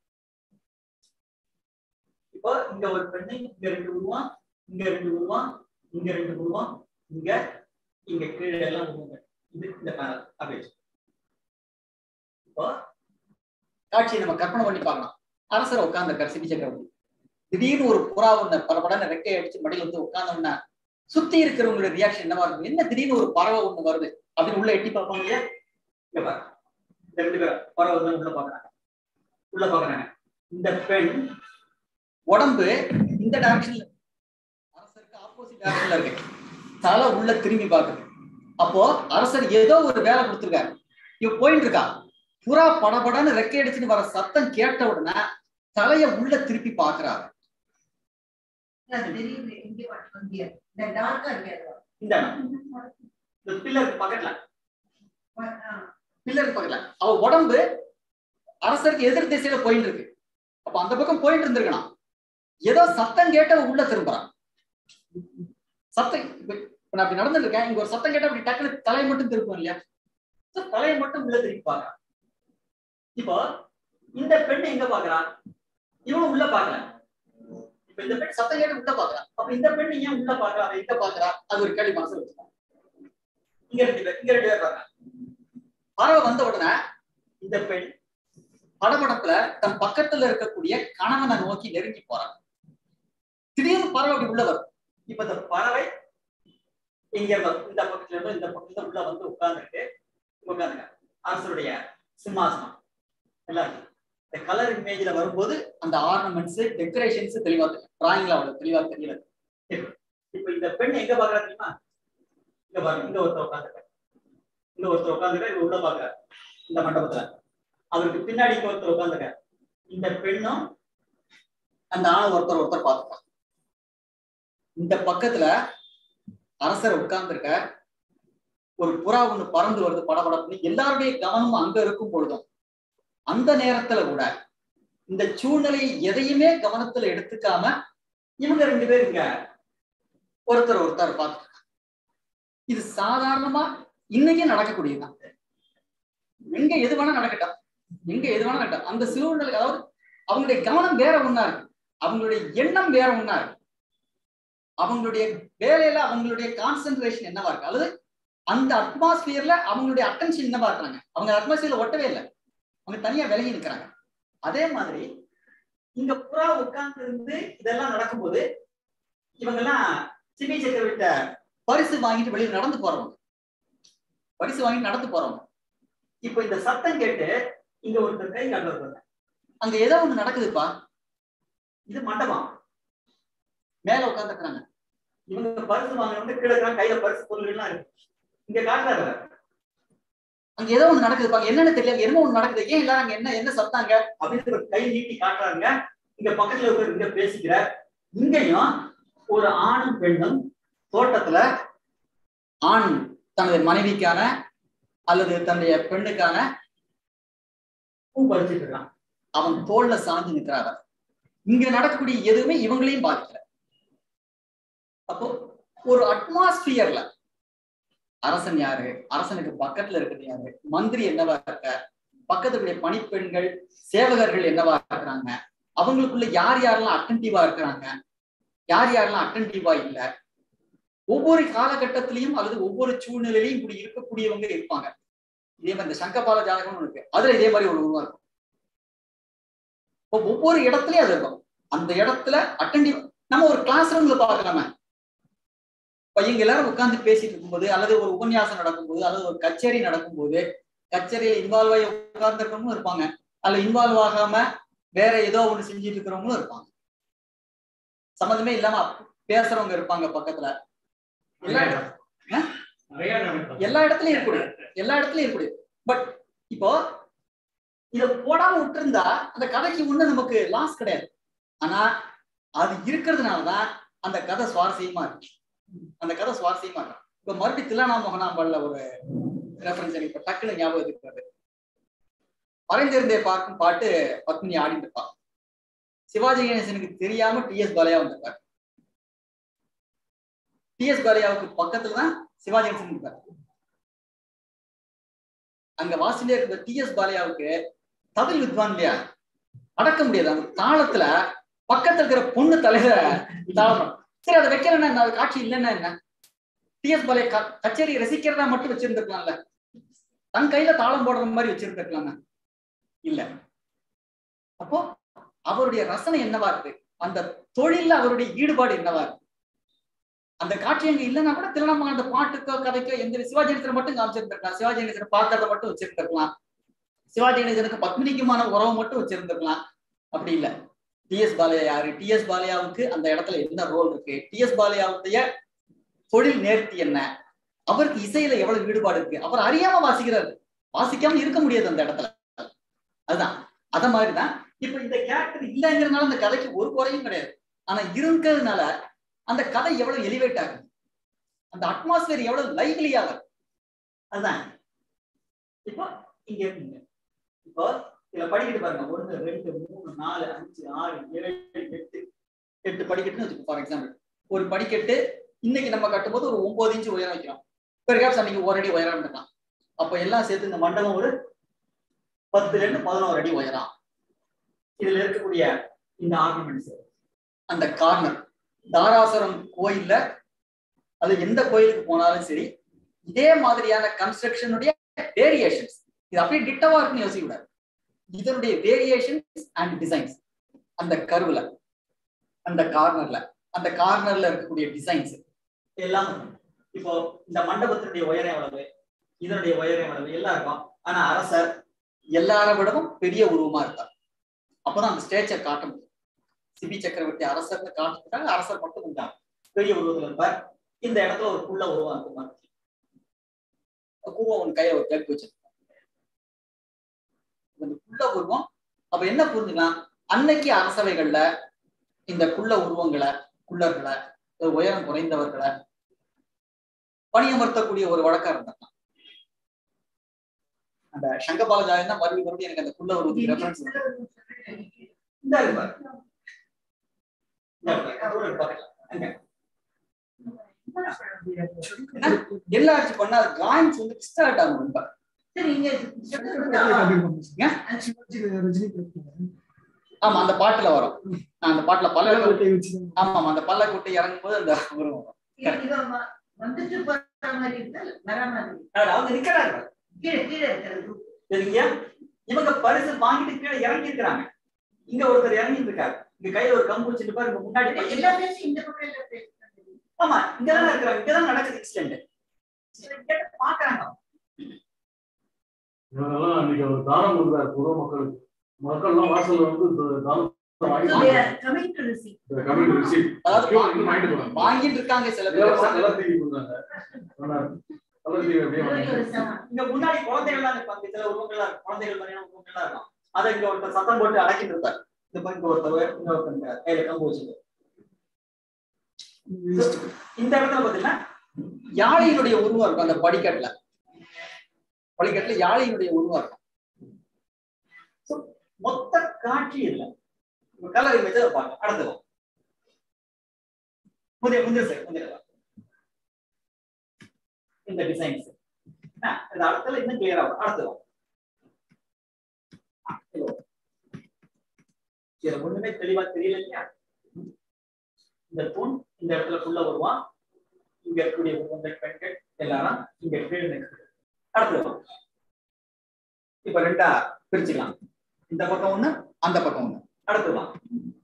இப்போ இங்க ஒரு பெண்ணு இங்க ரெண்டு உருவம் இங்க ரெண்டு உருவம் இங்க ரெண்டு உருவம் இங்க இங்க கீழே எல்லாம் உருவங்கள் இது இந்த பேனல் அப்படி இப்போ காட்சியை நம்ம கற்பனை பண்ணி பார்க்கலாம் அரசர் உட்கார்ந்துருக்காரு சிபி சக்கரவர்த்தி திடீர்னு ஒரு புறா ஒண்ணு படபடன்னு ரெக்கை அடிச்சு மடியில வந்து உட்கார்ந்தோம்னா சுத்தி இருக்கிறவங்களுடைய ரியாக்ஷன் என்னவா இருக்கும் என்ன திடீர்னு ஒரு பறவை ஒண்ணு வருது அப்படின்னு உள்ள எட்டி பார்ப்பாங்க இல்லையா இங்க பாரு இந்த ரெண்டு பேரும் பறவை வந்து உள்ள பாக்குறாங்க உள்ள பாக்குறாங்க இந்த பெண் உடம்பு இந்த டைரக்ஷன்ல அரசருக்கு ஆப்போசிட் டைரக்ஷன்ல இருக்கு தலை உள்ள திரும்பி பாக்குது அப்போ அரசர் ஏதோ ஒரு வேலை கொடுத்துருக்காரு இவ போயிட்டு இருக்கா புறா படபடன்னு ரெக்கை அடிச்சுன்னு வர சத்தம் கேட்ட உடனே தலைய உள்ள திருப்பி பாக்குறாரு திடீர்னு இங்கே மட்டும் இங்கே இந்த டார்க்கா இருக்கிறது இந்த இடம். இந்த பில்லருக்கு பக்கத்துல பில்லருக்கு பக்கத்துல அவ உடம்பு அரசருக்கு எதிர் திசையில போயிட்டு இருக்கு அப்ப அந்த பக்கம் போயிட்டு இருந்திருக்கணும் ஏதோ சத்தம் கேட்ட அவ உள்ள திரும்புறான் சத்தம் இப்ப இப்ப நான் அப்படி நடந்துட்டு இருக்கேன் இங்க ஒரு சத்தம் கேட்டா அப்படி டக்குனு தலையை மட்டும் திருப்போம் இல்லையா So, தலையை மட்டும் உள்ள திருப்பி பாக்குறான் இப்போ இந்த பெண் எங்க பாக்குறா இவனும் உள்ள பாக்கல இப்ப இந்த பெண் சத்தம் கேட்டு உள்ள பாக்குறா அப்ப இந்த பெண் ஏன் உள்ள பாக்குறா அவ எங்க பாக்குறா அது ஒரு கேள்வி மனசுல வச்சுக்கோங்க இங்க ரெண்டு பேர் இங்க ரெண்டு பேர் பாக்குறாங்க பறவை வந்த உடனே இந்த பெண் படபடப்புல தன் பக்கத்துல இருக்கக்கூடிய கணவனை நோக்கி நெருங்கி போறான் திடீர்னு பறவை அப்படி உள்ள வரும் இப்ப இந்த பறவை இங்க இருந்து இந்த பக்கத்துல இருந்து இந்த பக்கத்துல உள்ள வந்து உட்கார்ந்துட்டு உட்கார்ந்துங்க அரசருடைய சிம்மாசனம் எல்லாம் இந்த கலர் இமேஜ்ல வரும்போது அந்த ஆர்னமெண்ட்ஸ் டெக்கரேஷன்ஸ் தெளிவா தெரியும் டிராயிங்ல அவ்வளவு தெளிவா தெரியல இப்ப இந்த பெண் எங்க பாக்குறா தெரியுமா இங்க பாருங்க இங்க ஒருத்தர் உட்காந்துருக்காரு இங்க ஒருத்தர் உட்காந்துருக்காரு இவர் உள்ள பாக்குறாரு இந்த மண்டபத்துல அவருக்கு பின்னாடி இங்க ஒருத்தர் உட்காந்துருக்காரு இந்த பெண்ணும் அந்த ஆணை ஒருத்தர் ஒருத்தர் பார்த்துக்கலாம் இந்த பக்கத்துல அரசர் உட்கார்ந்துருக்க ஒரு புறா ஒண்ணு பறந்து வருது படபடப்புன்னு எல்லாருடைய கவனமும் அங்க இருக்கும் பொழுதும் அந்த நேரத்துல கூட இந்த சூழ்நிலையை எதையுமே கவனத்துல எடுத்துக்காம இவங்க ரெண்டு பேரும் இங்க ஒருத்தர் ஒருத்தர் பார்த்து இது சாதாரணமா இன்னைக்கும் நடக்கக்கூடியதுதான் எங்க எது வேணா நடக்கட்டும் எங்க எது வேணா நடக்கட்டும் அந்த சூழ்நிலை அதாவது அவங்களுடைய கவனம் வேற ஒண்ணா இருக்கு அவங்களுடைய எண்ணம் வேற ஒண்ணா இருக்கு அவங்களுடைய வேலையில அவங்களுடைய கான்சென்ட்ரேஷன் என்னவா இருக்கு அல்லது அந்த அட்மாஸ்பியர்ல அவங்களுடைய அட்டென்ஷன் என்னவா இருக்கிறாங்க அவங்க அட்மாஸ்பியர்ல ஒட்டவே இல்லை அவங்க தனியா விலகி நிற்கிறாங்க அதே மாதிரி இங்க புறா உட்கார்ந்து இருந்து இதெல்லாம் நடக்கும்போது இவங்க எல்லாம் சிபி சக்கரவர்த்த பரிசு வாங்கிட்டு வெளியே நடந்து போறவங்க பரிசு வாங்கிட்டு நடந்து போறவங்க இப்போ இந்த சத்தம் கேட்டு இங்க ஒருத்தர் கை காட்டுறது அங்க ஏதோ ஒண்ணு நடக்குதுப்பா இது மண்டபம் மேல உட்காந்துருக்காங்க இவங்க பரிசு வாங்கினவங்க கீழே இருக்கிறாங்க கையில பரிசு பொருள் எல்லாம் இருக்கு இங்க காட்டுறாரு அங்க ஏதோ ஒண்ணு நடக்குதுப்பா என்னன்னு தெரியல என்ன ஒண்ணு நடக்குது ஏன் எல்லாரும் அங்க என்ன என்ன சத்தாங்க அப்படின்னு ஒரு கை நீட்டி காட்டுறாங்க இங்க பக்கத்துல இருக்கிற இங்க பேசிக்கிற இங்கேயும் ஒரு ஆணும் பெண்ணும் தோட்டத்துல ஆண் தனது மனைவிக்கான அல்லது தன்னுடைய பெண்ணுக்கான பூ பறிச்சுட்டு இருக்கான் அவன் தோல்ல சாஞ்சு நிற்கிறார் இங்க நடக்கக்கூடிய எதுவுமே இவங்களையும் பாதிக்கல அப்போ ஒரு அட்மாஸ்பியர்ல அரசன் யாரு அரசனுக்கு பக்கத்துல இருக்கிறது யாரு மந்திரி என்னவா இருக்க பக்கத்துல பணிப்பெண்கள் சேவகர்கள் என்னவா இருக்கிறாங்க அவங்களுக்குள்ள யார் யாரெல்லாம் அட்டன்டிவா இருக்கிறாங்க யார் யாரெல்லாம் அட்டன்டிவா இல்ல ஒவ்வொரு காலகட்டத்திலையும் அல்லது ஒவ்வொரு சூழ்நிலையிலையும் இப்படி இருக்கக்கூடியவங்க இருப்பாங்க இதே மாதிரி இந்த சங்கபால ஜாதகம்னு இருக்கு அதுல இதே மாதிரி ஒரு உருவம் இருக்கும் ஒவ்வொரு இடத்துலயும் அது இருக்கும் அந்த இடத்துல அட்டன்டிவ் நம்ம ஒரு கிளாஸ் ரூம்ல பாக்கலாமே பையங்க எல்லாரும் உட்கார்ந்து பேசிட்டு இருக்கும்போது அல்லது ஒரு உபன்யாசம் நடக்கும்போது அல்லது ஒரு கச்சேரி நடக்கும்போது கச்சேரியில இன்வால்வ் ஆகி உட்கார்ந்து இருக்கிறவங்களும் இருப்பாங்க அதுல இன்வால்வ் ஆகாம வேற ஏதோ ஒண்ணு செஞ்சுட்டு இருக்கிறவங்களும் இருப்பாங்க சம்மந்தமே இல்லாம பேசுறவங்க இருப்பாங்க பக்கத்துல எல்லா நிறைய நடக்கும் எல்லா இடத்துலயும் இருக்கக்கூடிய எல்லா இடத்துலயும் இருக்கக்கூடிய பட் இப்போ இத போடாம விட்டுருந்தா அந்த கதைக்கு ஒண்ணு நமக்கு லாஸ் கிடையாது ஆனா அது இருக்கிறதுனாலதான் அந்த கதை சுவாரஸ்யமா இருக்கு அந்த கதை சுவாரஸ்யமா இருக்கு இப்ப மறுபடியும் தில்லானா மோகனாம்பாள்ல ஒரு ரெஃபரன்ஸ் எனக்கு இப்ப டக்குனு ஞாபகம் இருக்கிறது மறைந்திருந்தே பார்க்கும் பாட்டு பத்மினி ஆடிட்டு இருப்பா சிவாஜி கணேசனுக்கு தெரியாம டி எஸ் பாலையா வந்திருப்பார் டி எஸ் பாலையாவுக்கு பக்கத்துல தான் சிவாஜி கணேசன் இருப்பார் அங்க வாசிலே இருக்கிற டி எஸ் பாலையாவுக்கு தமிழ் வித்வான் இல்லையா அடக்க முடியாது அந்த தாளத்துல பக்கத்துல இருக்கிற பொண்ணு தலையில தாளம் சரி அதை வைக்கிறேன்னா என்ன அது காட்சி இல்லைன்னா என்ன டி எஸ் பாலைய க- கச்சேரி ரசிக்கிறதா மட்டும் வச்சிருந்திருக்கலாம்ல தன் கையில தாளம் போடுற மாதிரி வச்சிருந்திருக்கலாமே இல்ல அப்போ அவருடைய ரசனை என்னவா இருக்கு அந்த தொழில்ல அவருடைய ஈடுபாடு என்னவா இருக்கு அந்த காட்சி அங்க இல்லைன்னா கூட திருவண்ணாமலை அந்த பாட்டுக்கோ கதைக்கோ எந்த சிவாஜி கணேசனை மட்டும் காமிச்சிருந்திருக்கலாம் சிவாஜி கணேசனை பார்க்கறத மட்டும் வச்சிருந்திருக்கலாம் சிவாஜி கணேசனுக்கு பத்மினிக்குமான உறவு மட்டும் வச்சிருந்திருக்கலாம் அப்படி இல்ல டி எஸ் பாலையா யாரு டி எஸ் பாலையாவுக்கு அந்த இடத்துல என்ன ரோல் இருக்கு டி எஸ் பாலையாவுடைய தொழில் நேர்த்தி என்ன அவருக்கு இசையில எவ்வளவு ஈடுபாடு இருக்கு அவர் அறியாம வாசிக்கிறாரு வாசிக்காம இருக்க முடியாது அந்த இடத்துல அதுதான் அத மாதிரிதான் இப்ப இந்த கேரக்டர் இல்லைங்கிறதுனால அந்த கதைக்கு ஒரு குறையும் கிடையாது ஆனா இருக்கிறதுனால அந்த கதை எவ்வளவு எலிவேட் ஆகுது அந்த அட்மாஸ்பியர் எவ்வளவு லைவ்லி ஆகுது அதுதான் இப்போ இங்க இருக்குங்க இப்போ இதுல படிக்கிட்டு பாருங்க ஒண்ணு ரெண்டு மூணு நாலு அஞ்சு ஆறு ஏழு எட்டு எட்டு படிக்கட்டுன்னு வச்சுக்கோ ஃபார் எக்ஸாம்பிள் ஒரு படிக்கட்டு இன்னைக்கு நம்ம கட்டும்போது ஒரு ஒன்பது இன்ச்சு உயரம் வைக்கிறோம் பெர்ஹாப்ஸ் அன்னைக்கு ஒரு அடி உயரம் இருக்கலாம் அப்ப எல்லாம் சேர்த்து இந்த மண்டபம் ஒரு பத்துல இருந்து பதினோரு அடி உயரம் இதுல இருக்கக்கூடிய இந்த ஆர்குமெண்ட்ஸ் அந்த கார்னர் தாராசுரம் கோயில்ல அது எந்த கோயிலுக்கு போனாலும் சரி இதே மாதிரியான கன்ஸ்ட்ரக்ஷனுடைய வேரியேஷன்ஸ் இது அப்படியே டிட்டவா இருக்குன்னு யோசிக்க கூடாது இதனுடைய வேரியேஷன்ஸ் அண்ட் டிசைன்ஸ் அந்த கருவுல அந்த கார்னர்ல அந்த கார்னர்ல இருக்கக்கூடிய டிசைன்ஸ் எல்லாம் இருக்கும். இப்போ இந்த மண்டபத்தினுடைய உயரம் எவ்வளவு இதனுடைய உயரம் எவ்வளவு எல்லாம் இருக்கும் ஆனா அரசர் எல்லாரை விடவும் பெரிய உருவமா இருப்பார் அப்பதான் அந்த ஸ்டேச்சை காட்ட முடியும் சிபி சக்கரவர்த்தி அரசர்னு காட்டுறதுக்காக அரசர் மட்டும் இருந்தார் பெரிய உருவத்துல இருப்பார் இந்த இடத்துல ஒரு புள்ள உருவம் இருக்குமா உருவம் ஒன்று கையில ஒரு ஜக் வச்சிருக்கான் இந்த குள்ள உருவம் அப்ப என்ன புரிஞ்சுக்கலாம் அன்னைக்கு அரசவைகள்ல இந்த குள்ள உருவங்களை குள்ளர்களை ஒரு உயரம் குறைந்தவர்களை பணியமர்த்தக்கூடிய ஒரு வழக்கம் இருந்தாங்க அந்த சங்கபாலஜாயன் தான் மறுபடியும் மறுபடியும் எனக்கு அந்த குள்ள உருவத்துக்கு ரெஃபரன்ஸ் இந்த இருக்கு பாரு. இந்த இருக்கு பாரு. அதோட இருக்கு பாருங்க. அங்க. எல்லா ஆட்சி பண்ணா ஜாயின்ஸ் வந்து டிஸ்டார்ட் ஆகும் ரொம்ப சரி இங்க ரஜினி படத்துல ஆமா அந்த பாட்டுல வரும் நான் அந்த பாட்டுல பல பல்லவத்தை வச்சு ஆமா ஆமா அந்த பல்ல குட்டை இறங்கும் போது அந்த உருவம் வரும் இவன் வ- வந்துட்டு போற மாதிரி இருந்தா வர மாதிரி அதாவது அவங்க நிக்கிறாங்க கீழே கீழே இருக்கிறது சரிங்க இவங்க பரிசு வாங்கிட்டு கீழே இறங்கி இருக்கிறாங்க இங்க ஒருத்தர் இறங்கி இருக்காரு இங்க கையில ஒரு கம்பு வச்சுட்டு பாரு இங்க முன்னாடி எல்லா பையன். பேரும் இந்த பக்கம் எல்லா பேரும் ஆமா இங்கதான் இருக்கிறாங்க இங்கதான் நடக்குது இன்சிடென்ட் பாக்குறாங்க இவங்கெல்லாம் அன்னைக்கு அவர் தானம் கொடுத்தாரு பொது மக்களுக்கு மக்கள்லாம் வாசல்ல வந்து இந்த தானத்தை வாங்கி So they are coming to receive. Community receive அதாவது வாங்கிட்டு போறாங்க வாங்கிட்டு இருக்காங்க சில இலவச பேர் கலர் டிவி கொடுத்தாங்க சொன்னாரு. கலர் டிவி அப்படியே ஒரு வாங்கிட்டு ஒரு சமம். இங்க முன்னாடி குழந்தைகள்லாம் இருப்பாங்க சில உருவங்கள்லாம் இருக்கும் குழந்தைகள் மாதிரியான உருவங்கள்லாம் இருக்கும் அதை இங்க ஒருத்தர் சத்தம் போட்டு அடக்கிட்டு இருப்பார் இந்த மாதிரி இங்க ஒருத்தர் இங்க ஒருத்தர் இங்க கையில கம்பு வச்சுட்டு இந்த இடத்துல பாத்தீங்கன்னா யாழையினுடைய உருவம் இருக்கும் அந்த படிக்கட்டுல படிக்கட்டுல யாழையினுடைய உருவம் இருக்கும் So, மொத்த காட்சி இல்ல கலர் இமேஜ் பார்க்க அடுத்து முந்தைய முந்தைய சார் முந்தைய வா. இந்த டிசைன்ஸ் இந்த அடுத்தல இன்னும் கிளியர் ஆகும் அடுத்து வா. ஆ, இது வா. இதுல ஒண்ணுமே தெளிவா தெரியல இல்லையா இந்த தூண் இந்த இடத்துல ஃபுல்லா வருவான் இங்க இருக்கக்கூடிய ஒவ்வொரு பெண்கள் எல்லாரும் இங்க கீழே நிற்குது அடுத்து வா. இப்ப ரெண்டா பிரிச்சுக்கலாம் இந்த பக்கம் ஒண்ணு அந்த பக்கம் ஒண்ணு அடுத்து வா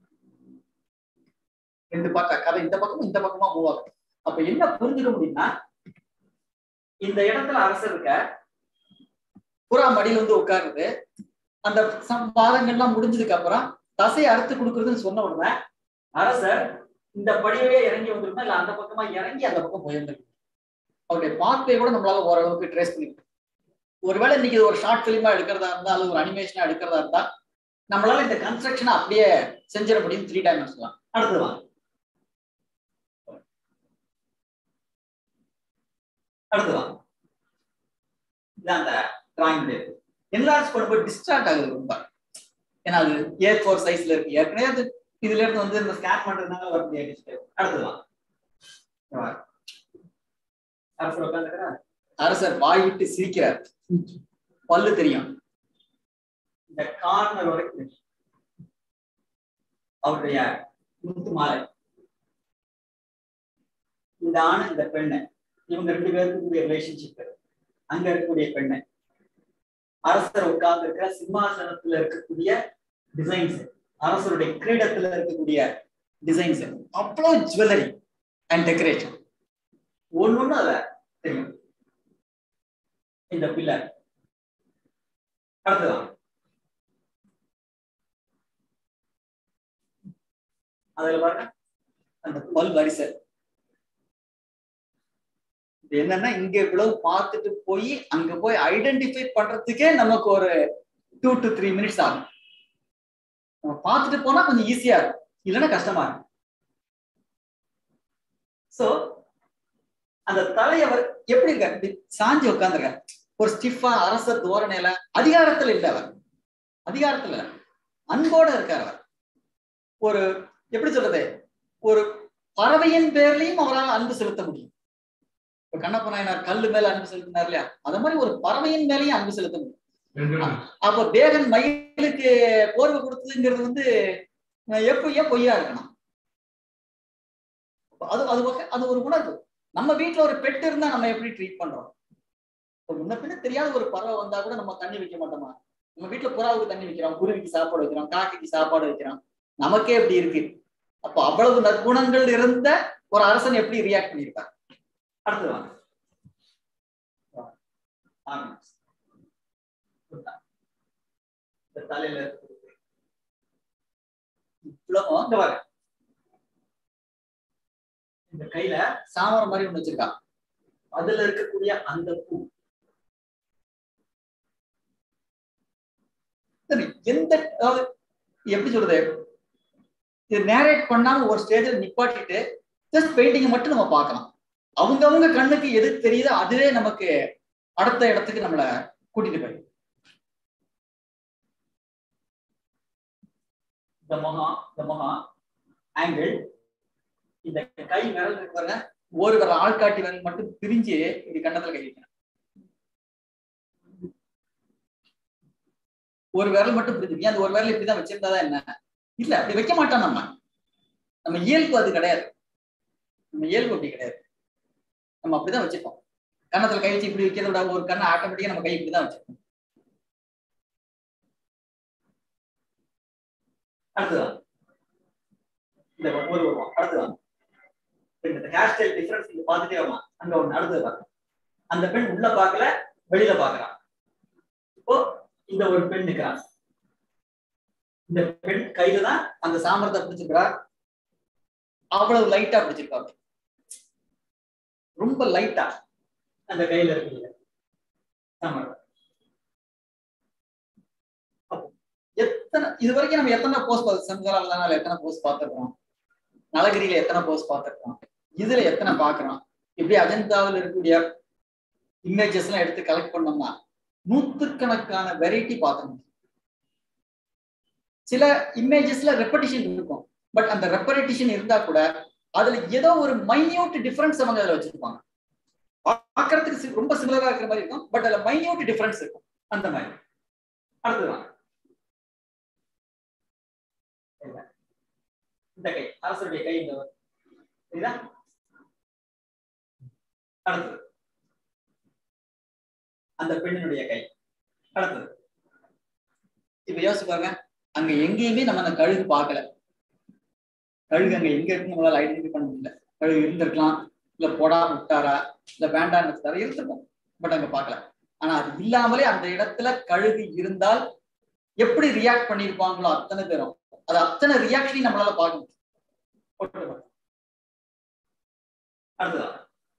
ரெண்டு பார்த்தா கதை இந்த பக்கமும் இந்த பக்கமா மூவ் ஆகும் அப்ப என்ன புரிஞ்சுக்க முடியும்னா இந்த இடத்துல அரசர் இருக்க புறா மடியில வந்து உட்காருது அந்த சம் வாதங்கள்லாம் முடிஞ்சதுக்கு அப்புறம் தசையை அறுத்து கொடுக்குறதுன்னு சொன்ன உடனே அரசர் இந்த படியிலே இறங்கி வந்திருக்கா இல்ல அந்த பக்கமா இறங்கி அந்த பக்கம் போயிருந்திருக்கு அவருடைய பாத்வே கூட நம்மளால ஓரளவுக்கு ட்ரேஸ் பண்ணிக்கலாம் ஒருவேளை இன்னைக்கு இது ஒரு ஷார்ட் பிலிமா எடுக்கிறதா இருந்தா அல்லது ஒரு அனிமேஷனா எடுக்கிறதா இருந்தா நம்மளால இந்த கன்ஸ்ட்ரக்ஷனை அப்படியே செஞ்சிட முடியும் த்ரீ டைமென்ஷன்லாம் அடுத்து வாங்க அடுத்து வாங்க இதான் அந்த டிராயிங் என்லார்ஜ் பண்ணும்போது டிஸ்ட்ராக்ட் ஆகுது ரொம்ப ஏன்னா அது ஏ ஃபோர் சைஸ்ல இருக்கு ஏற்கனவே அது இதுல இருந்து வந்து இந்த ஸ்கேன் பண்றதுனால வர முடியாது அடுத்து வாங்க இங்க வாங்க. அரசர் உட்காந்துக்கிறார் அரசர் வாய் விட்டு சிரிக்கிறார் பல்லு தெரியும் இந்த கார்னர் வரைக்கும் தெரியும். அவருடைய முத்து மாலை இந்த ஆண் இந்த பெண்ணு இவங்க ரெண்டு பேருக்கும் ரிலேஷன்ஷிப் அங்க இருக்கக்கூடிய பெண்ணு அரசர் உட்கார்ந்து இருக்கிற சிம்மாசனத்துல இருக்கக்கூடிய டிசைன்ஸ் அரசருடைய கிரீடத்துல இருக்கக்கூடிய டிசைன்ஸ் அவ்வளவு ஜுவல்லரி அண்ட் டெக்கரேஷன் ஒண்ணு அதுல தெரியும் இந்த பில்லர் அடுத்ததான் அதுல பாருங்க அந்த பல் வரிசை இது என்னன்னா இங்க இவ்வளவு பார்த்துட்டு போய் அங்க போய் ஐடென்டிஃபை பண்றதுக்கே நமக்கு ஒரு டூ டு த்ரீ மினிட்ஸ் ஆகும் நம்ம பார்த்துட்டு போனா கொஞ்சம் ஈஸியா இருக்கும் இல்லைன்னா கஷ்டமா இருக்கும் சோ அந்த தலையவர் எப்படி இருக்காரு இப்படி சாஞ்சி உட்காந்துருக்காரு ஒரு ஸ்டிஃபா அரச தோரணையில அதிகாரத்துல இல்ல அவர் அதிகாரத்துல இல்ல அன்போட இருக்கார் அவர் ஒரு எப்படி சொல்றது ஒரு பறவையின் பேர்லயும் அவரால் அன்பு செலுத்த முடியும் இப்ப கண்ணப்ப நாயனார் கல்லு மேல அன்பு செலுத்தினார் இல்லையா அத மாதிரி ஒரு பறவையின் மேலயும் அன்பு செலுத்த முடியும் ரெண்டு அப்போ தேகன் மயிலுக்கு போர்வை கொடுத்ததுங்கிறது வந்து அஹ், எப்ப ஏன் பொய்யா இருக்கணும் அப்ப அது அது வகை- அது ஒரு உணர்வு நம்ம வீட்ல ஒரு பெட் இருந்தா நம்ம எப்படி ட்ரீட் பண்றோம் இப்ப முன்ன பின்ன தெரியாத ஒரு பறவை வந்தா கூட நம்ம தண்ணி வைக்க மாட்டோமா நம்ம வீட்ல புறாவுக்கு தண்ணி வைக்கிறோம் குருவிக்கு சாப்பாடு வைக்கிறோம் காக்கைக்கு சாப்பாடு வைக்கிறோம் நமக்கே எப்படி இருக்கு அப்போ அவ்வளவு நற்குணங்கள் இருந்த ஒரு அரசன் எப்படி ரியாக்ட் பண்ணியிருப்பார் அடுத்து வாங்க வாங்க. ஆரம்பிச்சு. இந்த தலையில இருக்கக்கூடிய இவ்வளவு இங்க பாருங்க இந்த கையில சாமரம் மாதிரி ஒண்ணு வச்சிருக்கா அதுல இருக்கக்கூடிய அந்த பூ சரி, எந்த அதாவது எப்படி சொல்றது இது நேரேட் பண்ணாம ஒரு ஸ்டேஜில் நிப்பாட்டிட்டு ஜஸ்ட் பெயிண்டிங்கை மட்டும் நம்ம பார்க்கலாம் அவங்கவங்க கண்ணுக்கு எது தெரியுதோ அதுவே நமக்கு அடுத்த இடத்துக்கு நம்மள கூட்டிட்டு போயிடும் இந்த முகம் இந்த முகம் ஆங்கிள் இந்த கை விரல் இருக்கு பாருங்க ஒரு விரல் ஆள்காட்டி விரல் மட்டும் பிரிஞ்சு இப்படி கண்ணத்துல கை வைக்கணும் ஒரு விரல் மட்டும் பிரிஞ்சு ஏன் அந்த ஒரு விரல் இப்படிதான் வச்சிருந்தாதான் என்ன இல்ல அப்படி வைக்க மாட்டோம் நம்ம நம்ம இயல்பு அது கிடையாது நம்ம இயல்பு அப்படி கிடையாது நம்ம அப்படிதான் வச்சிருப்போம் கன்னத்துல கை வச்சு இப்படி வைக்கிறத விட ஒரு கண்ணை ஆட்டோமேட்டிக்கா நம்ம கை இப்படிதான் வச்சிருப்போம் அடுத்ததான் இந்த ஒரு வருவோம் அடுத்ததான் இந்த ஹேர் ஸ்டைல் டிஃபரன்ஸ் நீங்க பார்த்துட்டே வரலாம் அங்க ஒண்ணு அடுத்தது பாருங்க அந்த பெண் உள்ள பார்க்கல வெளியில பாக்குறான் இப்போ இந்த ஒரு பெண் நிக்கிறான் இந்த பெண் கையில தான் அந்த சாமரத்தை பிடிச்சிருக்கிறா அவ்வளவு லைட்டா பிடிச்சிருக்கா அப்படி. ரொம்ப லைட்டா அந்த கையில இருக்குது சாமரம் அப்போ எத்தனை இது வரைக்கும் நம்ம எத்தனை போஸ்ட் பார்த்து சங்கரால எத்தனை போஸ்ட் பார்த்துருக்கோம் நலகிரியில எத்தனை போஸ்ட் பார்த்துருக்கோம் இதுல எத்தனை பார்க்கறோம் இப்படி அஜந்தாவில் இருக்கக்கூடிய இமேஜஸ் எல்லாம் எடுத்து கலெக்ட் பண்ணோம்னா நூத்துக்கணக்கான வெரைட்டி பார்க்கணும் சில இமேஜஸ்ல ரெப்படிஷன் இருக்கும் பட் அந்த ரெப்படிஷன் இருந்தா கூட அதுல ஏதோ ஒரு மைன்யூட் டிஃபரன்ஸ் அவங்க அதுல வச்சிருப்பாங்க பார்க்கறதுக்கு சி- ரொம்ப சிமிலரா இருக்கிற மாதிரி இருக்கும் பட் அதுல மைன்யூட் டிஃபரன்ஸ் இருக்கும் அந்த மாதிரி அடுத்ததான் இல்ல. இந்த கை அரசருடைய கை இந்த வரும். சரிதா அடுத்தது அந்த பெண்ணினுடைய கை அடுத்தது இப்ப யோசிச்சு பாருங்க அங்க எங்கேயுமே நம்ம அந்த கழுகு பார்க்கல கழுகு அங்க எங்க இருக்குன்னு நம்மளால ஐடென்டிஃபை பண்ண முடியல கழுகு இருந்திருக்கலாம் இல்ல போடா விட்டாரா இல்ல வேண்டாம்னு வச்சாரா இருந்திருக்கும் பட் அங்க பார்க்கல ஆனா அது இல்லாமலே அந்த இடத்துல கழுகு இருந்தால் எப்படி ரியாக்ட் பண்ணிருப்பாங்களோ அத்தனை பேரும் அது அத்தனை ரியாக்ஷனையும் நம்மளால பார்க்க முடியும் போட்டு பாருங்க. அடுத்ததா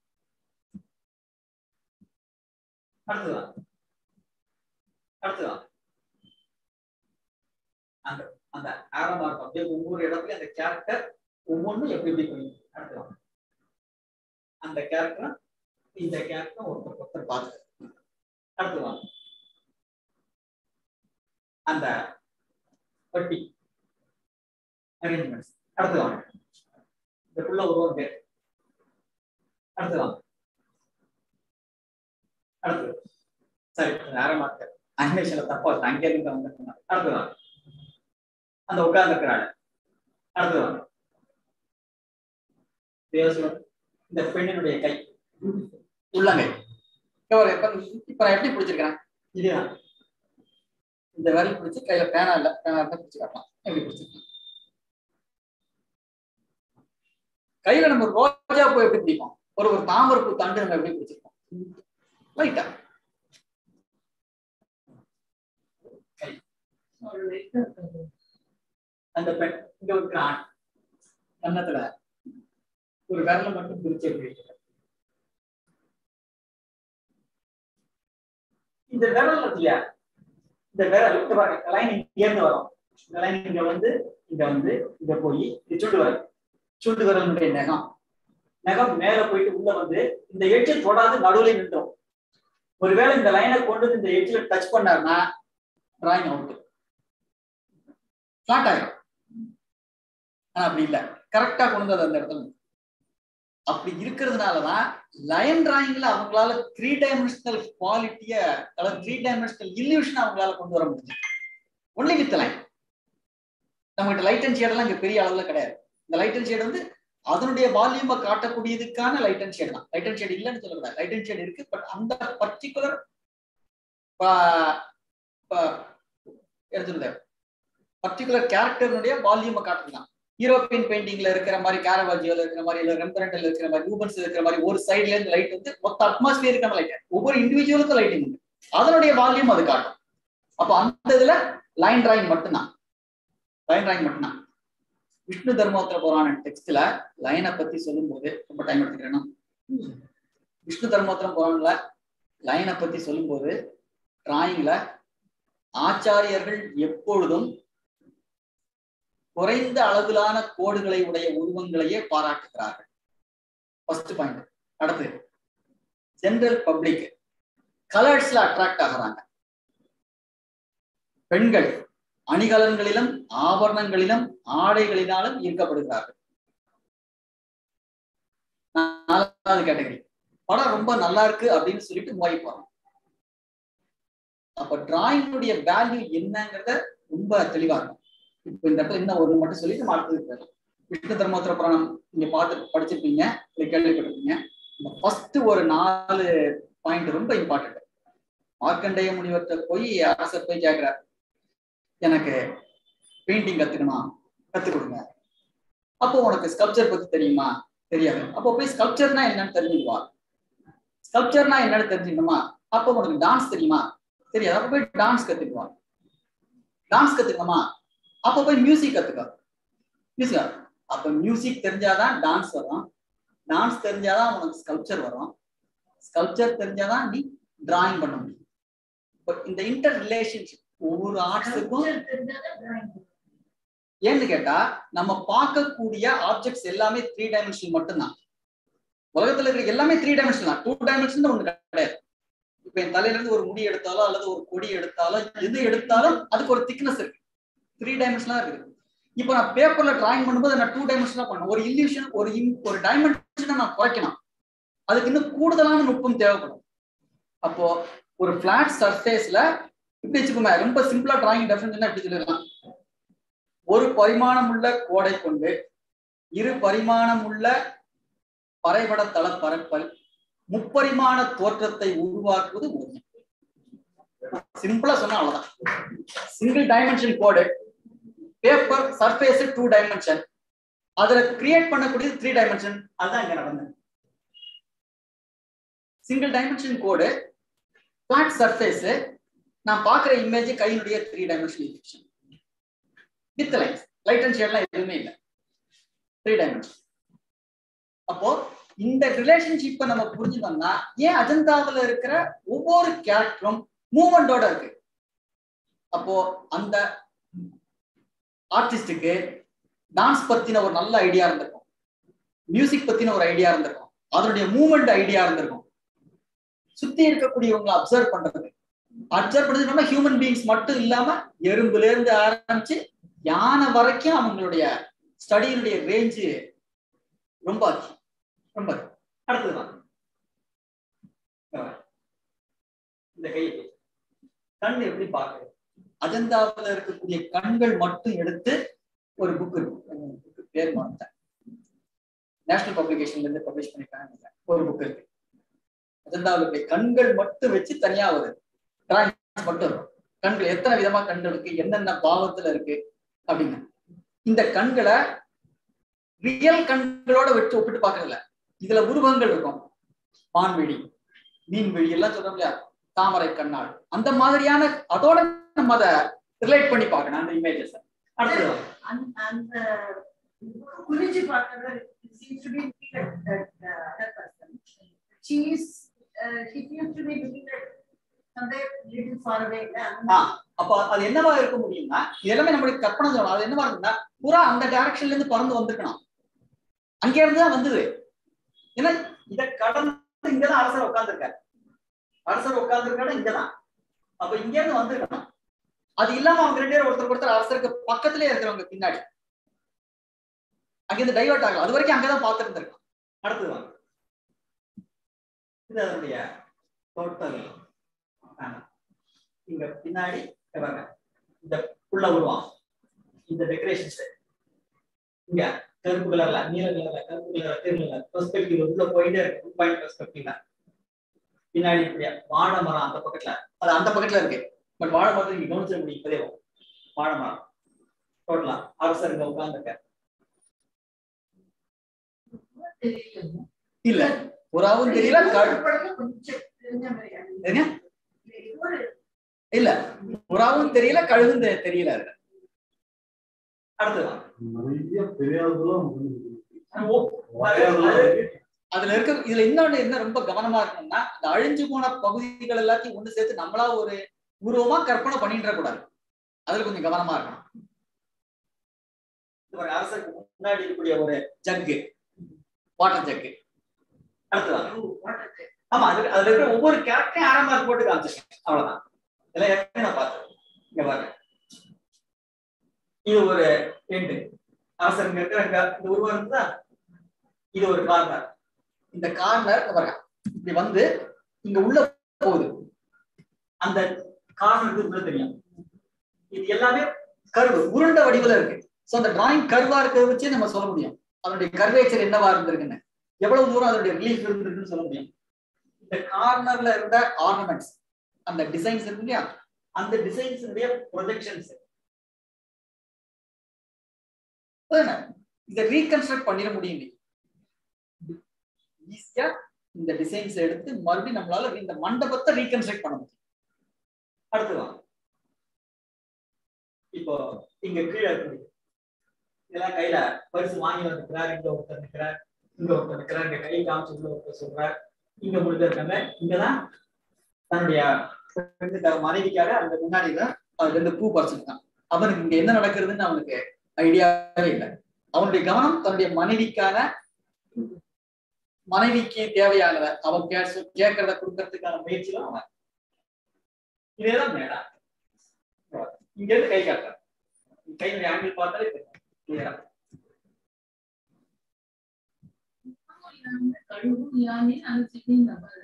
அடுத்ததா அடுத்ததா அந்த அந்த ஆரமா இருக்கும் அப்படியே ஒவ்வொரு இடத்துலயும் அந்த கேரக்டர் ஒவ்வொன்றும் எப்படி எப்படி பண்ணி அடுத்ததா அந்த கேரக்டர் இந்த கேரக்டர் ஒருத்தர் ஒருத்தர் பார்த்து அடுத்ததா அந்த பட்டி அரேஞ்ச்மெண்ட்ஸ் அடுத்ததான் இதுக்குள்ள உருவம் பேர் அடுத்ததான் அடுத்தது சரி நேரமாக்க அனிமேஷன்ல தப்பா இருக்கு அங்கே இருந்து வந்து அடுத்ததான் அந்த உட்கார்ந்து இருக்கிறாள் அடுத்ததான் தேவசுரம் இந்த பெண்ணினுடைய கை உள்ளங்கை இப்ப ஒரு- இப்ப இப்ப நான் எப்படி பிடிச்சிருக்கிறேன் இதுதான் இந்த விரல் பிடிச்சு கையில பேனா இல்ல பேனா இருந்தா பிடிச்சு காட்டலாம் எப்படி பிடிச்சிருக்கேன் கையில நம்ம ரோஜா பூ எப்படி பிடிப்போம் ஒரு ஒரு தாமரை பூ தண்டு நம்ம எப்படி பிடிச்சிருப்போம் லைட்டா கை அந்த பெண் இங்க ஒரு ஆண் கன்னத்துல ஒரு விரல மட்டும் பிரிச்சு எப்படி வைக்கிறது? இந்த விரல் இருக்கு இல்லையா இந்த விரல் இங்க பாருங்க லைன் இருந்து வரும் இந்த லைன் இங்க வந்து இங்க வந்து இங்க போய் இது சுண்டு விரல் சுண்டு விரலுடைய நகம் நகம் மேல போயிட்டு உள்ள வந்து இந்த எட்ஜை தொடாது நடுவுல நின்றோம் ஒருவேளை இந்த லைனை கொண்டு வந்து இந்த எட்ஜில் டச் பண்ணாருன்னா டிராயிங் அவுட் ஃபிளாட் ஆயிடும் ஆனா அப்படி இல்ல கரெக்டா கொண்டு வந்து அந்த இடத்துல நிறுத்தும். அப்படி இருக்கிறதுனாலதான் லைன் டிராயிங்ல அவங்களால த்ரீ டைமென்ஷனல் குவாலிட்டிய அதாவது த்ரீ டைமென்ஷனல் இல்யூஷன் அவங்களால கொண்டு வர முடியும் ஒன்லி வித் லைன் நம்மகிட்ட லைட் அண்ட் ஷேட் எல்லாம் இங்க பெரிய அளவுல கிடையாது இந்த லைட் அண்ட் ஷேட் வந்து அதனுடைய வால்யூமை காட்டக்கூடியதுக்கான லைட் அண்ட் ஷேட் தான் லைட் அண்ட் ஷேட் இல்லைன்னு சொல்லக்கூடாது லைட் அண்ட் ஷேட் இருக்கு பட் அந்த பர்டிகுலர் எடுத்துருந்த பர்டிகுலர் கேரக்டர்னுடைய வால்யூமை காட்டுதான் யூரோப்பியன் பெயிண்டிங்ல இருக்கிற மாதிரி கேரவாஜியோல இருக்கிற மாதிரி இல்ல ரெம்பரண்டல் இருக்கிற மாதிரி ரூபன்ஸ் இருக்கிற மாதிரி ஒரு சைடுல இருந்து லைட் வந்து மொத்த அட்மாஸ்பியருக்கான லைட் ஒவ்வொரு இண்டிவிஜுவலுக்கும் லைட்டிங் உண்டு அதனுடைய வால்யூம் அது காட்டும் அப்போ அந்த இதுல லைன் டிராயிங் மட்டும்தான் லைன் டிராயிங் மட்டும்தான் விஷ்ணு தர்மோத்திர புராண டெக்ஸ்ட்ல லைனை பத்தி சொல்லும்போது ரொம்ப டைம் எடுத்துக்கிறேன்னா விஷ்ணு தர்மோத்திரம் புராணில் லைனை பத்தி சொல்லும்போது டிராயிங்ல ஆச்சாரியர்கள் எப்பொழுதும் குறைந்த அளவிலான கோடுகளை உடைய உருவங்களையே பாராட்டுகிறார்கள் ஃபர்ஸ்ட் பாயிண்ட் அடுத்து ஜெனரல் பப்ளிக் கலர்ஸ்ல அட்ராக்ட் ஆகுறாங்க பெண்கள் அணிகலன்களிலும் ஆபரணங்களிலும் ஆடைகளினாலும் ஈர்க்கப்படுகிறார்கள் நாலாவது கேட்டகரி படம் ரொம்ப நல்லா இருக்கு அப்படின்னு சொல்லிட்டு மூவாகி போறோம் அப்ப டிராயிங்குடைய வேல்யூ என்னங்கிறத ரொம்ப தெளிவா இருக்கும் இப்ப இந்த இடத்துல இன்னும் ஒரு மட்டும் சொல்லி நம்ம அடுத்தது போயிடலாம் விஷ்ணு தர்மோத்தர புராணம் நீங்க பார்த்து படிச்சிருப்பீங்க இல்லை கேள்விப்பட்டிருப்பீங்க இந்த ஃபர்ஸ்ட் ஒரு நாலு பாயிண்ட் ரொம்ப இம்பார்ட்டன்ட் மார்க்கண்டேய முனிவர்கிட்ட போய் அரசர் போய் கேட்கிறார் எனக்கு பெயிண்டிங் கத்துக்கணும் கத்துக் கொடுங்க அப்போ உனக்கு ஸ்கல்ப்சர் பத்தி தெரியுமா தெரியாது அப்போ போய் ஸ்கல்ப்சர்னா என்னன்னு தெரிஞ்சுக்குவா ஸ்கல்ப்சர்னா என்னன்னு தெரிஞ்சுக்கணுமா அப்போ உனக்கு டான்ஸ் தெரியுமா தெரியாது அப்போ போய் டான்ஸ் கத்துக்குவா டான்ஸ் கத்துக்கணுமா அப்போ போய் மியூசிக் கத்துக்க மியூசிக் அப்ப மியூசிக் தெரிஞ்சாதான் டான்ஸ் வரும் டான்ஸ் தெரிஞ்சாதான் உனக்கு ஸ்கல்ப்சர் வரும் ஸ்கல்ப்சர் தெரிஞ்சாதான் நீ டிராயிங் பண்ண முடியும் இப்போ இந்த இன்டர் ரிலேஷன்ஷிப் ஒவ்வொரு ஆர்ட்ஸுக்கும் ஏன்னு கேட்டா நம்ம பார்க்கக்கூடிய ஆப்ஜெக்ட்ஸ் எல்லாமே த்ரீ டைமென்ஷன் மட்டும்தான் உலகத்துல இருக்கிற எல்லாமே த்ரீ டைமென்ஷன் தான் டூ டைமென்ஷன் ஒண்ணு கிடையாது இப்ப என் தலையில இருந்து ஒரு முடி எடுத்தாலோ அல்லது ஒரு கொடி எடுத்தாலோ எது எடுத்தாலும் அதுக்கு ஒரு திக்னஸ் இருக்கு த்ரீ டைமென்ஷனா இருக்குது இப்போ நான் பேப்பர்ல டிராயிங் பண்ணும்போது நான் டூ டைமென்ஷனா பண்ணணும் ஒரு இல்லியூஷன் ஒரு in- ஒரு டைமென்ஷனை நான் குறைக்கணும் அதுக்கு இன்னும் கூடுதலான நுட்பம் தேவைப்படும் அப்போ ஒரு பிளாட் சர்ஃபேஸ்ல இப்படி வச்சுக்கோங்க ரொம்ப சிம்பிளா டிராயிங் டெஃபினேஷன் இப்படி சொல்லிடலாம் ஒரு பரிமாணம் உள்ள கோடை கொண்டு இரு பரிமாணம் உள்ள பறைபட தள பரப்பல் முப்பரிமாண தோற்றத்தை உருவாக்குவது ஓவியம் சிம்பிளா சொன்னா அவ்வளவுதான் சிங்கிள் டைமென்ஷன் கோடு பேப்பர் சர்ஃபேஸ் டூ டைமென்ஷன் அதுல கிரியேட் பண்ணக்கூடியது த்ரீ டைமென்ஷன் அதுதான் இங்க நடந்தது சிங்கிள் டைமென்ஷன் கோடு பிளாட் சர்ஃபேஸ் நான் பார்க்குற இமேஜ் கையினுடைய த்ரீ டைமென்ஷன் இஃபெக்ஷன் வித் லைன்ஸ் லைட் அண்ட் ஷேட்லாம் எதுவுமே இல்லை த்ரீ டைமென்ஷன் அப்போ இந்த ரிலேஷன்ஷிப்பை நம்ம புரிஞ்சுட்டோம்னா ஏன் அஜந்தாவில் இருக்கிற ஒவ்வொரு கேரக்டரும் மூமெண்டோட இருக்கு அப்போ அந்த ஆர்டிஸ்டுக்கு டான்ஸ் பத்தின ஒரு நல்ல ஐடியா இருந்திருக்கும் மியூசிக் பத்தின ஒரு ஐடியா இருந்திருக்கும் அதனுடைய மூமெண்ட் ஐடியா இருந்திருக்கும் சுத்தி இருக்கக்கூடியவங்களை அப்சர்வ் பண்றது அப்சர்வ் பண்ணது நம்ம ஹியூமன் பீயிங்ஸ் மட்டும் இல்லாம எறும்புல இருந்து ஆரம்பிச்சு யானை வரைக்கும் அவங்களுடைய ஸ்டடியினுடைய ரேஞ்சு ரொம்ப அதிகம் ரொம்ப அதிகம். அடுத்ததுதான் இந்த கையை பிடி. கண் எப்படி பார்க்குது அஜந்தாவில் இருக்கக்கூடிய கண்கள் மட்டும் எடுத்து ஒரு புக் இருக்கு book பேர் மாட்டேன் நேஷனல் பப்ளிகேஷன்ல இருந்து பப்ளிஷ் பண்ணிருக்காங்க ஒரு புக் இருக்கு அஜந்தாவில் இருக்கிற கண்கள் மட்டும் வச்சு தனியா ஒரு டிராயிங்ஸ் மட்டும் இருக்கும் கண்கள் எத்தனை விதமா கண்கள் இருக்கு என்னென்ன பாவத்துல இருக்கு அப்படின்னு இந்த கண்களை ரியல் கண்களோட வச்சு ஒப்பிட்டு பார்க்கறதில்ல இதுல உருவங்கள் இருக்கும் வான்வெளி மீன்வெளி எல்லாம் சொல்றோம் இல்லையா தாமரை கண்ணாள் அந்த மாதிரியான அதோட நம்ம அதை ரிலேட் பண்ணி பார்க்கணும் அந்த இமேஜஸ் அடுத்தது அந்த அந்த குனிஞ்சு பார்க்கறது seems to be looking at that uh, other person. She is, uh, he seems to be looking at somewhere little far away. ஆ அப்ப அது என்னவா இருக்க முடியும்னா இது எல்லாமே நம்மளுக்கு கற்பனை சொல்லலாம் அது என்னவா இருக்குன்னா புறா அந்த டைரக்ஷன்ல இருந்து பறந்து வந்திருக்கணும் அங்க இருந்து தான் வந்தது ஏன்னா இத கடந்து இங்கதான் அரசர் உட்கார்ந்துருக்காரு அரசர் உட்கார்ந்துருக்காரு இங்கதான் அப்ப இங்க இருந்து வந்திருக்கணும் அது இல்லாம அவங்க ரெண்டு பேரும் ஒருத்தர் ஒருத்தர் அரசருக்கு பக்கத்திலே இருக்கிறவங்க பின்னாடி அங்கிருந்து டைவர்ட் ஆகலாம் அது வரைக்கும் அங்கதான் பார்த்துருந்துருக்கலாம் அடுத்தது வாங்க இது அதனுடைய டோட்டல் இங்க பின்னாடி இங்க பாருங்க இந்த உள்ள உருவம் இந்த டெக்கரேஷன்ஸ் இங்க கருப்பு கலர்ல நீல கலர்ல கருப்பு கலர்ல தெரியல பெர்ஸ்பெக்டிவ் உள்ள போயிட்டே இருக்கு டூ பாயிண்ட் பெர்ஸ்பெக்டிவ்ல பின்னாடி இப்படியா வாழை மரம் அந்த பக்கத்துல அது அந்த பக்கத்துல இருக்கு பட் வாழை மரத்தை நீங்க கவனிச்சிட முடியும் இப்பதே வாழை மரம் டோட்டலா அரசர் இங்க உட்கார்ந்துருக்க இல்ல புறாவும் தெரியல கழு- கொஞ்சம் தெரிஞ்ச மாதிரி என்ன? ஒரு இல்ல புறாவும் தெரியல கழுகும் தெ- தெரியல அதுல அடுத்ததான் நிறைய தெரியாததெல்லாம் அதுல இருக்க இதுல இன்னொன்னு என்ன ரொம்ப கவனமா இருக்கணும்னா அந்த அழிஞ்சு போன பகுதிகள் எல்லாத்தையும் ஒண்ணு சேர்த்து நம்மளா ஒரு உருவமா கற்பனை பண்ணிட்டு கூடாது அதுல கொஞ்சம் கவனமா இருக்கணும் இது ஒரு அரசருக்கு முன்னாடி இருக்கக்கூடிய ஒரு ஜக்கு வாட்டர் ஜக்கு அடுத்ததான் ஆமா அது அதுல இருக்கிற ஒவ்வொரு கேரக்டரையும் ஆறாம் மார்க் போட்டு காமிச்சிருக்கேன் அவ்வளவுதான் இதெல்லாம் ஏற்கனவே நான் பார்த்தேன் இங்க பாருங்க இது ஒரு எண்டு அரசர் இங்க இருக்கிற இங்க இந்த உருவம் இருக்குதா இது ஒரு கார்னர் இந்த கார்னர் பாருங்க இப்படி வந்து இங்க உள்ள போகுது அந்த கார்னருக்கு உள்ள தெரியும் இது எல்லாமே கருவு உருண்ட வடிவுல இருக்கு சோ அந்த டிராயிங் கருவா இருக்கிறத வச்சு நம்ம சொல்ல முடியும் அதனுடைய கர்வேச்சர் என்னவா இருந்திருக்குன்னு எவ்வளவு தூரம் அதனுடைய ரிலீஃப் இருந்திருக்குன்னு சொல்ல முடியும் இந்த கார்னர்ல இருந்த ஆர்னமெண்ட்ஸ் அந்த டிசைன்ஸ் இருக்கு இல்லையா அந்த டிசைன்ஸ் ப்ரொஜெக்ஷன்ஸ் இதை ரீகன்ஸ்ட்ரக்ட் பண்ணிட முடியும் ஈஸியா இந்த டிசைன்ஸ் எடுத்து மறுபடியும் நம்மளால இந்த மண்டபத்தை ரீகன்ஸ்ட்ரக்ட் பண்ண முடியும் அடுத்துதான் இப்போ இங்க கீழே இருக்கு இதெல்லாம் கையில பரிசு வாங்கி வந்துக்கிறார் இங்க ஒருத்தர் நிக்கிறார் இங்க ஒருத்தர் நிக்கிறார் இங்க கை காமிச்சு உள்ள ஒருத்தர் சொல்றார் இங்க முடிஞ்ச இருக்காங்க இங்கதான் தன்னுடைய ஃப்ரெண்டுக்காக மனைவிக்காக அந்த முன்னாடி தான் அவன் ரெண்டு பூ பறிச்சிருக்கான் அவனுக்கு இங்க என்ன நடக்கிறதுன்னு அவனுக்கு ஐடியாவே இல்லை அவனுடைய கவனம் தன்னுடைய மனைவிக்கான மனைவிக்கு தேவையானத அவன் கே- கேட்கறத கொடுக்கறதுக்கான முயற்சியில அவன் இதேதான் மேடா இங்க இருந்து கை காட்டுற கையினுடைய ஆங்கிள் பார்த்தாலே தெரியும் clear ஆ. கழுவும் யாமே அந்த சிட்டிங் நம்பர்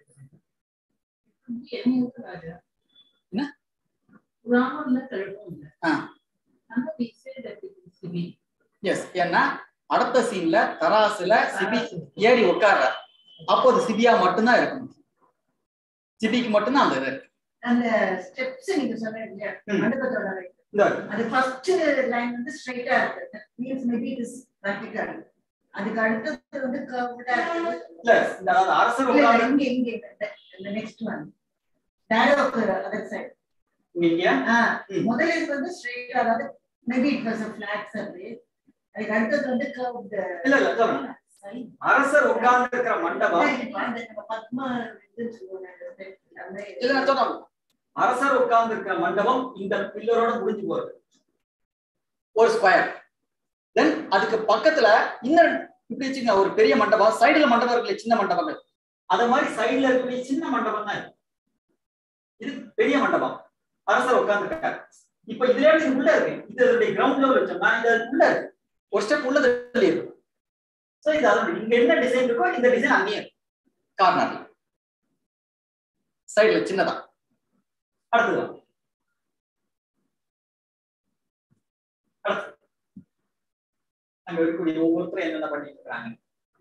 என்ன இருக்கு ராஜா என்ன? ராமர்ல கழுவும் இல்ல ஆ. ஆனா we say that it is சிபி எஸ் ஏன்னா அடுத்த சீன்ல தராசுல சிபி ஏறி உட்கார்றார் அப்போ அது சிபியா மட்டும்தான் இருக்கணும் சிபிக்கு மட்டும்தான் அந்த இது இருக்கு அந்த ஸ்டெப்ஸ் நீங்க சொன்னீங்க இல்லையா ம். மண்டபத்தோட height. இந்த அது ஃபர்ஸ்ட் லைன் வந்து ஸ்ட்ரைட்டா இருக்கு means maybe it is vertical அதுக்கு அடுத்தது வந்து கர்வ்டா இருக்கு இல்ல இந்த அதாவது அரசர் இல்ல, இல்ல, உட்கார்ந்து இங்க இங்க இந்த- இந்த நெக்ஸ்ட் ஒன் டேரோ ஆஃப் அதர் சைடு நீங்க ம். முதல்ல இது வந்து ஸ்ட்ரைட்டா அதாவது maybe it was a flat survey அதுக்கு அடுத்தது வந்து கர்வ்ட் இல்ல இல்ல சொல்றேன். அரசர் உட்கார்ந்து இருக்கிற மண்டபம் நம்ம பத்மா இதுன்னு சொல்லுவாங்க அந்த step எல்லாமே. இல்ல நான் சொல்றேன் அரசர் உட்கார்ந்து இருக்கிற மண்டபம் இந்த பில்லரோட முடிஞ்சு போறது ஒரு ஸ்கொயர் தென் அதுக்கு பக்கத்துல இன்னும் இப்படி வச்சுங்க ஒரு பெரிய மண்டபம் சைடுல மண்டபம் இருக்குல்ல சின்ன மண்டபங்கள் அத மாதிரி சைடுல இருக்கக்கூடிய சின்ன மண்டபம் தான் இது. இது பெரிய மண்டபம் அரசர் உட்கார்ந்து இப்ப இதுல இது உள்ள இருக்கு இது அதனுடைய கிரவுண்ட் லெவல் வச்சோம்னா இது அதுக்கு உள்ள இருக்கு ஒரு ஸ்டெப் உள்ள தள்ளி இருக்கு சோ இது அதனுடைய இங்க என்ன டிசைன் இருக்கோ இந்த டிசைன் அங்கேயும் இருக்கு கார்னர்ல சைடுல சின்னதா அடுத்தது அடுத்து. அங்க இருக்கக்கூடிய ஒவ்வொருத்தரும் என்னென்ன பண்ணிட்டு இருக்காங்க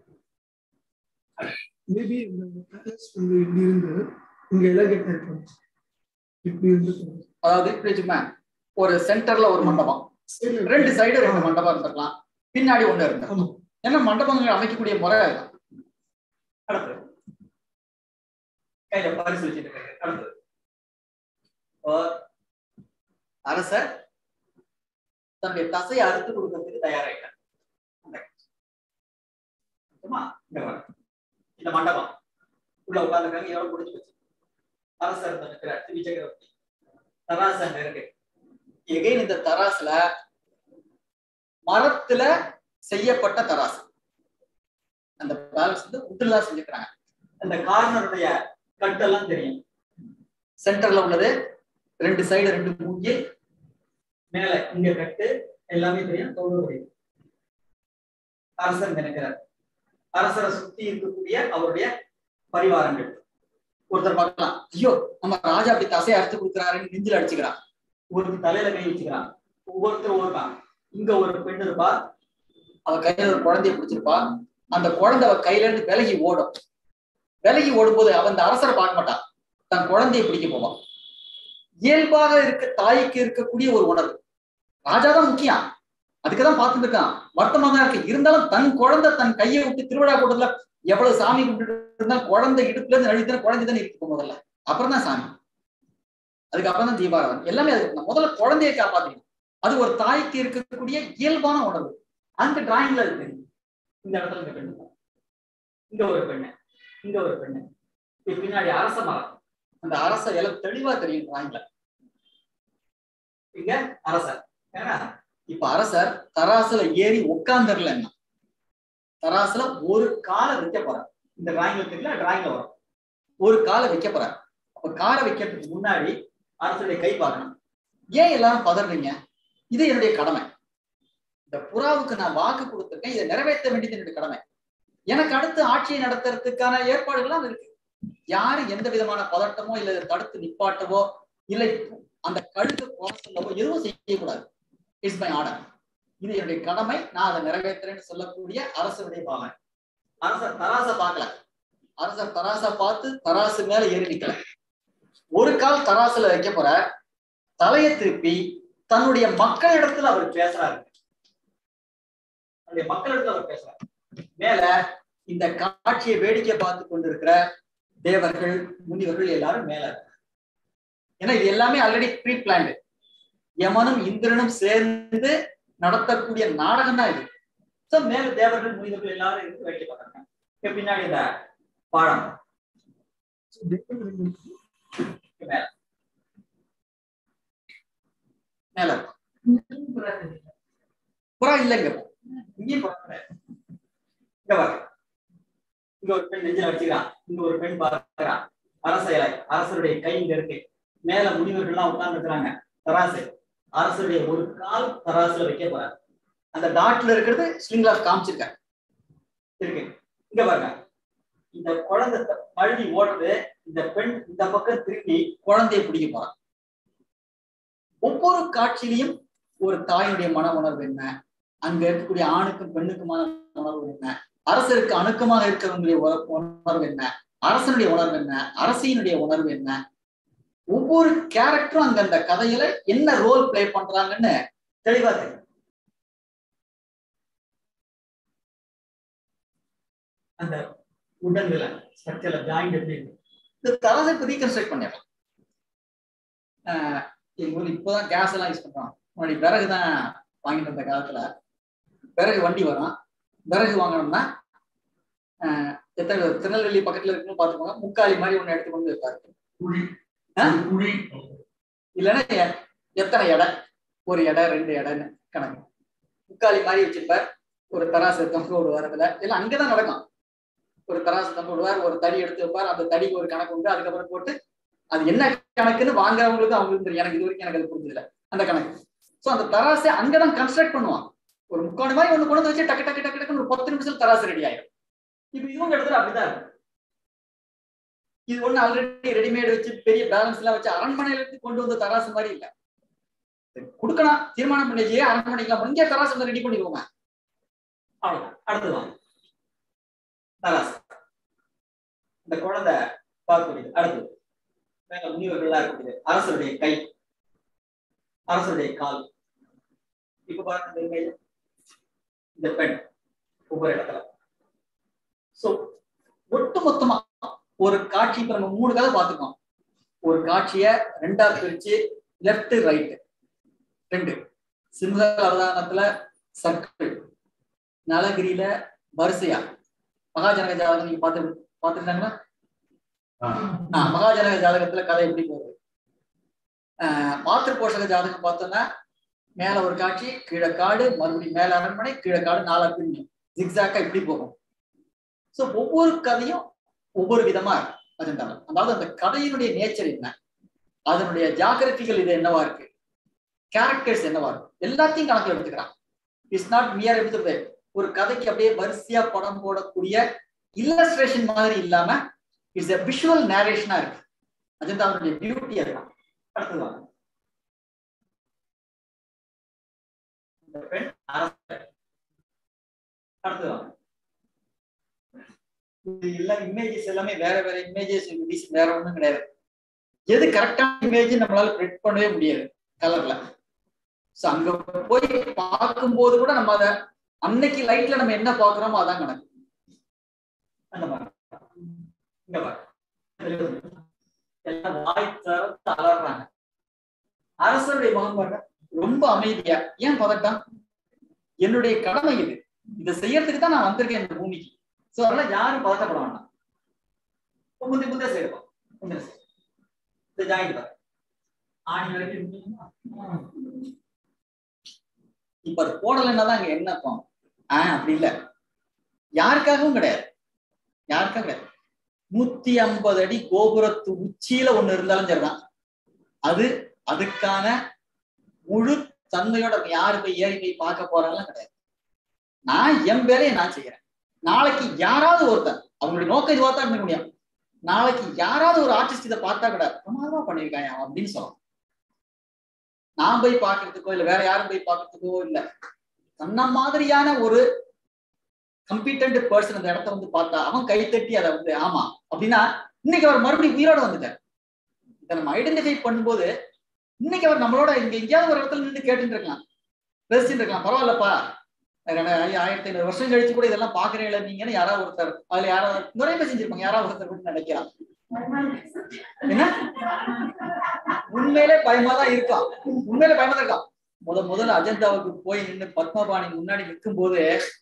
மேபி இந்த பேலஸ் வந்து இப்படி இருந்து இங்க எலகேட் இருக்கும் இப்படி இருந்து அதாவது இப்படி வச்சுக்கோங்க ஒரு சென்டர்ல ஒரு மண்டபம் ரெண்டு சைடு ரெண்டு மண்டபம் இருந்திருக்கலாம் பின்னாடி ஒண்ணு இருக்கு ஆமா. ஏன்னா மண்டபங்கள் அமைக்கக்கூடிய முறை அதுதான். அடுத்து கையில பரிசு வச்சுட்டு இருக்காரு அடுத்து இப்போ அரசர் தன்னுடைய தசையை அறுத்து கொடுக்கறதுக்கு தயாராயிட்டார் அந்த சும்மா இங்க பாருங்க. இந்த மண்டபம் உள்ள உட்கார்ந்துருக்காங்க எவ்வளவு முடிஞ்சு போச்சு அரசர் இருக்கிறார் திவி சக்கரவர்த்தி தராசு அங்க இருக்கு எகைன் இந்த தராசுல மரத்துல செய்யப்பட்ட தராசு அந்த பேலன்ஸ் வந்து உட்டுல தான் செஞ்சுக்கிறாங்க அந்த கார்னருடைய கட்டெல்லாம் தெரியும் சென்டர்ல உள்ளது ரெண்டு சைடு ரெண்டு மூங்கில் மேல இங்க கட்டு எல்லாமே தெரியும் தோடு தெரியும் அரசர் நினைக்கிறார் அரசரை சுத்தி இருக்கக்கூடிய அவருடைய பரிவாரங்கள் ஒருத்தர் பார்க்கலாம் ஐயோ நம்ம ராஜா அப்படி தசையை அறுத்து கொடுக்குறாருன்னு நெஞ்சில் அடிச்சுக்கிறான் ஒருத்தர் தலையில கை வச்சுக்கிறான் ஒவ்வொருத்தரும் ஓடுறான் இங்க ஒரு பெண் இருப்பா அவ கையில ஒரு குழந்தைய பிடிச்சிருப்பா அந்த குழந்தை அவ கையில இருந்து விலகி ஓடும் விலகி ஓடும்போது அவன் அந்த அரசரை பார்க்க மாட்டான் தன் குழந்தையை பிடிக்க போவான் இயல்பாக இருக்க தாய்க்கு இருக்கக்கூடிய ஒரு உணர்வு ராஜாதான் முக்கியம் அதுக்குதான் பார்த்துட்டு இருக்கான் வருத்தமா தான் இருக்கு இருந்தாலும் தன் குழந்தை தன் கையை விட்டு திருவிழா கூட்டத்துல எவ்வளவு சாமி கும்பிட்டு இருந்தாலும் குழந்தை இடுப்புல இருந்து நழித்தான குழந்தை தான் இருக்கு முதல்ல அப்புறம் தான் சாமி அதுக்கப்புறம் தான் தீபாராதனை எல்லாமே அதுக்கு முதல்ல குழந்தையை காப்பாத்தணும் அது ஒரு தாய்க்கு இருக்கக்கூடிய இயல்பான உணர்வு அந்த டிராயிங்ல இருக்கு இந்த இடத்துல இந்த பெண்ணு இங்க ஒரு பெண்ணு இங்க ஒரு பெண்ணு இது பின்னாடி அரச மரம் அந்த அரசர் எல்லாம் தெளிவா தெரியும் டிராயிங்ல இங்க அரசர் ஏன்னா இப்ப அரசர் தராசுல ஏறி உட்கார்ந்துடல என்ன தராசுல ஒரு காலை வைக்க போறார் இந்த டிராயிங்ல தெரியல டிராயிங்ல வரும் ஒரு காலை வைக்க போறார் அப்ப காலை வைக்கிறதுக்கு முன்னாடி அரசருடைய கை பார்க்கணும் ஏன் எல்லாரும் பதறீங்க இது என்னுடைய கடமை இந்த புறாவுக்கு நான் வாக்கு கொடுத்திருக்கேன் இதை நிறைவேற்ற வேண்டியது என்னுடைய கடமை எனக்கு அடுத்து ஆட்சியை நடத்துறதுக்கான ஏற்பாடுகள்லாம் இருக்கு யாரு எந்த விதமான பதட்டமோ இல்ல இதை தடுத்து நிப்பாட்டவோ இல்லை அந்த கழுகு போக சொல்லவோ எதுவும் செய்யக்கூடாது இட்ஸ் மை ஆர்டர் இது என்னுடைய கடமை நான் அதை நிறைவேற்றுறேன்னு சொல்லக்கூடிய அரசருடைய பாவனை அரசர் தராச பார்க்கல அரசர் தராச பார்த்து தராசு மேல ஏறி நிக்கல ஒரு கால் தராசுல வைக்க போற தலையை திருப்பி தன்னுடைய மக்களிடத்துல அவர் பேசுறாரு தன்னுடைய மக்களிடத்துல அவர் பேசுறாரு மேல இந்த காட்சியை வேடிக்கை பார்த்து கொண்டிருக்கிற தேவர்கள் முனிவர்கள் எல்லாரும் மேல இருக்காங்க. ஏன்னா இது எல்லாமே ஆல்ரெடி ப்ரீ பிளான்டு யமனும் இந்திரனும் சேர்ந்து நடத்தக்கூடிய நாடகம் தான் இது சோ மேல தேவர்கள் முனிவர்கள் எல்லாரும் இருந்து வேடிக்கை பார்க்கறாங்க இங்க பின்னாடி இந்த பாடம் இங்க மேல மேல இருக்கு. புறா இல்லைங்க இங்கேயும் புறா கிடையாது. இங்க பாருங்க இங்க ஒரு பெண் நெஞ்சில வச்சுக்கிறான் இங்க ஒரு பெண் பார்க்கிறான் அரச இலை அரசருடைய கை இங்க இருக்கு மேல முனிவர்கள்லாம் உட்கார்ந்து இருக்கிறாங்க தராசு அரசருடைய ஒரு கால் தராசுல வைக்க போறாரு அந்த டாட்ல இருக்கிறது ஸ்லிங்ல காமிச்சிருக்க இருக்கு இங்க பாருங்க இந்த குழந்தை த- பழுதி ஓடுறது இந்த பெண் இந்த பக்கம் திரும்பி குழந்தையை பிடிக்க போறான் ஒவ்வொரு காட்சியிலையும் ஒரு தாயினுடைய மன உணர்வு என்ன அங்க இருக்கக்கூடிய ஆணுக்கும் பெண்ணுக்குமான உணர்வு என்ன அரசருக்கு அணுக்கமாக இருக்கிறவங்களுடைய உண- உணர்வு என்ன அரசனுடைய உணர்வு என்ன அரசியினுடைய உணர்வு என்ன ஒவ்வொரு கேரக்டரும் அங்க அந்த கதையில என்ன ரோல் பிளே பண்றாங்கன்னு தெளிவா தெரியும் அந்த உடல்ல ஸ்ட்ரக்சர்ல ஜாயிண்ட் எப்படி இருக்கு இந்த தரதை இப்போ ரீகன்ஸ்ட்ரக்ட் பண்ணிடலாம் ஆஹ் எங்க ஊர்ல இப்போதான் கேஸ் எல்லாம் யூஸ் பண்றோம் முன்னாடி விறகு தான் வாங்கிட்டு இருந்த காலத்துல விறகு வண்டி வரும் விறகு வாங்கணும்னா ஆஹ் எத்தனை திருநெல்வேலி பக்கத்துல இருக்குன்னு பாத்துக்கோங்க முக்காலி மாதிரி ஒண்ணு எடுத்து கொண்டு வைப்பாரு குழி ஆ? ஒரு குழி இல்லைன்னா எ- எத்தனை எடை ஒரு எடை ரெண்டு எடைன்னு கணக்கு முக்காலி மாதிரி வச்சிருப்பார் ஒரு தராசு தொங்க விடுவார் அதுல எல்லாம் அங்கதான் நடக்கும் ஒரு தராசு தொங்க விடுவார் ஒரு தடி எடுத்து வைப்பார் அந்த தடிக்கு ஒரு கணக்கு உண்டு அதுக்கப்புறம் போட்டு அது என்ன கணக்குன்னு வாங்குறவங்களுக்கு அவங்களுக்கு தெரியும் எனக்கு இது வரைக்கும் எனக்கு அது புரிஞ்சதில்ல அந்த கணக்கு சோ அந்த தராசை அங்கதான் கன்ஸ்ட்ரக்ட் பண்ணுவான் ஒரு முக்காணி மாதிரி ஒண்ணு கொண்டு வந்து வச்சு டக்கு டக்கு டக்கு டக்குன்னு ஒரு பத்து நிமிஷத்துல தராசு ரெடி ஆயிடும் இப்ப இவங்க இடத்துல அப்படிதான் இருக்கும் இது ஒண்ணு ஆல்ரெடி ரெடிமேட் வச்சு பெரிய பேலன்ஸ் எல்லாம் வச்சு அரண்மனையில இருந்து கொண்டு வந்த தராசு மாதிரி இல்ல கொடுக்கலாம் தீர்மானம் பண்ணிச்சு அரண்மனைக்கு இங்கே தராசு ரெடி பண்ணிக்கோங்க அவ்வளவுதான் அடுத்து வாங்க தராசு இந்த குழந்தை பார்க்கக்கூடியது அடுத்து மேல முனிவர்கள்லாம் இருக்கக்கூடியது அரசருடைய கை அரசருடைய கால் இப்ப பாருங்க இந்த image. இந்த பெண் ஒவ்வொரு இடத்துல சோ ஒட்டு மொத்தமா ஒரு காட்சி இப்ப நம்ம மூணு கதை பார்த்துக்கோம் ஒரு காட்சிய ரெண்டா பிரிச்சு லெஃப்ட் ரைட் ரெண்டு சிம்ஹ அவதானத்துல சர்க்கிள் நலகிரியில வரிசையா மகாஜனக ஜாதகம் நீங்க பார்த்து பார்த்துருந்தாங்களா ஆஹ் மகாஜனக ஜாதகத்துல கதை எப்படி போகுது ஆஹ் மாத்திரு போஷக ஜாதகம் பார்த்தோம்னா மேல ஒரு காட்சி கீழே காடு மறுபடியும் மேல அரண்மனை கீழே காடு நாலா பிரிஞ்சு ஜிக்ஸாக்கா இப்படி போகும் சோ ஒவ்வொரு கதையும் ஒவ்வொரு விதமா இருக்கு அஜெண்டால அதாவது அந்த கதையினுடைய நேச்சர் என்ன அதனுடைய ஜாகிரபிகள் இது என்னவா இருக்கு கேரக்டர்ஸ் என்னவா இருக்கு எல்லாத்தையும் கணக்கில் எடுத்துக்கிறான் இட்ஸ் நாட் மியர் எப்படி சொல்றது ஒரு கதைக்கு அப்படியே வரிசையா படம் போடக்கூடிய இல்லஸ்ட்ரேஷன் மாதிரி இல்லாம இட்ஸ் எ விஷுவல் நேரேஷனா இருக்கு அஜெண்டாவுடைய பியூட்டி அதுதான் அடுத்தது வாங்க இந்த பெண் அரசர் அடுத்தது வாங்க இது எல்லாம் இமேஜஸ் எல்லாமே வேற வேற இமேஜஸ் வேற ஒண்ணும் கிடையாது எது கரெக்டான இமேஜ் நம்மளால பிரிண்ட் பண்ணவே முடியாது கலர்ல சோ அங்க போய் பார்க்கும்போது கூட நம்ம அத அன்னைக்கு லைட்ல நம்ம என்ன பாக்குறோமோ அதான் கணக்கு அந்த மாதிரி இங்க பாரு எல்லாம் வாய் திறந்து அலறாங்க அரசருடைய முகம் பாருங்க ரொம்ப அமைதியா ஏன் பதட்டம் என்னுடைய கடமை இது இதை செய்யறதுக்கு தான் நான் வந்திருக்கேன் இந்த பூமிக்கு சோ அதனால யாரும் பதட்டப்பட வேண்டாம் முந்தி முந்தைய செய்யணும் முந்தைய side. ஜாயிண்ட் வர ஆணி வரைக்கும் இருக்குமா? இப்ப அது போடலைன்னா தான் அங்க என்ன அர்த்தம் ஆஹ் அப்படி இல்ல யாருக்காகவும் கிடையாது யாருக்காக கிடையாது நூத்தி ஐம்பது அடி கோபுரத்து உச்சியில ஒண்ணு இருந்தாலும் சரிதான் அது அதுக்கான முழு தன்மையோட இருக்கும். யாரு போய் ஏறி போய் பார்க்க போறாங்கலாம் கிடையாது நான் என் வேலையை நான் செய்யறேன் நாளைக்கு யாராவது ஒருத்தன் அவங்களுடைய நோக்கம் இதுவா தான் இருக்க முடியும் நாளைக்கு யாராவது ஒரு ஆர்டிஸ்ட் இதை பார்த்தா கூட பிரமாதமா பண்ணியிருக்காங்க அவன் அப்படின்னு சொல்லலாம் நான் போய் பார்க்கறதுக்கோ இல்ல வேற யாரும் போய் பார்க்கறதுக்கோ இல்ல தன்ன மாதிரியான ஒரு கம்பீட்டன்ட் பர்சன் அந்த இடத்த வந்து பார்த்தா அவன் கைத்தட்டி அதை வந்து ஆமா அப்படின்னா இன்னைக்கு அவர் மறுபடியும் உயிரோட வந்துட்டார் இதை நம்ம ஐடென்டிஃபை பண்ணும்போது இன்னைக்கு அவர் நம்மளோட இங்க எங்கேயாவது ஒரு இடத்துல நின்று கேட்டுட்டு இருக்கலாம் பேசிட்டு இருக்கலாம் பரவாயில்லப்பா ரெண்டா- ஆயிரத்தி ஐநூறு வருஷம் கழிச்சு கூட இதெல்லாம் பாக்குறீங்களா நீங்கன்னு யாராவது ஒருத்தர் அதுல யாராவது நிறைய பேர் செஞ்சிருப்பாங்க யாராவது ஒருத்தர் கூட நினைக்கலாம் என்ன உண்மையிலே பயமா தான் இருக்கான் உண்மையிலே பயமா தான் இருக்கான் முத முதல்ல அஜந்தாவுக்கு போய் நின்று பத்மபாணி முன்னாடி நிற்கும் போது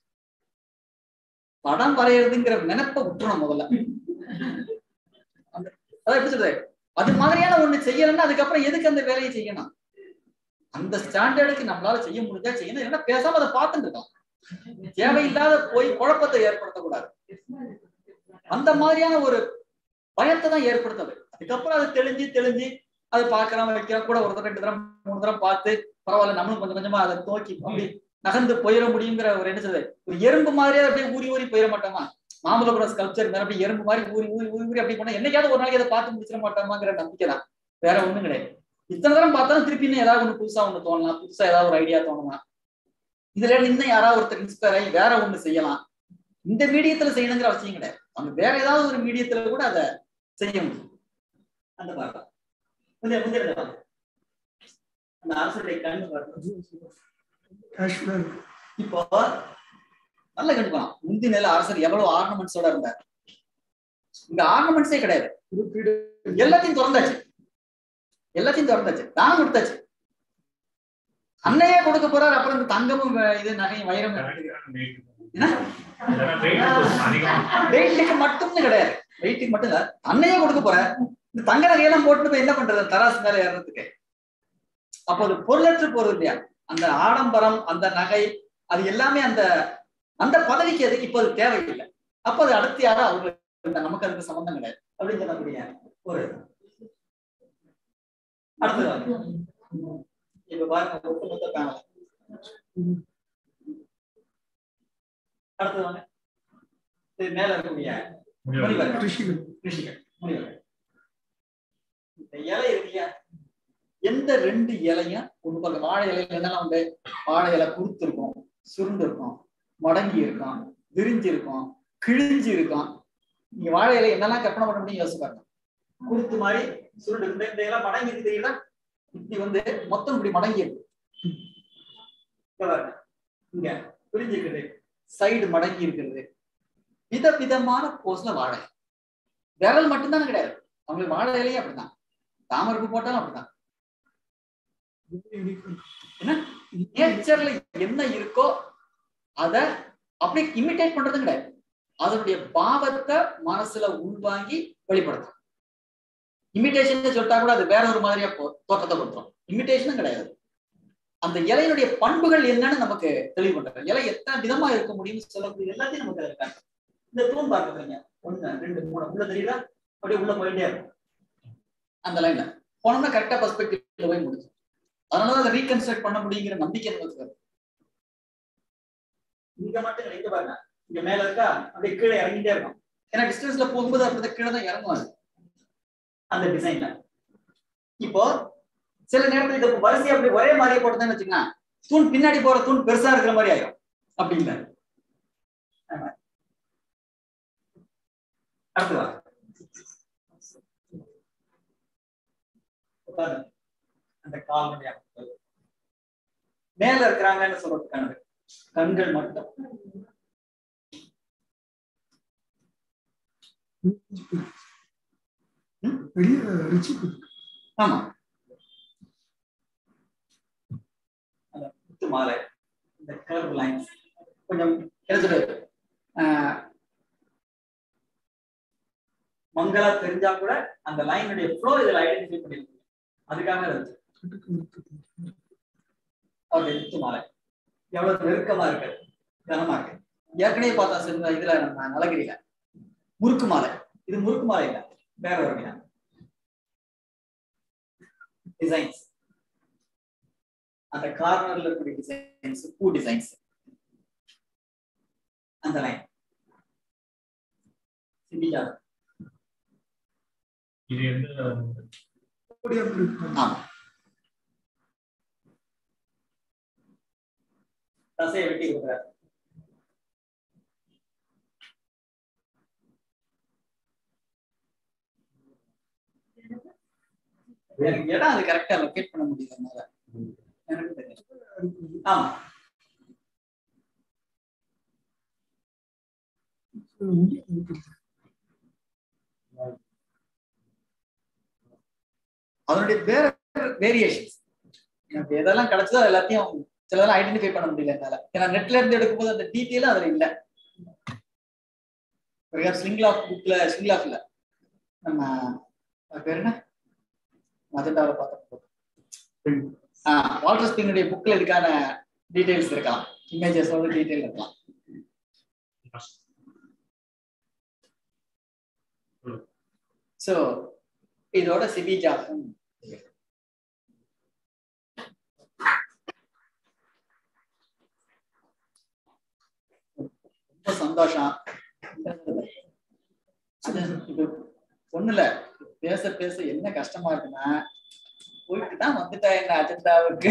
படம் வரைகிறதுங்கிற நினைப்ப விட்டுறணும் முதல்ல அந்த- அதான் எப்படி சொல்றது அது மாதிரியான ஒண்ணு செய்யலன்னா அதுக்கப்புறம் எதுக்கு அந்த வேலையை செய்யணும் அந்த ஸ்டாண்டர்டுக்கு நம்மளால செய்ய முடிஞ்சா செய்யணும் இல்லைன்னா பேசாம அதை பார்த்துட்டு இருக்கலாம் தேவையில்லாத போய் குழப்பத்தை ஏற்படுத்தக்கூடாது அந்த மாதிரியான ஒரு பயத்தை தான் ஏற்படுத்தது அதுக்கப்புறம் அது தெளிஞ்சு தெளிஞ்சு அதை பார்க்கலாம் வைக்கலாம் கூட ஒரு தடவை ரெண்டு தரம் மூணு தரம் பார்த்து பரவாயில்ல நம்மளும் கொஞ்சம் கொஞ்சமா அதை நோக்கி அப்படி நகர்ந்து போயிட முடியுங்கிற ஒரு என்ன சொல்றது ஒரு எறும்பு மாதிரியே அப்படியே ஊறி ஊறி போயிட மாட்டோமா மாமல்லபுரம் ஸ்கல்ப்சர் மேல அப்படியே எறும்பு மாதிரி ஊறி ஊறி ஊறி ஊறி அப்படி பண்ணா என்னைக்காவது ஒரு நாளைக்கு அதை பார்த்து முடிச்சிட மாட்டோமாங்கிற நம்பிக்கை தான் வேற ஒண்ணும் கிடையாது இத்தனை தரம் பார்த்தாலும் திருப்பி இன்னும் ஏதாவது ஒண்ணு புதுசா ஒண்ணு தோணலாம் புதுசா ஏதாவது ஒரு ஐடியா தோணலாம் இதுல இருந்து இன்னும் யாராவது ஒருத்தர் இன்ஸ்பயர் ஆகி வேற ஒண்ணு செய்யலாம் இந்த மீடியத்துல செய்யணுங்கிற அவசியம் கிடையாது அவங்க வேற ஏதாவது ஒரு மீடியத்துல கூட அதை செய்ய முடியும் அந்த மாதிரி தான் முந்தைய முந்தைய வாங்க. அந்த அரசுடைய கண்ணு வரணும் கேஷுவலா இருக்கு இப்போ நல்ல கண்டிப்பான் முந்தி நில அரசர் எவ்வளவு ஆர்னமெண்ட்ஸோட இருந்தார் இங்க ஆர்னமெண்ட்ஸே கிடையாது எல்லாத்தையும் திறந்தாச்சு எல்லாத்தையும் திறந்தாச்சு தானம் கொடுத்தாச்சு அன்னையே கொடுக்க போறாரு அப்புறம் இந்த தங்கமும் வே- இது நகையும் வைரம் என்ன அதிகமா வெயிட்டுக்கு மட்டும்னு கிடையாது வெயிட்டுக்கு மட்டும் இல்ல அன்னையே கொடுக்க போற இந்த தங்க நகையெல்லாம் போட்டு போய் என்ன பண்றது தராசு மேல ஏறுறதுக்கு அப்போ அது பொருளற்று போறது இல்லையா அந்த ஆடம்பரம் அந்த நகை அது எல்லாமே அந்த அந்த பதவிக்கு அதுக்கு இப்போ அது தேவையில்லை அப்ப அது அடுத்து யாரோ அவங்க நமக்கு அதுக்கு சம்பந்தம் கிடையாது அப்படின்னு சொல்லக்கூடிய ஒரு அடுத்தது வாங்க. இப்ப பாருங்க ஒட்டுமொத்த பேனல் அடுத்தது வாங்க இது மேல இருக்கக்கூடிய முனிவர் ரிஷிகள் ரிஷிகள் முனிவர்கள் இந்த இலை இருக்கு இல்லையா எந்த ரெண்டு இலையும் ஒண்ணு பாருங்க வாழை இலையில என்னெல்லாம் உண்டு வாழை இலை குருத்து இருக்கும் சுருண்டு இருக்கும் மடங்கி இருக்கும் விரிஞ்சு இருக்கும் கிழிஞ்சு இருக்கும் நீங்க வாழை இலை என்னெல்லாம் கற்பனை பண்ண முடியும் யோசிச்சு பாருங்க குருத்து மாதிரி சுருண்டு இந்த இந்த இலை மடங்கி இருக்கு தெரியுதா இப்படி வந்து மொத்தம் இப்படி மடங்கி இருக்கு இங்க பாருங்க இங்க பிரிஞ்சு இருக்குது சைடு மடங்கி இருக்கிறது வித விதமான போஸ்ல வாழை விரல் மட்டும்தான் கிடையாது அவங்களுக்கு வாழை இலையே அப்படிதான் தாமரைப்பு போட்டாலும் அப்படிதான் நேச்சர்ல என்ன இருக்கோ அத அப்படியே இமிட்டேட் பண்றதும் கிடையாது அதனுடைய பாவத்தை மனசுல உள்வாங்கி வெளிப்படுத்தும் இமிட்டேஷன் சொல்லிட்டா கூட அது வேற ஒரு மாதிரியா போ- தோற்றத்தை கொடுத்துரும் இமிட்டேஷனும் கிடையாது அந்த இலையினுடைய பண்புகள் என்னன்னு நமக்கு தெளிவு பண்றாங்க இலை எத்தனை விதமா இருக்க முடியும்னு சொல்லக்கூடிய எல்லாத்தையும் நமக்கு அதுல காட்டுது. இந்த தூண் பார்க்குறீங்க ஒண்ணு ரெண்டு மூணு உள்ள தெரியுதா அப்படியே உள்ள போயிட்டே இருக்கும் அந்த லைன்ல போனோம்னா கரெக்டா பர்ஸ்பெக்டிவ்ல போய் முடிச்சு அதனால அதை ரீகன்ஸ்ட்ரக்ட் பண்ண முடியுங்கிற நம்பிக்கை நமக்கு வருது இங்க மட்டும் இல்லை, இங்க பாருங்க இங்க மேல இருக்கா அப்படியே கீழே இறங்கிட்டே இருக்கும் ஏன்னா டிஸ்டன்ஸ்ல போகும்போது அப்படி கீழே தான் இறங்கும் அது அந்த டிசைன்ல இப்போ சில நேரத்துல இது வரிசை அப்படி ஒரே மாதிரியே போட்டுதான் வச்சுக்கோங்க தூண் பின்னாடி போற தூண் பெருசா இருக்கிற மாதிரி ஆயிரும் அப்படி இல்லை ஆமா. அடுத்து வா உட்காரு. அந்த கால்னுடைய அமைப்பு. மேல இருக்கிறாங்கன்னு சொல்றது கண்கள் கண்கள் மட்டும் வெளியே ரிச்சி ஆமா அந்த முத்து மாலை இந்த கர்வ் லைன்ஸ் கொஞ்சம் என்ன சொல்றது ஆஹ், மங்களா தெரிஞ்சா கூட அந்த லைனுடைய ஃப்ளோ இதுல ஐடென்டிஃபை பண்ணிருக்கோம் அதுக்காக இருந்துச்சு அவருடைய முத்து மாலை எவ்வளவு நெருக்கமா இருக்கு கனமா இருக்கு ஏற்கனவே பார்த்தா சின்ன இதுல நம்ம நலகிரியில முறுக்கு மாலை இது முறுக்கு மாலை இல்ல வேற ஒரு வகையான டிசைன்ஸ் அந்த கார்னர்ல இருக்கக்கூடிய டிசைன்ஸ் பூ டிசைன்ஸ் அந்த லைன் சிபிஜா இது எந்த ஆமா தசையை வெட்டி கொடுக்குறாரு எனக்கு இடம் அது கரெக்டா லொகேட் பண்ண முடியல என்னால எனக்கு தெரியும் ஆமா அதனுடைய வேற வேரியேஷன்ஸ் எனக்கு எதெல்லாம் கிடைச்சதோ அது எல்லாத்தையும் சிலதெல்லாம் ஐடென்டிஃபை பண்ண முடியல என்னால ஏன்னா நெட்ல இருந்து எடுக்கும்போது அந்த டீட்டெயிலும் அதுல இல்ல ஸ்லிங்லாஃப் புக்ல ஸ்லிங்லாஃப்ல நம்ம அது பேர் என்ன மஜெண்டாவில் பார்த்தோம் வாட்டர் ஸ்பின்னுடைய புக்ல இதுக்கான டீடைல்ஸ் இருக்கலாம் இமேஜஸோட டீடைல் இருக்கலாம் ஸோ இதோட சிபி ஜாசம் ரொம்ப சந்தோஷம் அது இது ஒண்ணுல பேச பேச என்ன கஷ்டமா இருக்குன்னா போயிட்டு தான் வந்துட்டா என்ன அஜெண்டாவுக்கு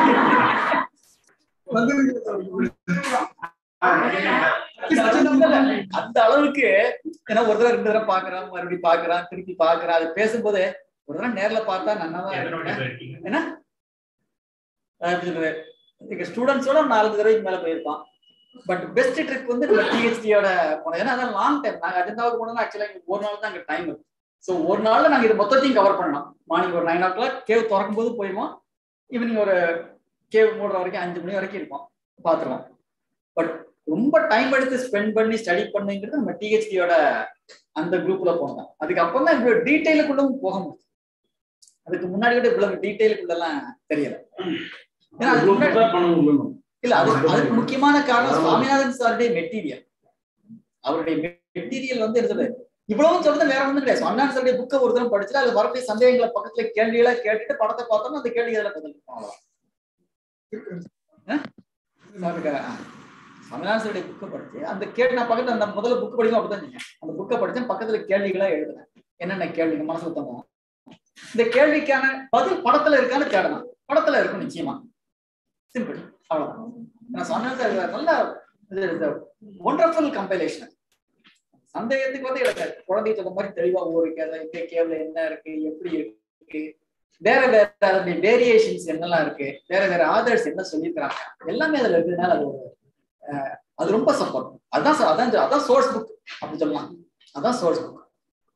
அந்த அளவுக்கு ஏன்னா ஒரு தடவை ரெண்டு தடவை பாக்குறான் மறுபடியும் பாக்குறான் திருப்பி பாக்குறான் அது பேசும்போது ஒரு தடவை நேர்ல பார்த்தா நன்னாதான் எதனோட இருக்கும் இருக்கீங்க என்ன அஹ் எப்படி சொல்றது இங்க ஸ்டூடெண்ட்ஸோட நாலு தடவைக்கு மேல போயிருப்பான் பட் பெஸ்ட் ட்ரிக் வந்து நம்ம பிஹெச்டியோட போனோம் ஏன்னா அதான் லாங் டைம் நாங்க அஜெண்டாவுக்கு போனோம்னா ஆக்சுவலா ஒரு நாள் தான் அங்க டைம் இருக்கு ஸோ ஒரு நாள்ல நாங்க இது மொத்தத்தையும் கவர் பண்ணலாம் மார்னிங் ஒரு நைன் ஓ கிளாக் கேவ் திறக்கும் போது போயிடுவோம் ஈவினிங் ஒரு கேவ் மூடுற வரைக்கும் அஞ்சு மணி வரைக்கும் இருப்போம் பார்த்துருவோம் பட் ரொம்ப டைம் எடுத்து ஸ்பெண்ட் பண்ணி ஸ்டடி பண்ணுங்கிறது நம்ம டிஹெச்டியோட அந்த குரூப்ல போனோம் அதுக்கப்புறம் தான் இவ்வளவு டீட்டெயிலுக்குள்ளவும் போக முடியும் அதுக்கு முன்னாடி கூட இவ்வளவு டீட்டெயிலுக்குள்ளலாம் தெரியல ஏன்னா அதுக்கு முன்னாடி பணம் உள்ளணும் இல்ல அது அதுக்கு முக்கியமான காரணம் சுவாமிநாதன் சாருடைய மெட்டீரியல் அவருடைய மெட்டீரியல் வந்து இருந்தது இவ்வளவு சொல்றது வேற ஒண்ணும் கிடையாது சுவாமிநாதன் சாருடைய புக்கை ஒரு தரம் படிச்சுட்டு அதுல வரக்கூடிய சந்தேகங்களை பக்கத்துல கேள்விகளை கேட்டுட்டு படத்தை பார்த்தோம்னா அந்த கேள்வி அதில் பதில் இருக்கும். அவ்வளவுதான். சாருக்கு, ஆ. சுவாமிநாதன் சாருடைய புக்கை படிச்சு அந்த கேட்டு நான் பக்கத்துல அந்த முதல்ல புக் படிக்கும் அப்படிதான் செஞ்சேன் அந்த புக்கை படிச்சேன் பக்கத்துல கேள்விகளா எழுதுனேன் என்னென்ன கேள்விங்க மனசுல தோணும் இந்த கேள்விக்கான பதில் படத்துல இருக்கான்னு தேடணும் படத்துல இருக்கும் நிச்சயமா சிம்பிள் அவ்வளவுதான் நான் சொன்னது நல்ல ஒண்டர்ஃபுல் கம்பைலேஷன் சந்தேகத்துக்கு வந்து எனக்கு குழந்தை சொல்ற மாதிரி தெளிவா ஒரு கேள்வி இந்த கேள்வி என்ன இருக்கு எப்படி இருக்கு வேற வேற அதனுடைய வேரியேஷன்ஸ் என்னெல்லாம் இருக்கு வேற வேற ஆதர்ஸ் என்ன சொல்லியிருக்கிறாங்க எல்லாமே அதுல இருக்கிறதுனால அது ஒரு அஹ், அது ரொம்ப சப்போர்ட் அதான் சொ- அதான் சொ- அதான் சோர்ஸ் புக் அப்படி சொல்லலாம் அதான் சோர்ஸ் புக்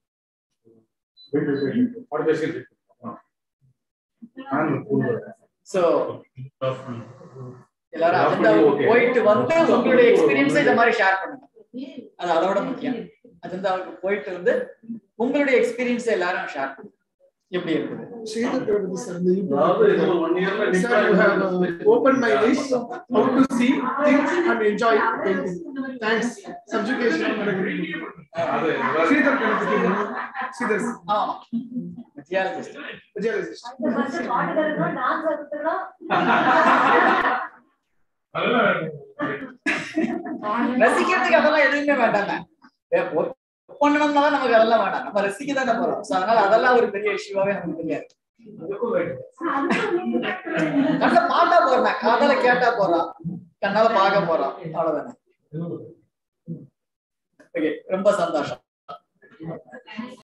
சோ எல்லாரும் அஜெண்டாவுக்கு போயிட்டு வந்து உங்களுடைய எக்ஸ்பீரியன்ஸை இந்த மாதிரி ஷேர் பண்ணுங்க அது அதோட முக்கியம் அஜெண்டாவுக்கு போயிட்டு வந்து உங்களுடைய எக்ஸ்பீரியன்ஸை எல்லாரும் ஷேர் பண்ணுங்க எப்படி இருக்குது Sridhar Ganapathi sir, the அதாவது இது ஒரு one year ல Sir, you have uh, opened my eyes how to see, think and enjoy painting. Thanks. Subjugation. அது Sridhar Ganapathi. Sridhar. ஆமா மெட்டியாலஜிஸ்ட் Visualization. அந்த பஸ் பாடுறதுனா டான்ஸ் ஆடுறதுனா அதெல்லாம் ரசிக்கிறதுக்கு அதெல்லாம் எதுவுமே வேண்டாங்க பண்ணணும்னால நமக்கு அதெல்லாம் வேண்டாம் நம்ம ரசிக்க தானே போறோம் So, அதனால அதெல்லாம் ஒரு பெரிய இஷ்யூவாவே நமக்கு தெரியாது நல்ல பாட்டா போறேன் காதால கேட்டா போறான் கண்ணால பார்க்க போறான் அவ்வளவுதானே ஓகே ரொம்ப சந்தோஷம்